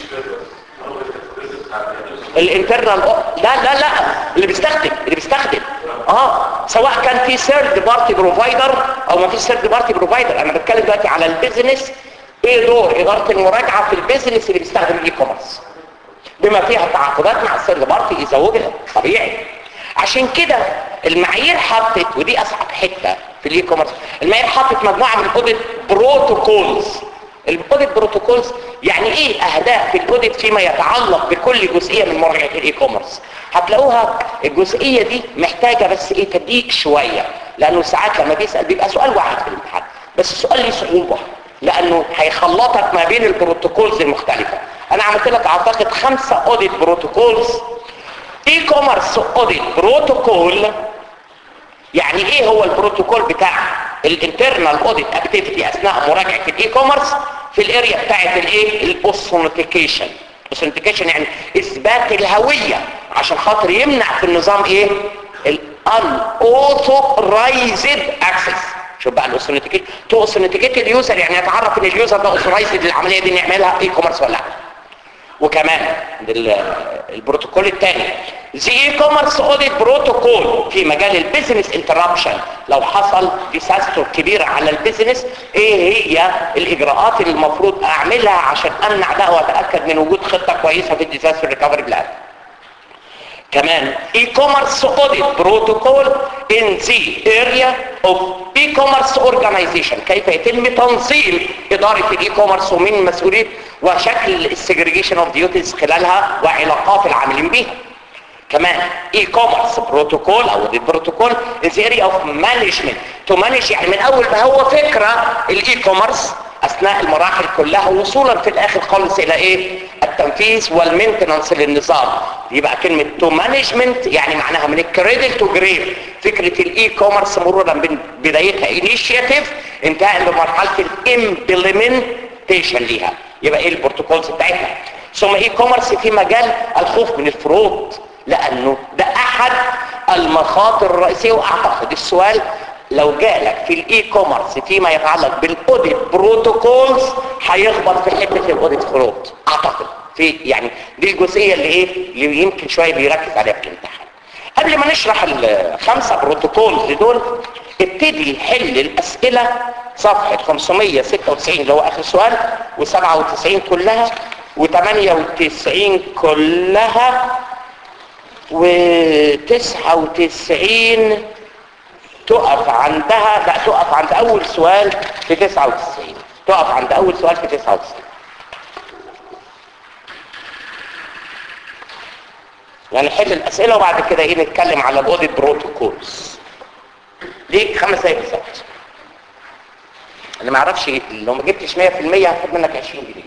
الانترنال لا لا لا اللي بيستخدم اللي بيستخدم اه سواء كان في سيرد بارتي بروفايدر او ما فيش سيرد بارتي بروفايدر انا بتكلم دلوقتي على البيزنس ايه دور اداره المراجعه في البيزنس اللي بيستخدم الاي كوميرس بما فيها تعاقدات مع السيرد بارتي اذا وجد طبيعي عشان كده المعايير حطت ودي اصعب حته في الاي كوميرس المعايير حطت مجموعه من الاوديت بروتوكولز الاوديت بروتوكولز يعني ايه اهداف الاوديت فيما يتعلق بكل جزئيه من مراجعه الاي كوميرس هتلاقوها الجزئيه دي محتاجه بس ايه تدقيق شويه لانه ساعات لما بيسال بيبقى سؤال واحد في الامتحان بس السؤال ليه صعوبه لانه هيخلطك ما بين البروتوكولز المختلفه انا عملت لك اعتقد خمسه اوديت بروتوكولز اي كوميرس اوديت بروتوكول يعني ايه هو البروتوكول بتاع الانترنال اوديت اكتيفيتي اثناء مراجعه الاي كوميرس في الاريا بتاعه الايه الاوثنتيكيشن اوثنتيكيشن يعني اثبات الهويه عشان خاطر يمنع في النظام ايه الان اوثورايزد اكسس شوف بقى الاوثنتيكيشن تو اوثنتيكيت اليوزر يعني يتعرف ان اليوزر ده اوثرايزد للعمليه دي نعملها اي كوميرس ولا لا وكمان البروتوكول الثاني زي اي كوميرس اوديت بروتوكول في مجال البيزنس انتربشن لو حصل ديساستر كبير على البيزنس ايه هي الاجراءات اللي المفروض اعملها عشان امنع ده واتاكد من وجود خطه كويسه في الديساستر ريكفري بلان كمان اي كوميرس اوديت بروتوكول ان ذا اريا اوف اي كوميرس اورجانيزيشن كيف يتم تنظيم اداره الاي كوميرس ومن مسؤوليه وشكل السيجريجيشن اوف ديوتيز خلالها وعلاقات العاملين بها كمان اي كوميرس بروتوكول او دي بروتوكول ان ذا اريا اوف مانجمنت تو مانج يعني من اول ما هو فكره الاي كوميرس اثناء المراحل كلها وصولا في الاخر خالص الى ايه التنفيذ والمينتنانس للنظام يبقى كلمه تو مانجمنت يعني معناها من الكريدل تو جريف فكره الاي كوميرس مرورا من بدايتها انيشيتيف انتهاء بمرحله الامبلمنتيشن ليها يبقى ايه البروتوكولز بتاعتها ثم اي كوميرس في مجال الخوف من الفروض لانه ده احد المخاطر الرئيسيه واعتقد السؤال لو جالك في الاي كوميرس فيما يتعلق بالاوديت بروتوكولز هيخبط في حته الاوديت فروض اعتقد في يعني دي الجزئيه اللي ايه اللي يمكن شويه بيركز عليها في الامتحان قبل ما نشرح الخمسه بروتوكولز دول ابتدي حل الاسئله صفحه 596 اللي هو اخر سؤال و97 كلها و98 كلها و99 تقف عندها لا تقف عند اول سؤال في 99 تقف عند اول سؤال في 99 يعني حل الاسئله وبعد كده ايه نتكلم على الاوديت بروتوكولز ليك خمس دقايق بالظبط اللي ما يعرفش لو ما جبتش 100% هاخد منك 20 جنيه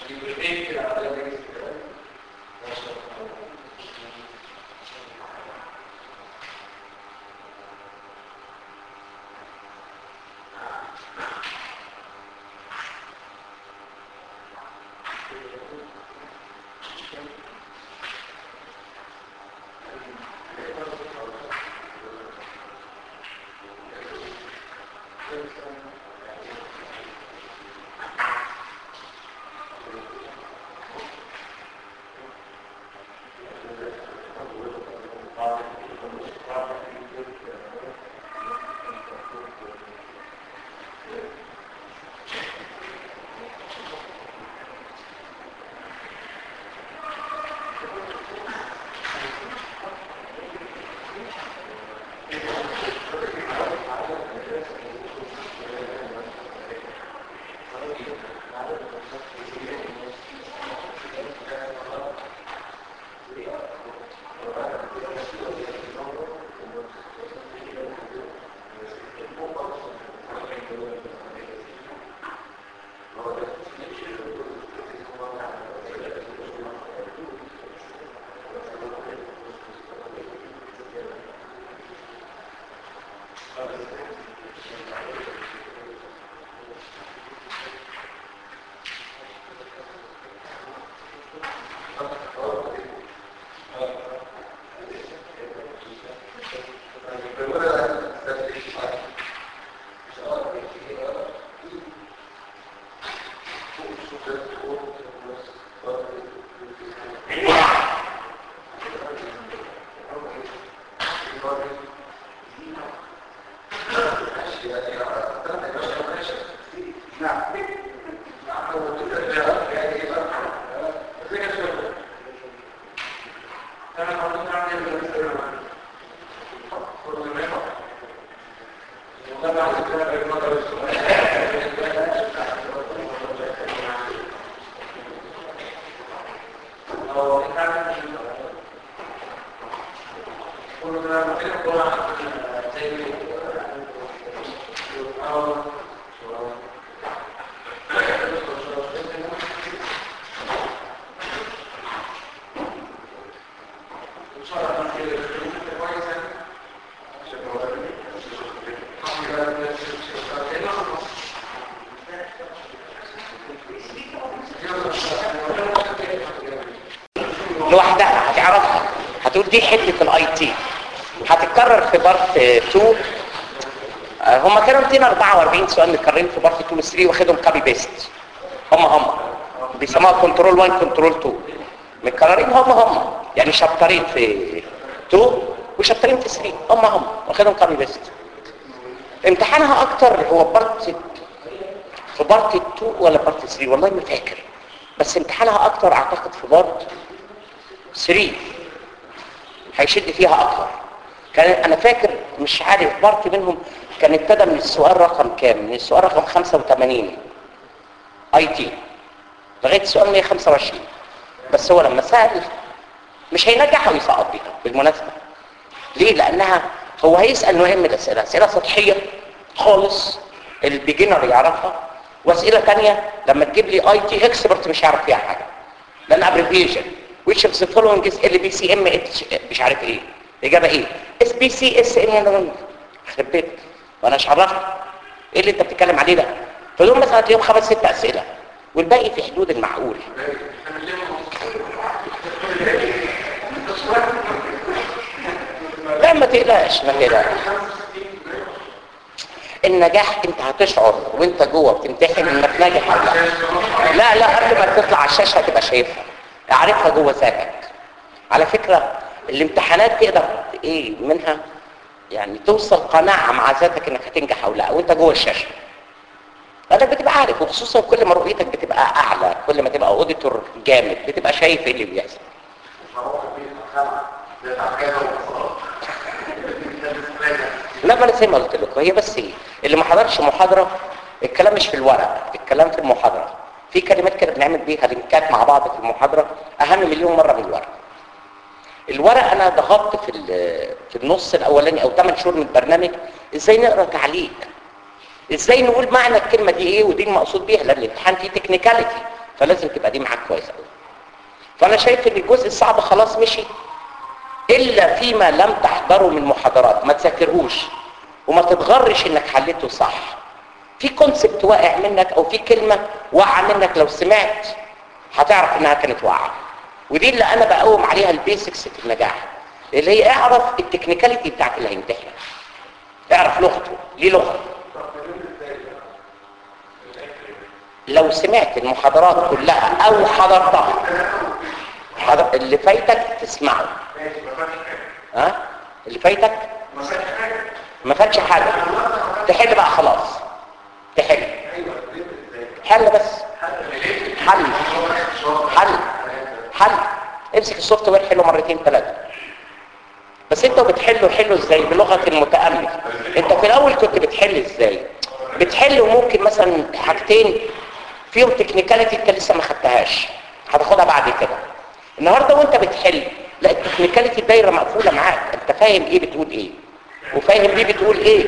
لوحدها هتعرفها هتقول دي حته الاي تي هتتكرر في بارت 2 هم كانوا 244 سؤال متكررين في بارت 2 و 3 واخدهم كابي بيست هم هم بيسموها كنترول 1 كنترول 2 متكررين هم هم يعني شابترين في 2 وشابترين في 3 هم هم واخدهم كابي بيست امتحانها اكتر هو بارت في بارت 2 ولا بارت 3 والله ما فاكر بس امتحانها اكتر اعتقد في بارت 3 هيشد فيها اكتر كان انا فاكر مش عارف بارت منهم كان ابتدى من السؤال رقم كام من السؤال رقم 85 اي تي لغايه السؤال 125 بس هو لما سال مش هينجح ويسقط بيها بالمناسبه ليه لانها هو هيسال نوعين من الاسئله اسئله سطحيه خالص البيجنر يعرفها واسئله ثانيه لما تجيب لي اي تي اكسبرت مش هيعرف فيها حاجه لان ابريفيشن which of the following is LBCM مش عارف ايه الاجابه ايه اس بي سي اس ان يخرب بيتك وانا مش عرفت ايه اللي انت بتتكلم عليه ده فدول مثلا هتلاقيهم خمس ست اسئله والباقي في حدود المعقول لا ما تقلقش ما تقلقش النجاح انت هتشعر وانت جوه بتمتحن انك ناجح ولا لا لا لا قبل ما تطلع على الشاشه هتبقى شايفها اعرفها جوه ذاتك على فكره الامتحانات تقدر ايه منها يعني توصل قناعه مع ذاتك انك هتنجح او لا وانت جوه الشاشه لانك بتبقى عارف وخصوصا كل ما رؤيتك بتبقى اعلى كل ما تبقى اوديتور جامد بتبقى شايف ايه اللي بيحصل لا ما انا زي ما قلت لكم هي بس ايه اللي ما حضرش محاضره الكلام مش في الورق الكلام في المحاضره في كلمات كده بنعمل بيها لينكات مع بعض في المحاضره اهم مليون مره من الورق الورق انا ضغطت في في النص الاولاني او 8 شهور من البرنامج ازاي نقرا تعليق ازاي نقول معنى الكلمه دي ايه ودي المقصود بيها لان الامتحان فيه تكنيكاليتي فلازم تبقى دي معاك كويس قوي فانا شايف ان الجزء الصعب خلاص مشي الا فيما لم تحضره من محاضرات ما تذاكرهوش وما تتغرش انك حليته صح في كونسبت واقع منك او في كلمه واقعه منك لو سمعت هتعرف انها كانت واقعه ودي اللي انا بقوم عليها البيسكس في النجاح اللي هي اعرف التكنيكاليتي بتاعت اللي هيمتحن اعرف لغته ليه لغه لو سمعت المحاضرات كلها او حضرتها حضر... اللي فايتك تسمعه ها اللي فايتك ما فاتش حاجه تحل بقى خلاص تحل حل بس حل حل حل امسك السوفت وير حله مرتين ثلاثه بس انت بتحله حله ازاي بلغه المتامل انت في الاول كنت بتحل ازاي بتحل وممكن مثلا حاجتين فيهم تكنيكاليتي انت لسه ما خدتهاش هتاخدها بعد كده النهارده وانت بتحل لا التكنيكاليتي الدايره مقفوله معاك انت فاهم ايه بتقول ايه وفاهم ليه بتقول ايه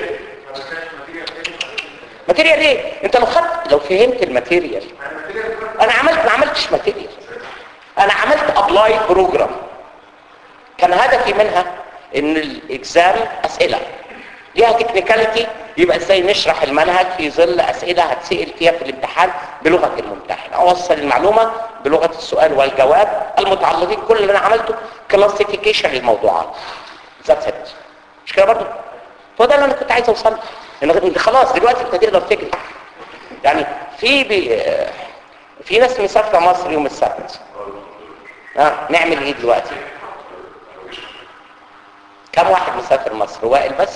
ماتيريال ايه انت لو خدت لو فهمت الماتيريال انا عملت ما عملتش ماتيريال انا عملت ابلاي بروجرام كان هدفي منها ان الاكزام اسئله ليها تكنيكاليتي يبقى ازاي نشرح المنهج في ظل اسئله هتسال فيها في الامتحان بلغه الممتحن اوصل المعلومه بلغه السؤال والجواب المتعلقين كل اللي انا عملته كلاسيفيكيشن للموضوعات ذاتس ات مش كده برضه هو ده اللي انا كنت عايز اوصل له ان خلاص دلوقتي انت تقدر تجري يعني في بي في ناس مسافره مصر يوم السبت اه نعمل ايه دلوقتي كم واحد مسافر مصر وائل بس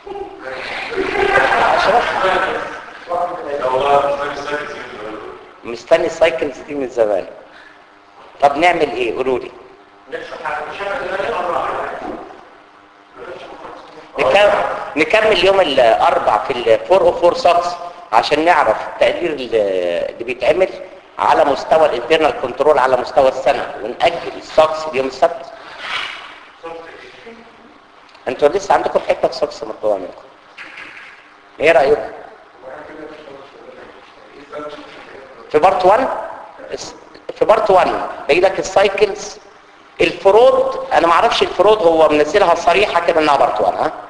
مستني السايكلز دي من زمان طب نعمل ايه قولوا لي نكمل, نكمل يوم الاربع في ال 404 سوكس عشان نعرف التقدير اللي بيتعمل على مستوى الانترنال كنترول على مستوى السنه ونأجل السوكس ليوم السبت انتوا لسه عندكم حته سوكس مطلوبه منكم ايه رايكم في بارت 1 في بارت 1 باقي لك السايكلز الفروض انا ما اعرفش الفروض هو منزلها صريحه كده انها بارت 1 ها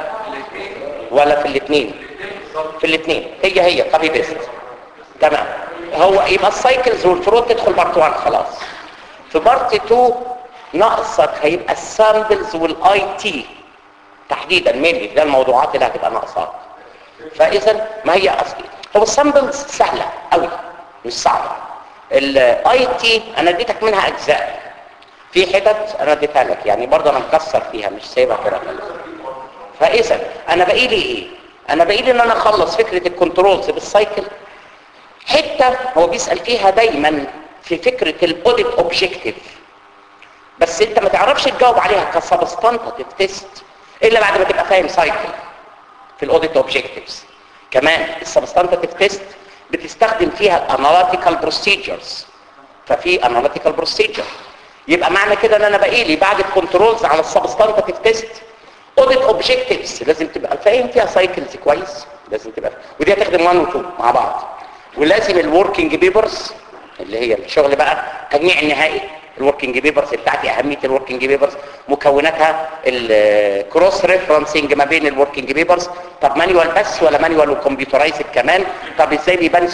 ولا في الاثنين في الاثنين هي هي كوبي بيست تمام هو يبقى السايكلز والفروض تدخل بارت 1 خلاص في بارت 2 ناقصك هيبقى السامبلز والاي تي تحديدا مينلي ده الموضوعات اللي هتبقى ناقصاك فاذا ما هي اصلي هو السامبلز سهله قوي مش صعبه الاي تي انا اديتك منها اجزاء في حتت انا اديتها لك يعني برضه انا مكسر فيها مش سايبها كده فاذا انا باقي لي ايه انا باقي لي ان انا اخلص فكره الكنترولز بالسايكل حته هو بيسال فيها دايما في فكره الاوديت اوبجكتيف بس انت ما تعرفش تجاوب عليها كسبستانتيف تيست الا بعد ما تبقى فاهم سايكل في الاوديت اوبجكتيفز كمان السبستانتيف تيست بتستخدم فيها الاناليتيكال بروسيجرز ففي اناليتيكال بروسيجر يبقى معنى كده ان انا باقي لي بعد الكنترولز على السبستانتيف تيست اوديت اوبجكتيفز لازم تبقى فاهم فيها سايكلز كويس لازم تبقى ودي هتخدم 1 و 2 مع بعض ولازم الوركينج بيبرز اللي هي الشغل بقى تجميع النهائي الوركينج بيبرز بتاعتي اهميه الوركينج بيبرز مكوناتها الكروس ريفرنسنج ما بين الوركينج بيبرز طب مانيوال بس ولا مانيوال وكمبيوترايزد كمان طب ازاي بيبان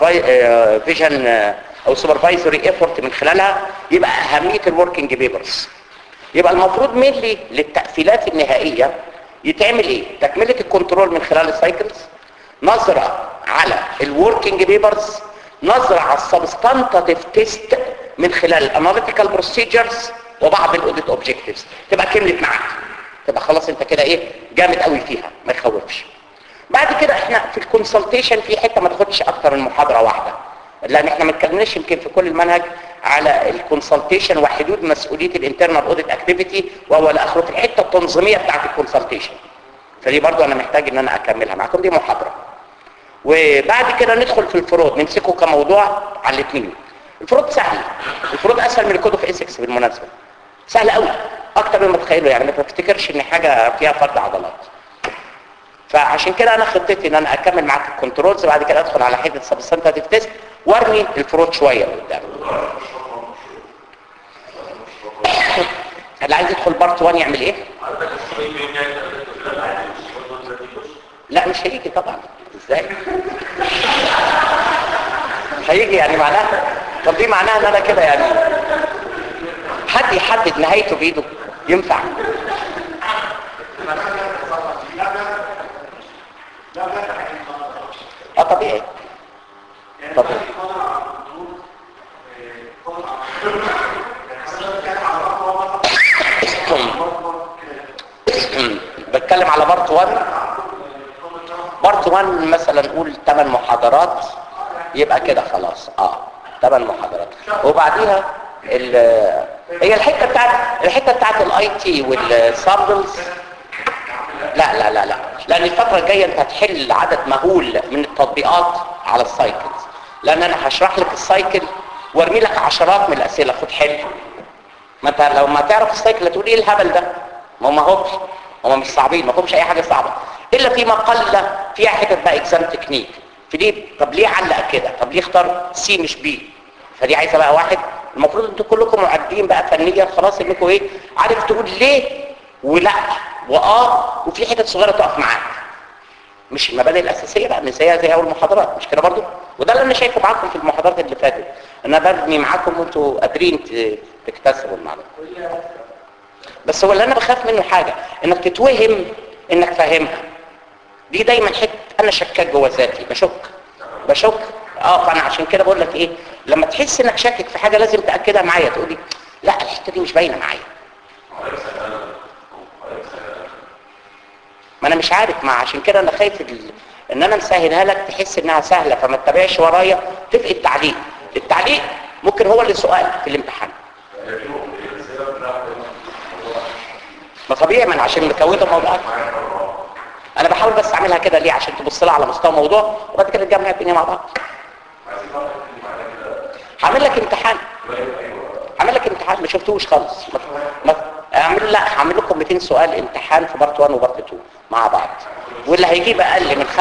فيجن او سوبرفايزري ايفورت من خلالها يبقى اهميه الوركينج بيبرز يبقى المفروض مينلي للتقفيلات النهائيه يتعمل ايه تكمله الكنترول من خلال السايكلز نظره على الوركينج بيبرز نظره على السبستانتيف تيست من خلال الاناليتيكال بروسيجرز وبعض الاوديت اوبجكتيفز تبقى كملت معاك تبقى خلاص انت كده ايه جامد قوي فيها ما يخوفش بعد كده احنا في الكونسلتيشن في حته ما تاخدش اكتر من محاضره واحده لان احنا ما اتكلمناش يمكن في كل المنهج على الكونسلتيشن وحدود مسؤوليه الانترنال اوديت اكتيفيتي وهو الاخر في الحته التنظيميه بتاعه الكونسلتيشن فدي برضو انا محتاج ان انا اكملها معاكم دي محاضره وبعد كده ندخل في الفروض نمسكه كموضوع على الاثنين الفروض سهل الفروض اسهل من الكود اوف اسكس بالمناسبه سهل قوي اكتر مما تتخيلوا يعني ما تفتكرش ان حاجه فيها فرد عضلات فعشان كده انا خطتي ان انا اكمل معاك الكنترولز بعد كده ادخل على حته سبستانتيف تيست وارمي الفروت شويه قدام اللي عايز يدخل بارت 1 يعمل ايه لا مش هيجي طبعا ازاي هيجي يعني معناها طب دي معناها ان انا كده يعني حد يحدد نهايته بايده ينفع اه طبيعي طبيعي بتكلم على بارت 1 بارت 1 مثلا نقول 8 محاضرات يبقى كده خلاص اه 8 محاضرات وبعديها ال هي الحته بتاعت الحته بتاعت الاي تي والسامبلز لا لا لا لا لان الفتره الجايه انت هتحل عدد مهول من التطبيقات على السايكلز لان انا هشرح لك السايكل وارمي لك عشرات من الاسئله خد حل ما انت لو ما تعرف السايكل هتقول ايه الهبل ده ما هم اهوش هم مش صعبين ما فيهمش اي حاجه صعبه الا في مقله فيها حتت بقى اكزام تكنيك في دي طب ليه علق كده طب ليه اختار سي مش بي فدي عايزه بقى واحد المفروض انتوا كلكم معدين بقى فنيا خلاص انكم ايه عارف تقول ليه ولا واه وفي حتت صغيره تقف معاك مش المبادئ الاساسيه بقى مش زيها زي اول محاضرات مش كده برضو وده اللي انا شايفه معاكم في المحاضرات اللي فاتت انا ببني معاكم وانتوا قادرين ت- تكتسبوا المعلومه بس هو اللي انا بخاف منه حاجه انك تتوهم انك فاهمها دي دايما حته انا شكاك جوه ذاتي بشك بشك اه فانا عشان كده بقول لك ايه لما تحس انك شاكك في حاجه لازم تاكدها معايا تقولي لا الحته دي مش باينه معايا ما انا مش عارف ما عشان كده انا خايف ال- ان انا مسهلها لك تحس انها سهله فما تتابعش ورايا تفقد التعليق التعليق ممكن هو اللي سؤال في الامتحان ما طبيعي ما انا عشان مكوده موضوعات انا بحاول بس اعملها كده ليه عشان تبص لها على مستوى موضوع وبعد كده نجمع الدنيا مع بعض هعمل لك امتحان هعمل لك امتحان ما شفتوش خالص ما ما اعمل لا هعمل لكم 200 سؤال امتحان في بارت 1 وبارت 2 مع بعض واللي هيجيب اقل من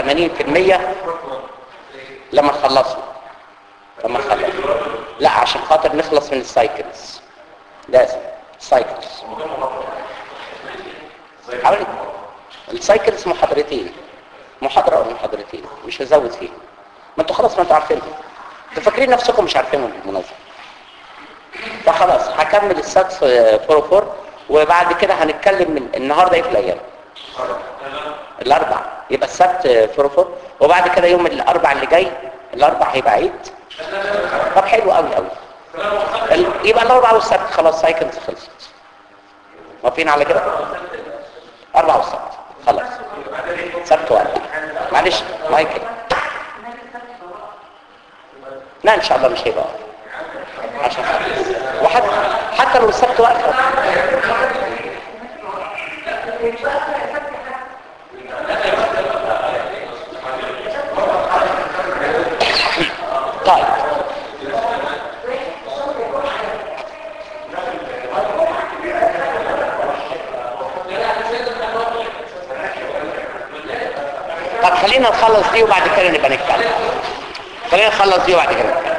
85% لما نخلصه لما نخلص لا عشان خاطر نخلص من السايكلز لازم سايكلز حوالي السايكلز محاضرتين محاضرة او محاضرتين مش هزود فيهم ما انتوا خلاص ما انتوا عارفينهم انتوا فاكرين نفسكم مش عارفينهم بالمناسبة فخلاص هكمل السات في 44 وبعد كده هنتكلم من النهارده ايه في الايام الاربع يبقى السبت 44 وبعد كده يوم الاربع اللي جاي الاربع هيبقى عيد طب حلو قوي قوي ال- يبقى الاربع والسبت خلاص سايكلز خلصت موافقين على كده اربع والسبت خلاص سبت واربع معلش مايكل لا ان شاء الله مش هيبقى عشان وحتى حتى لو السبت واقفه طيب طب خلينا نخلص دي وبعد كده نبقى نتكلم خلينا نخلص دي وبعد كده نتكلم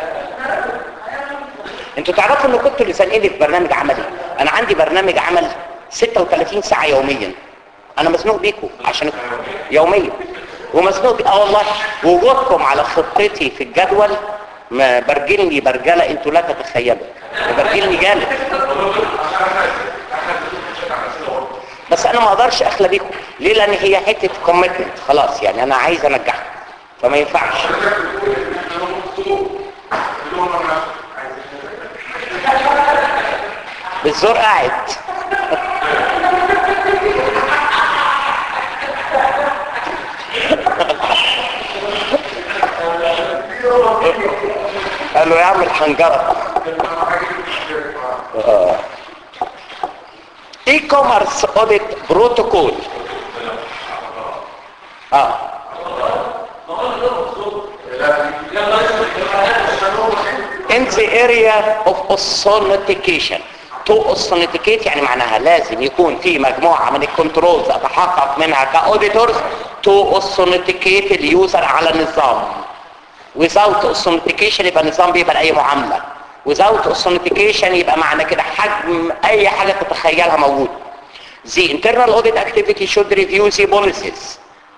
انتوا تعرفوا ان كنتوا اللي سانقيني في برنامج عملي انا عندي برنامج عمل 36 ساعه يوميا انا مزنوق بيكم عشان يوميا ومزنوق بي... اه والله وجودكم على خطتي في الجدول ما برجلني برجله انتوا لا تتخيلوا برجلني جامد بس انا ما اقدرش اخلى بيكم ليه لان هي حته كوميتمنت خلاص يعني انا عايز انجحكم فما ينفعش بالزور قاعد قال له يا عم الحنجره اي كوميرس اوديت بروتوكول اه in the area of authentication to authenticate يعني معناها لازم يكون في مجموعة من الكنترولز اتحقق منها كاوديتورز to authenticate اليوزر على النظام without authentication يبقى النظام بيبقى اي معامله without authentication يبقى معنى كده حجم اي حاجه تتخيلها موجود the internal audit activity should review the policies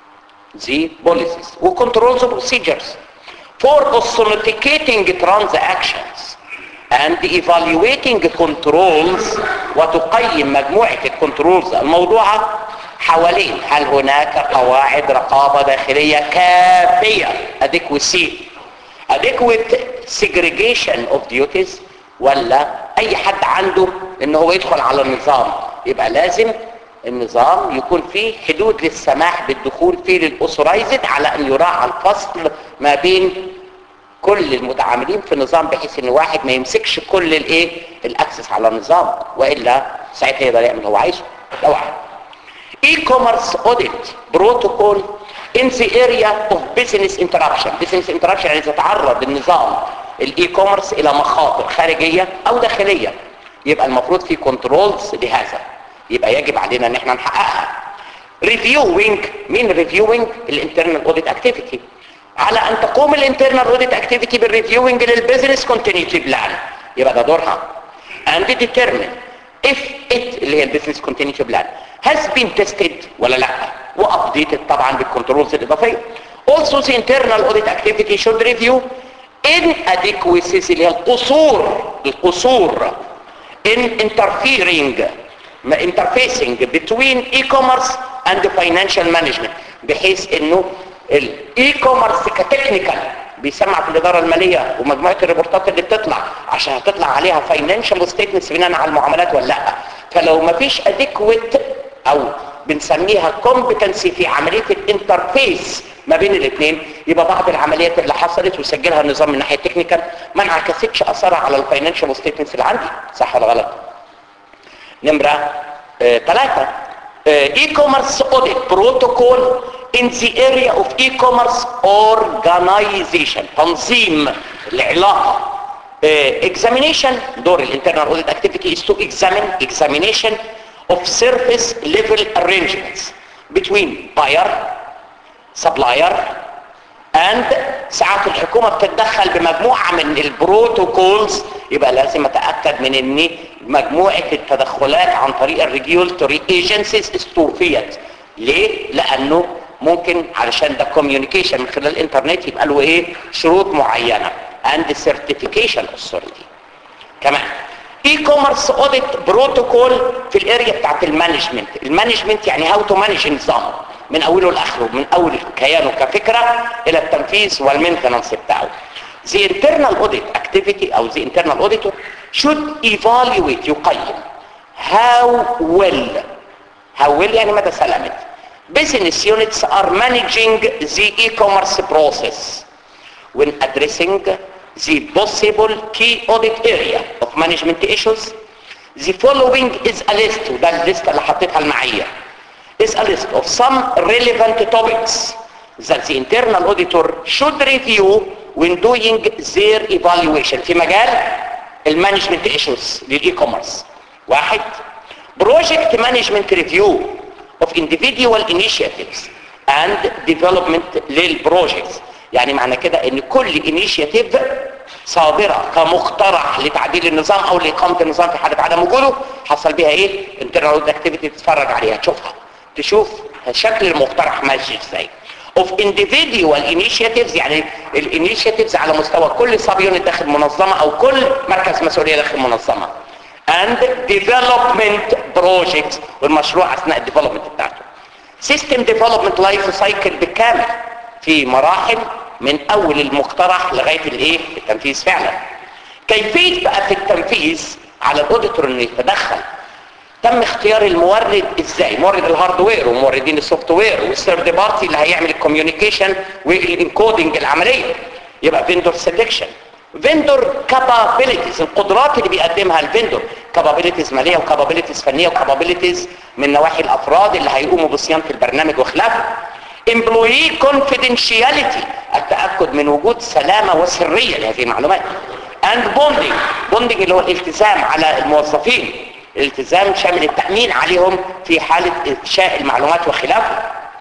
the policies وcontrols procedures for authenticating transactions and evaluating controls وتقيم مجموعة الكنترولز الموضوعة حوالين هل هناك قواعد رقابة داخلية كافية adequacy adequate segregation of duties ولا اي حد عنده ان هو يدخل على النظام يبقى لازم النظام يكون فيه حدود للسماح بالدخول فيه للاوثورايزد على ان يراعى الفصل ما بين كل المتعاملين في النظام بحيث ان واحد ما يمسكش كل الايه الاكسس على النظام والا ساعتها يقدر يعمل اللي هو عايزه ده واحد e-commerce audit protocol in the area of business interruption business interruption يعني تتعرض النظام الاي كوميرس الى مخاطر خارجيه او داخليه يبقى المفروض في كنترولز لهذا يبقى يجب علينا ان احنا نحققها ريفيوينج مين ريفيوينج الانترنال اوديت اكتيفيتي على ان تقوم الانترنال اوديت اكتيفيتي بالريفيوينج للبيزنس كونتينيوتي بلان يبقى ده دورها and determine if it اللي هي البيزنس كونتينيوتي بلان has been tested ولا لا وابديتد طبعا بالكنترولز الاضافيه also the internal audit activity should review inadequacies اللي هي القصور القصور in interfering interfacing between e-commerce and financial management بحيث انه الاي كوميرس كتكنيكال بيسمع في الاداره الماليه ومجموعه الريبورتات اللي بتطلع عشان هتطلع عليها فاينانشال ستيتمنتس بناء على المعاملات ولا لا فلو ما فيش اديكويت او بنسميها كومبتنسي في عمليه الانترفيس ما بين الاثنين يبقى بعض العمليات اللي حصلت وسجلها النظام من ناحيه تكنيكال ما انعكستش اثرها على الفاينانشال ستيتمنتس اللي عندي صح ولا غلط نمره ثلاثة اي كوميرس اوديت بروتوكول in the area of e-commerce organization تنظيم العلاقة uh, examination دور الانترنال audit activity is to examine examination of surface level arrangements between buyer supplier and ساعات الحكومة بتتدخل بمجموعة من البروتوكولز يبقى لازم اتأكد من ان مجموعة التدخلات عن طريق الريجولتوري ايجنسيز استوفيت ليه؟ لانه ممكن علشان ده كوميونيكيشن من خلال الانترنت يبقى له ايه شروط معينه and certification authority كمان اي كوميرس اوديت بروتوكول في الاريا بتاعت المانجمنت المانجمنت يعني هاو تو مانج نظام من اوله لاخره من اول كيانه كفكره الى التنفيذ والمينتنانس بتاعه the internal audit activity او the internal auditor should evaluate يقيم how well how well يعني مدى سلامه business units are managing the e-commerce process when addressing the possible key audit area of management issues the following is a list وده الليست اللي حطيتها المعية is a list of some relevant topics that the internal auditor should review when doing their evaluation في مجال المانجمنت issues للاي-كوميرس واحد project management review of individual initiatives and development للبروجيكتس يعني معنى كده ان كل initiative صادرة كمقترح لتعديل النظام او لإقامة النظام في حالة عدم وجوده حصل بها ايه internal audit activity تتفرج عليها تشوفها تشوف شكل المقترح ماشي ازاي of individual initiatives يعني الانيشيتيفز على مستوى كل سب يونت داخل منظمة او كل مركز مسؤولية داخل منظمة and development projects والمشروع اثناء الديفلوبمنت بتاعته system development life cycle بالكامل في مراحل من اول المقترح لغايه الايه التنفيذ فعلا كيفيه بقى في التنفيذ على الاوديتور انه يتدخل تم اختيار المورد ازاي مورد الهاردوير وموردين السوفت وير والثيرد بارتي اللي هيعمل الكوميونيكيشن والانكودنج العمليه يبقى فيندور سيلكشن فيندور كابابيلتيز القدرات اللي بيقدمها الفيندور كابابيلتيز ماليه وكابابيلتيز فنيه وكابابيلتيز من نواحي الافراد اللي هيقوموا بصيانه البرنامج وخلافه employee confidentiality التأكد من وجود سلامة وسرية لهذه المعلومات and bonding bonding اللي هو الالتزام على الموظفين الالتزام شامل التأمين عليهم في حالة إفشاء المعلومات وخلافه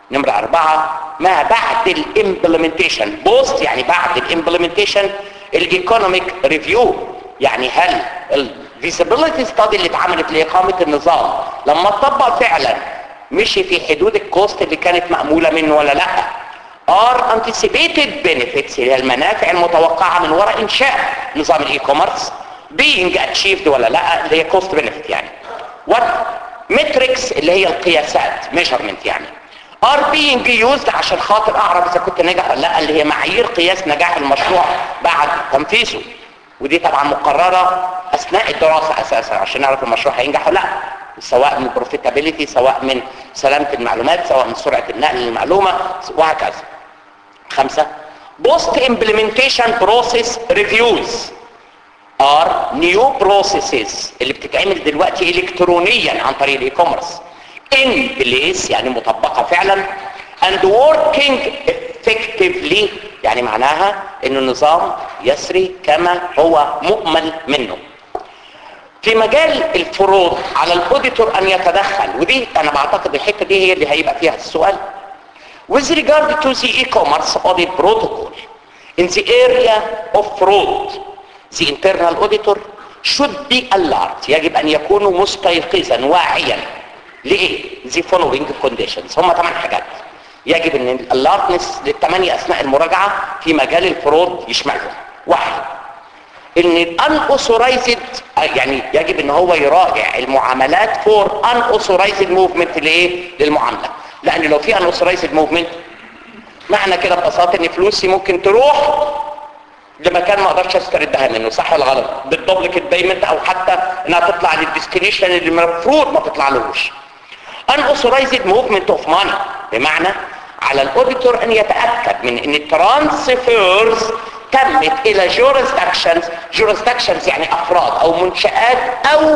نمرة أربعة ما بعد الامبلمنتيشن بوست يعني بعد الامبلمنتيشن الايكونوميك ريفيو يعني هل الفيزيبيليتي ستادي اللي اتعملت لإقامة النظام لما اتطبق فعلا مشي في حدود الكوست اللي كانت مأمولة منه ولا لا are anticipated benefits اللي هي المنافع المتوقعة من وراء إنشاء نظام الإي كوميرس being achieved ولا لا اللي هي cost benefit يعني what metrics اللي هي القياسات measurement يعني are being used عشان خاطر أعرف إذا كنت ناجح ولا لا اللي هي معايير قياس نجاح المشروع بعد تنفيذه ودي طبعا مقررة أثناء الدراسة أساسا عشان نعرف المشروع هينجح ولا لا سواء من بروفيتابيليتي سواء من سلامة المعلومات سواء من سرعة النقل للمعلومة وهكذا خمسة post implementation process reviews are new processes اللي بتتعمل دلوقتي الكترونيا عن طريق الاي كوميرس in place يعني مطبقة فعلا and working effectively يعني معناها ان النظام يسري كما هو مؤمل منه في مجال الفروض على الاوديتور ان يتدخل ودي انا بعتقد الحته دي هي اللي هيبقى فيها السؤال with regard to the e-commerce audit protocol in the area of fraud the internal auditor should be alert يجب ان يكون مستيقظا واعيا لايه the following conditions هم ثمان حاجات يجب ان الالارتنس للثمانيه اثناء المراجعه في مجال الفروض يشملهم واحد ان الاوثورايزد يعني يجب ان هو يراجع المعاملات فور unauthorized موفمنت لايه للمعامله لان لو في unauthorized موفمنت معنى كده ببساطه ان فلوسي ممكن تروح لمكان ما اقدرش استردها منه صح ولا غلط بالدبليكيت بيمنت او حتى انها تطلع للديستنيشن اللي المفروض ما تطلعلوش unauthorized movement of money بمعنى على الاوديتور ان يتاكد من ان الترانسفيرز تمت الى jurisdictions jurisdictions يعني افراد او منشآت او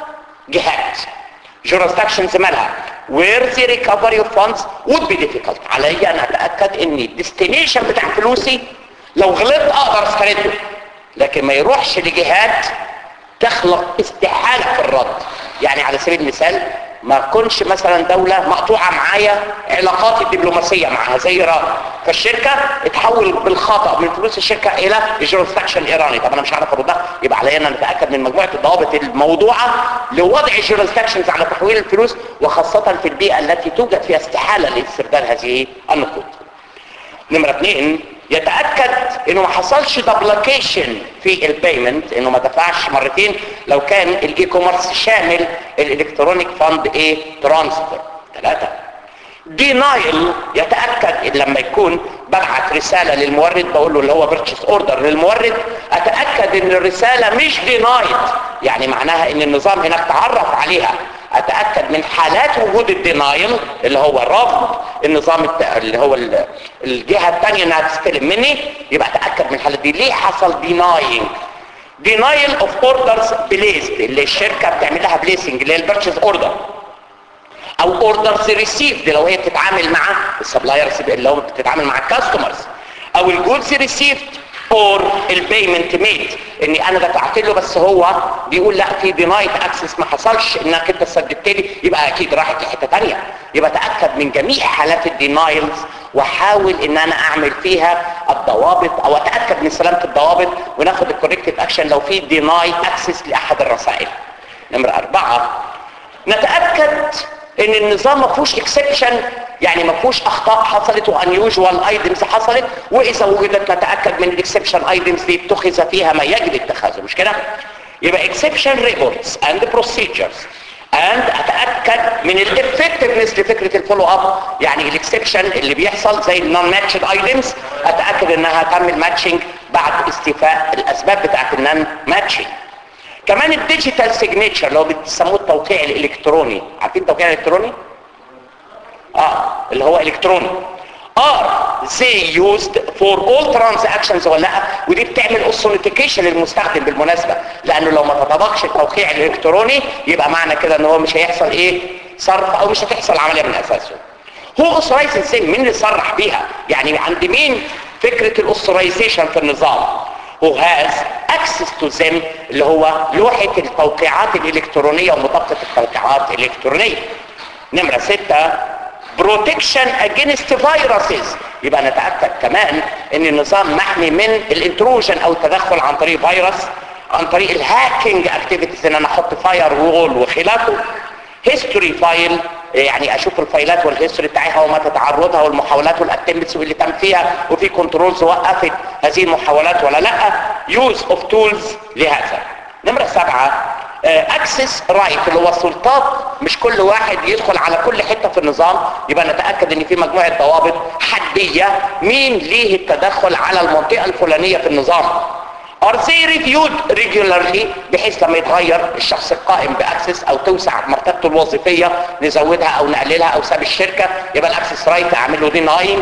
جهات jurisdictions مالها where the recovery of funds would be difficult علي ان اتاكد ان الديستنيشن بتاع فلوسي لو غلطت اقدر استرده لكن ما يروحش لجهات تخلق استحالة في الرد يعني على سبيل المثال ما كنش مثلا دولة مقطوعة معايا علاقات الدبلوماسية معها زي ايران فالشركة اتحول بالخطأ من فلوس الشركة الى جورستكشن ايراني طب انا مش عارف اردها يبقى عليا ان نتأكد من مجموعة الضوابط الموضوعة لوضع الجورستكشنز على تحويل الفلوس وخاصة في البيئة التي توجد فيها استحالة لاسترداد هذه النقود نمرة اثنين يتأكد انه ما حصلش دبليكيشن في البيمنت انه ما دفعش مرتين لو كان الاي كوميرس شامل الالكترونيك فاند ايه ترانسفير ثلاثة دينايل يتأكد إن لما يكون ببعت رسالة للمورد بقول له اللي هو بيرتشيس اوردر للمورد اتأكد ان الرسالة مش دينايد يعني معناها ان النظام هناك تعرف عليها اتاكد من حالات وجود الدينايل اللي هو رفض النظام الت... اللي هو ال... الجهه الثانيه انها تستلم مني يبقى اتاكد من الحالات دي ليه حصل ديناينج دينايل اوف اوردرز بليزد اللي الشركه بتعمل لها بليسنج اللي هي البيرتشيز اوردر او اوردرز ريسيفد لو هي بتتعامل مع السبلايرز اللي هو بتتعامل مع الكاستمرز او الجودز ريسيفد اور البيمنت ميد اني انا دفعت له بس هو بيقول لا في دينايت اكسس ما حصلش انك انت سددت لي يبقى اكيد راحت لحته ثانيه يبقى تاكد من جميع حالات الدينايلز واحاول ان انا اعمل فيها الضوابط او اتاكد من سلامه الضوابط وناخد الكوريكتيف اكشن لو في ديناي اكسس لاحد الرسائل نمره اربعه نتاكد ان النظام ما فيهوش اكسبشن يعني ما فيهوش اخطاء حصلت وانيوجوال ايتمز حصلت واذا وجدت نتاكد من الاكسبشن ايتمز دي اتخذ فيها ما يجب اتخاذه مش كده يبقى اكسبشن ريبورتس اند بروسيجرز اند اتاكد من الافكتفنس لفكره الفولو اب يعني الاكسبشن اللي بيحصل زي النون ماتشد ايتمز اتاكد انها تعمل ماتشنج بعد استيفاء الاسباب بتاعت النون ماتشنج كمان الديجيتال سيجنتشر اللي هو بيسموه التوقيع الالكتروني عارفين التوقيع الالكتروني اه اللي هو الكتروني are they used for all transactions ولا لا ودي بتعمل اوثنتيكيشن للمستخدم بالمناسبه لانه لو ما تطبقش التوقيع الالكتروني يبقى معنى كده ان هو مش هيحصل ايه صرف او مش هتحصل عمليه من اساسه هو اوثرايزنج مين اللي صرح بيها يعني عند مين فكره الاوثرايزيشن في النظام who has access to them اللي هو لوحة التوقيعات الإلكترونية ومطابقة التوقيعات الإلكترونية نمرة ستة بروتكشن اجينست فيروسز يبقى نتاكد كمان ان النظام محمي من الانتروجن او التدخل عن طريق فيروس عن طريق الهاكينج اكتيفيتيز ان انا احط فاير وول وخلافه هيستوري فايل يعني اشوف الفايلات والهيستوري بتاعها ومتى تعرضها والمحاولات والاكتيفيتيز واللي تم فيها وفي كنترولز وقفت هذه المحاولات ولا لا يوز اوف تولز لهذا نمرة سبعة اكسس رايت اللي هو السلطات مش كل واحد يدخل على كل حتة في النظام يبقى نتأكد ان في مجموعة ضوابط حدية مين ليه التدخل على المنطقة الفلانية في النظام are they reviewed regularly بحيث لما يتغير الشخص القائم باكسس او توسع مرتبته الوظيفية نزودها او نقللها او ساب الشركة يبقى الاكسس رايت اعمل له ديناينج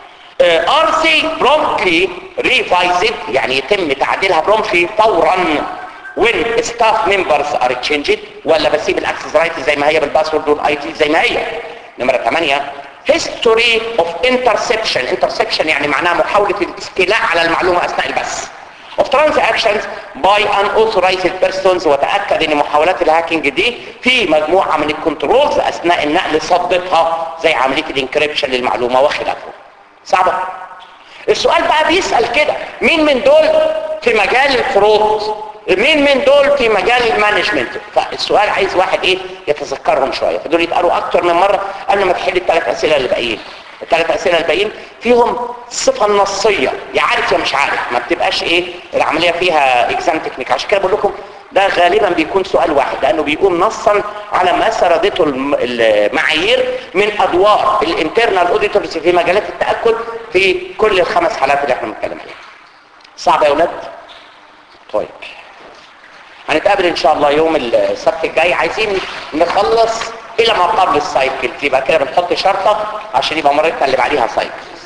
are they promptly revised يعني يتم تعديلها promptly فورا when staff members are changed ولا بسيب الاكسس رايت زي ما هي بالباسورد والاي تي زي ما هي نمرة 8 history of interception interception يعني معناها محاولة الاستيلاء على المعلومة اثناء البث of transactions by unauthorized persons وتأكد ان محاولات الهاكينج دي في مجموعة من الكنترولز اثناء النقل صدتها زي عملية الانكريبشن للمعلومة وخلافه صعبة السؤال بقى بيسأل كده مين من دول في مجال الفروض مين من دول في مجال المانجمنت فالسؤال عايز واحد ايه يتذكرهم شوية فدول يتقروا اكتر من مرة قبل ما تحل الثلاث اسئلة اللي باقيين الثلاث اسئله الباقيين فيهم الصفه النصيه يا عارف يا مش عارف ما بتبقاش ايه العمليه فيها اكزام تكنيك عشان كده بقول لكم ده غالبا بيكون سؤال واحد لانه بيقوم نصا على ما سردته المعايير من ادوار الانترنال اوديتورز في مجالات التاكد في كل الخمس حالات اللي احنا بنتكلم عليها صعب يا اولاد طيب هنتقابل ان شاء الله يوم السبت الجاي عايزين نخلص الى ما قبل السايكل يبقى كده بنحط شرطه عشان يبقى مرتنا اللي بعديها سايكل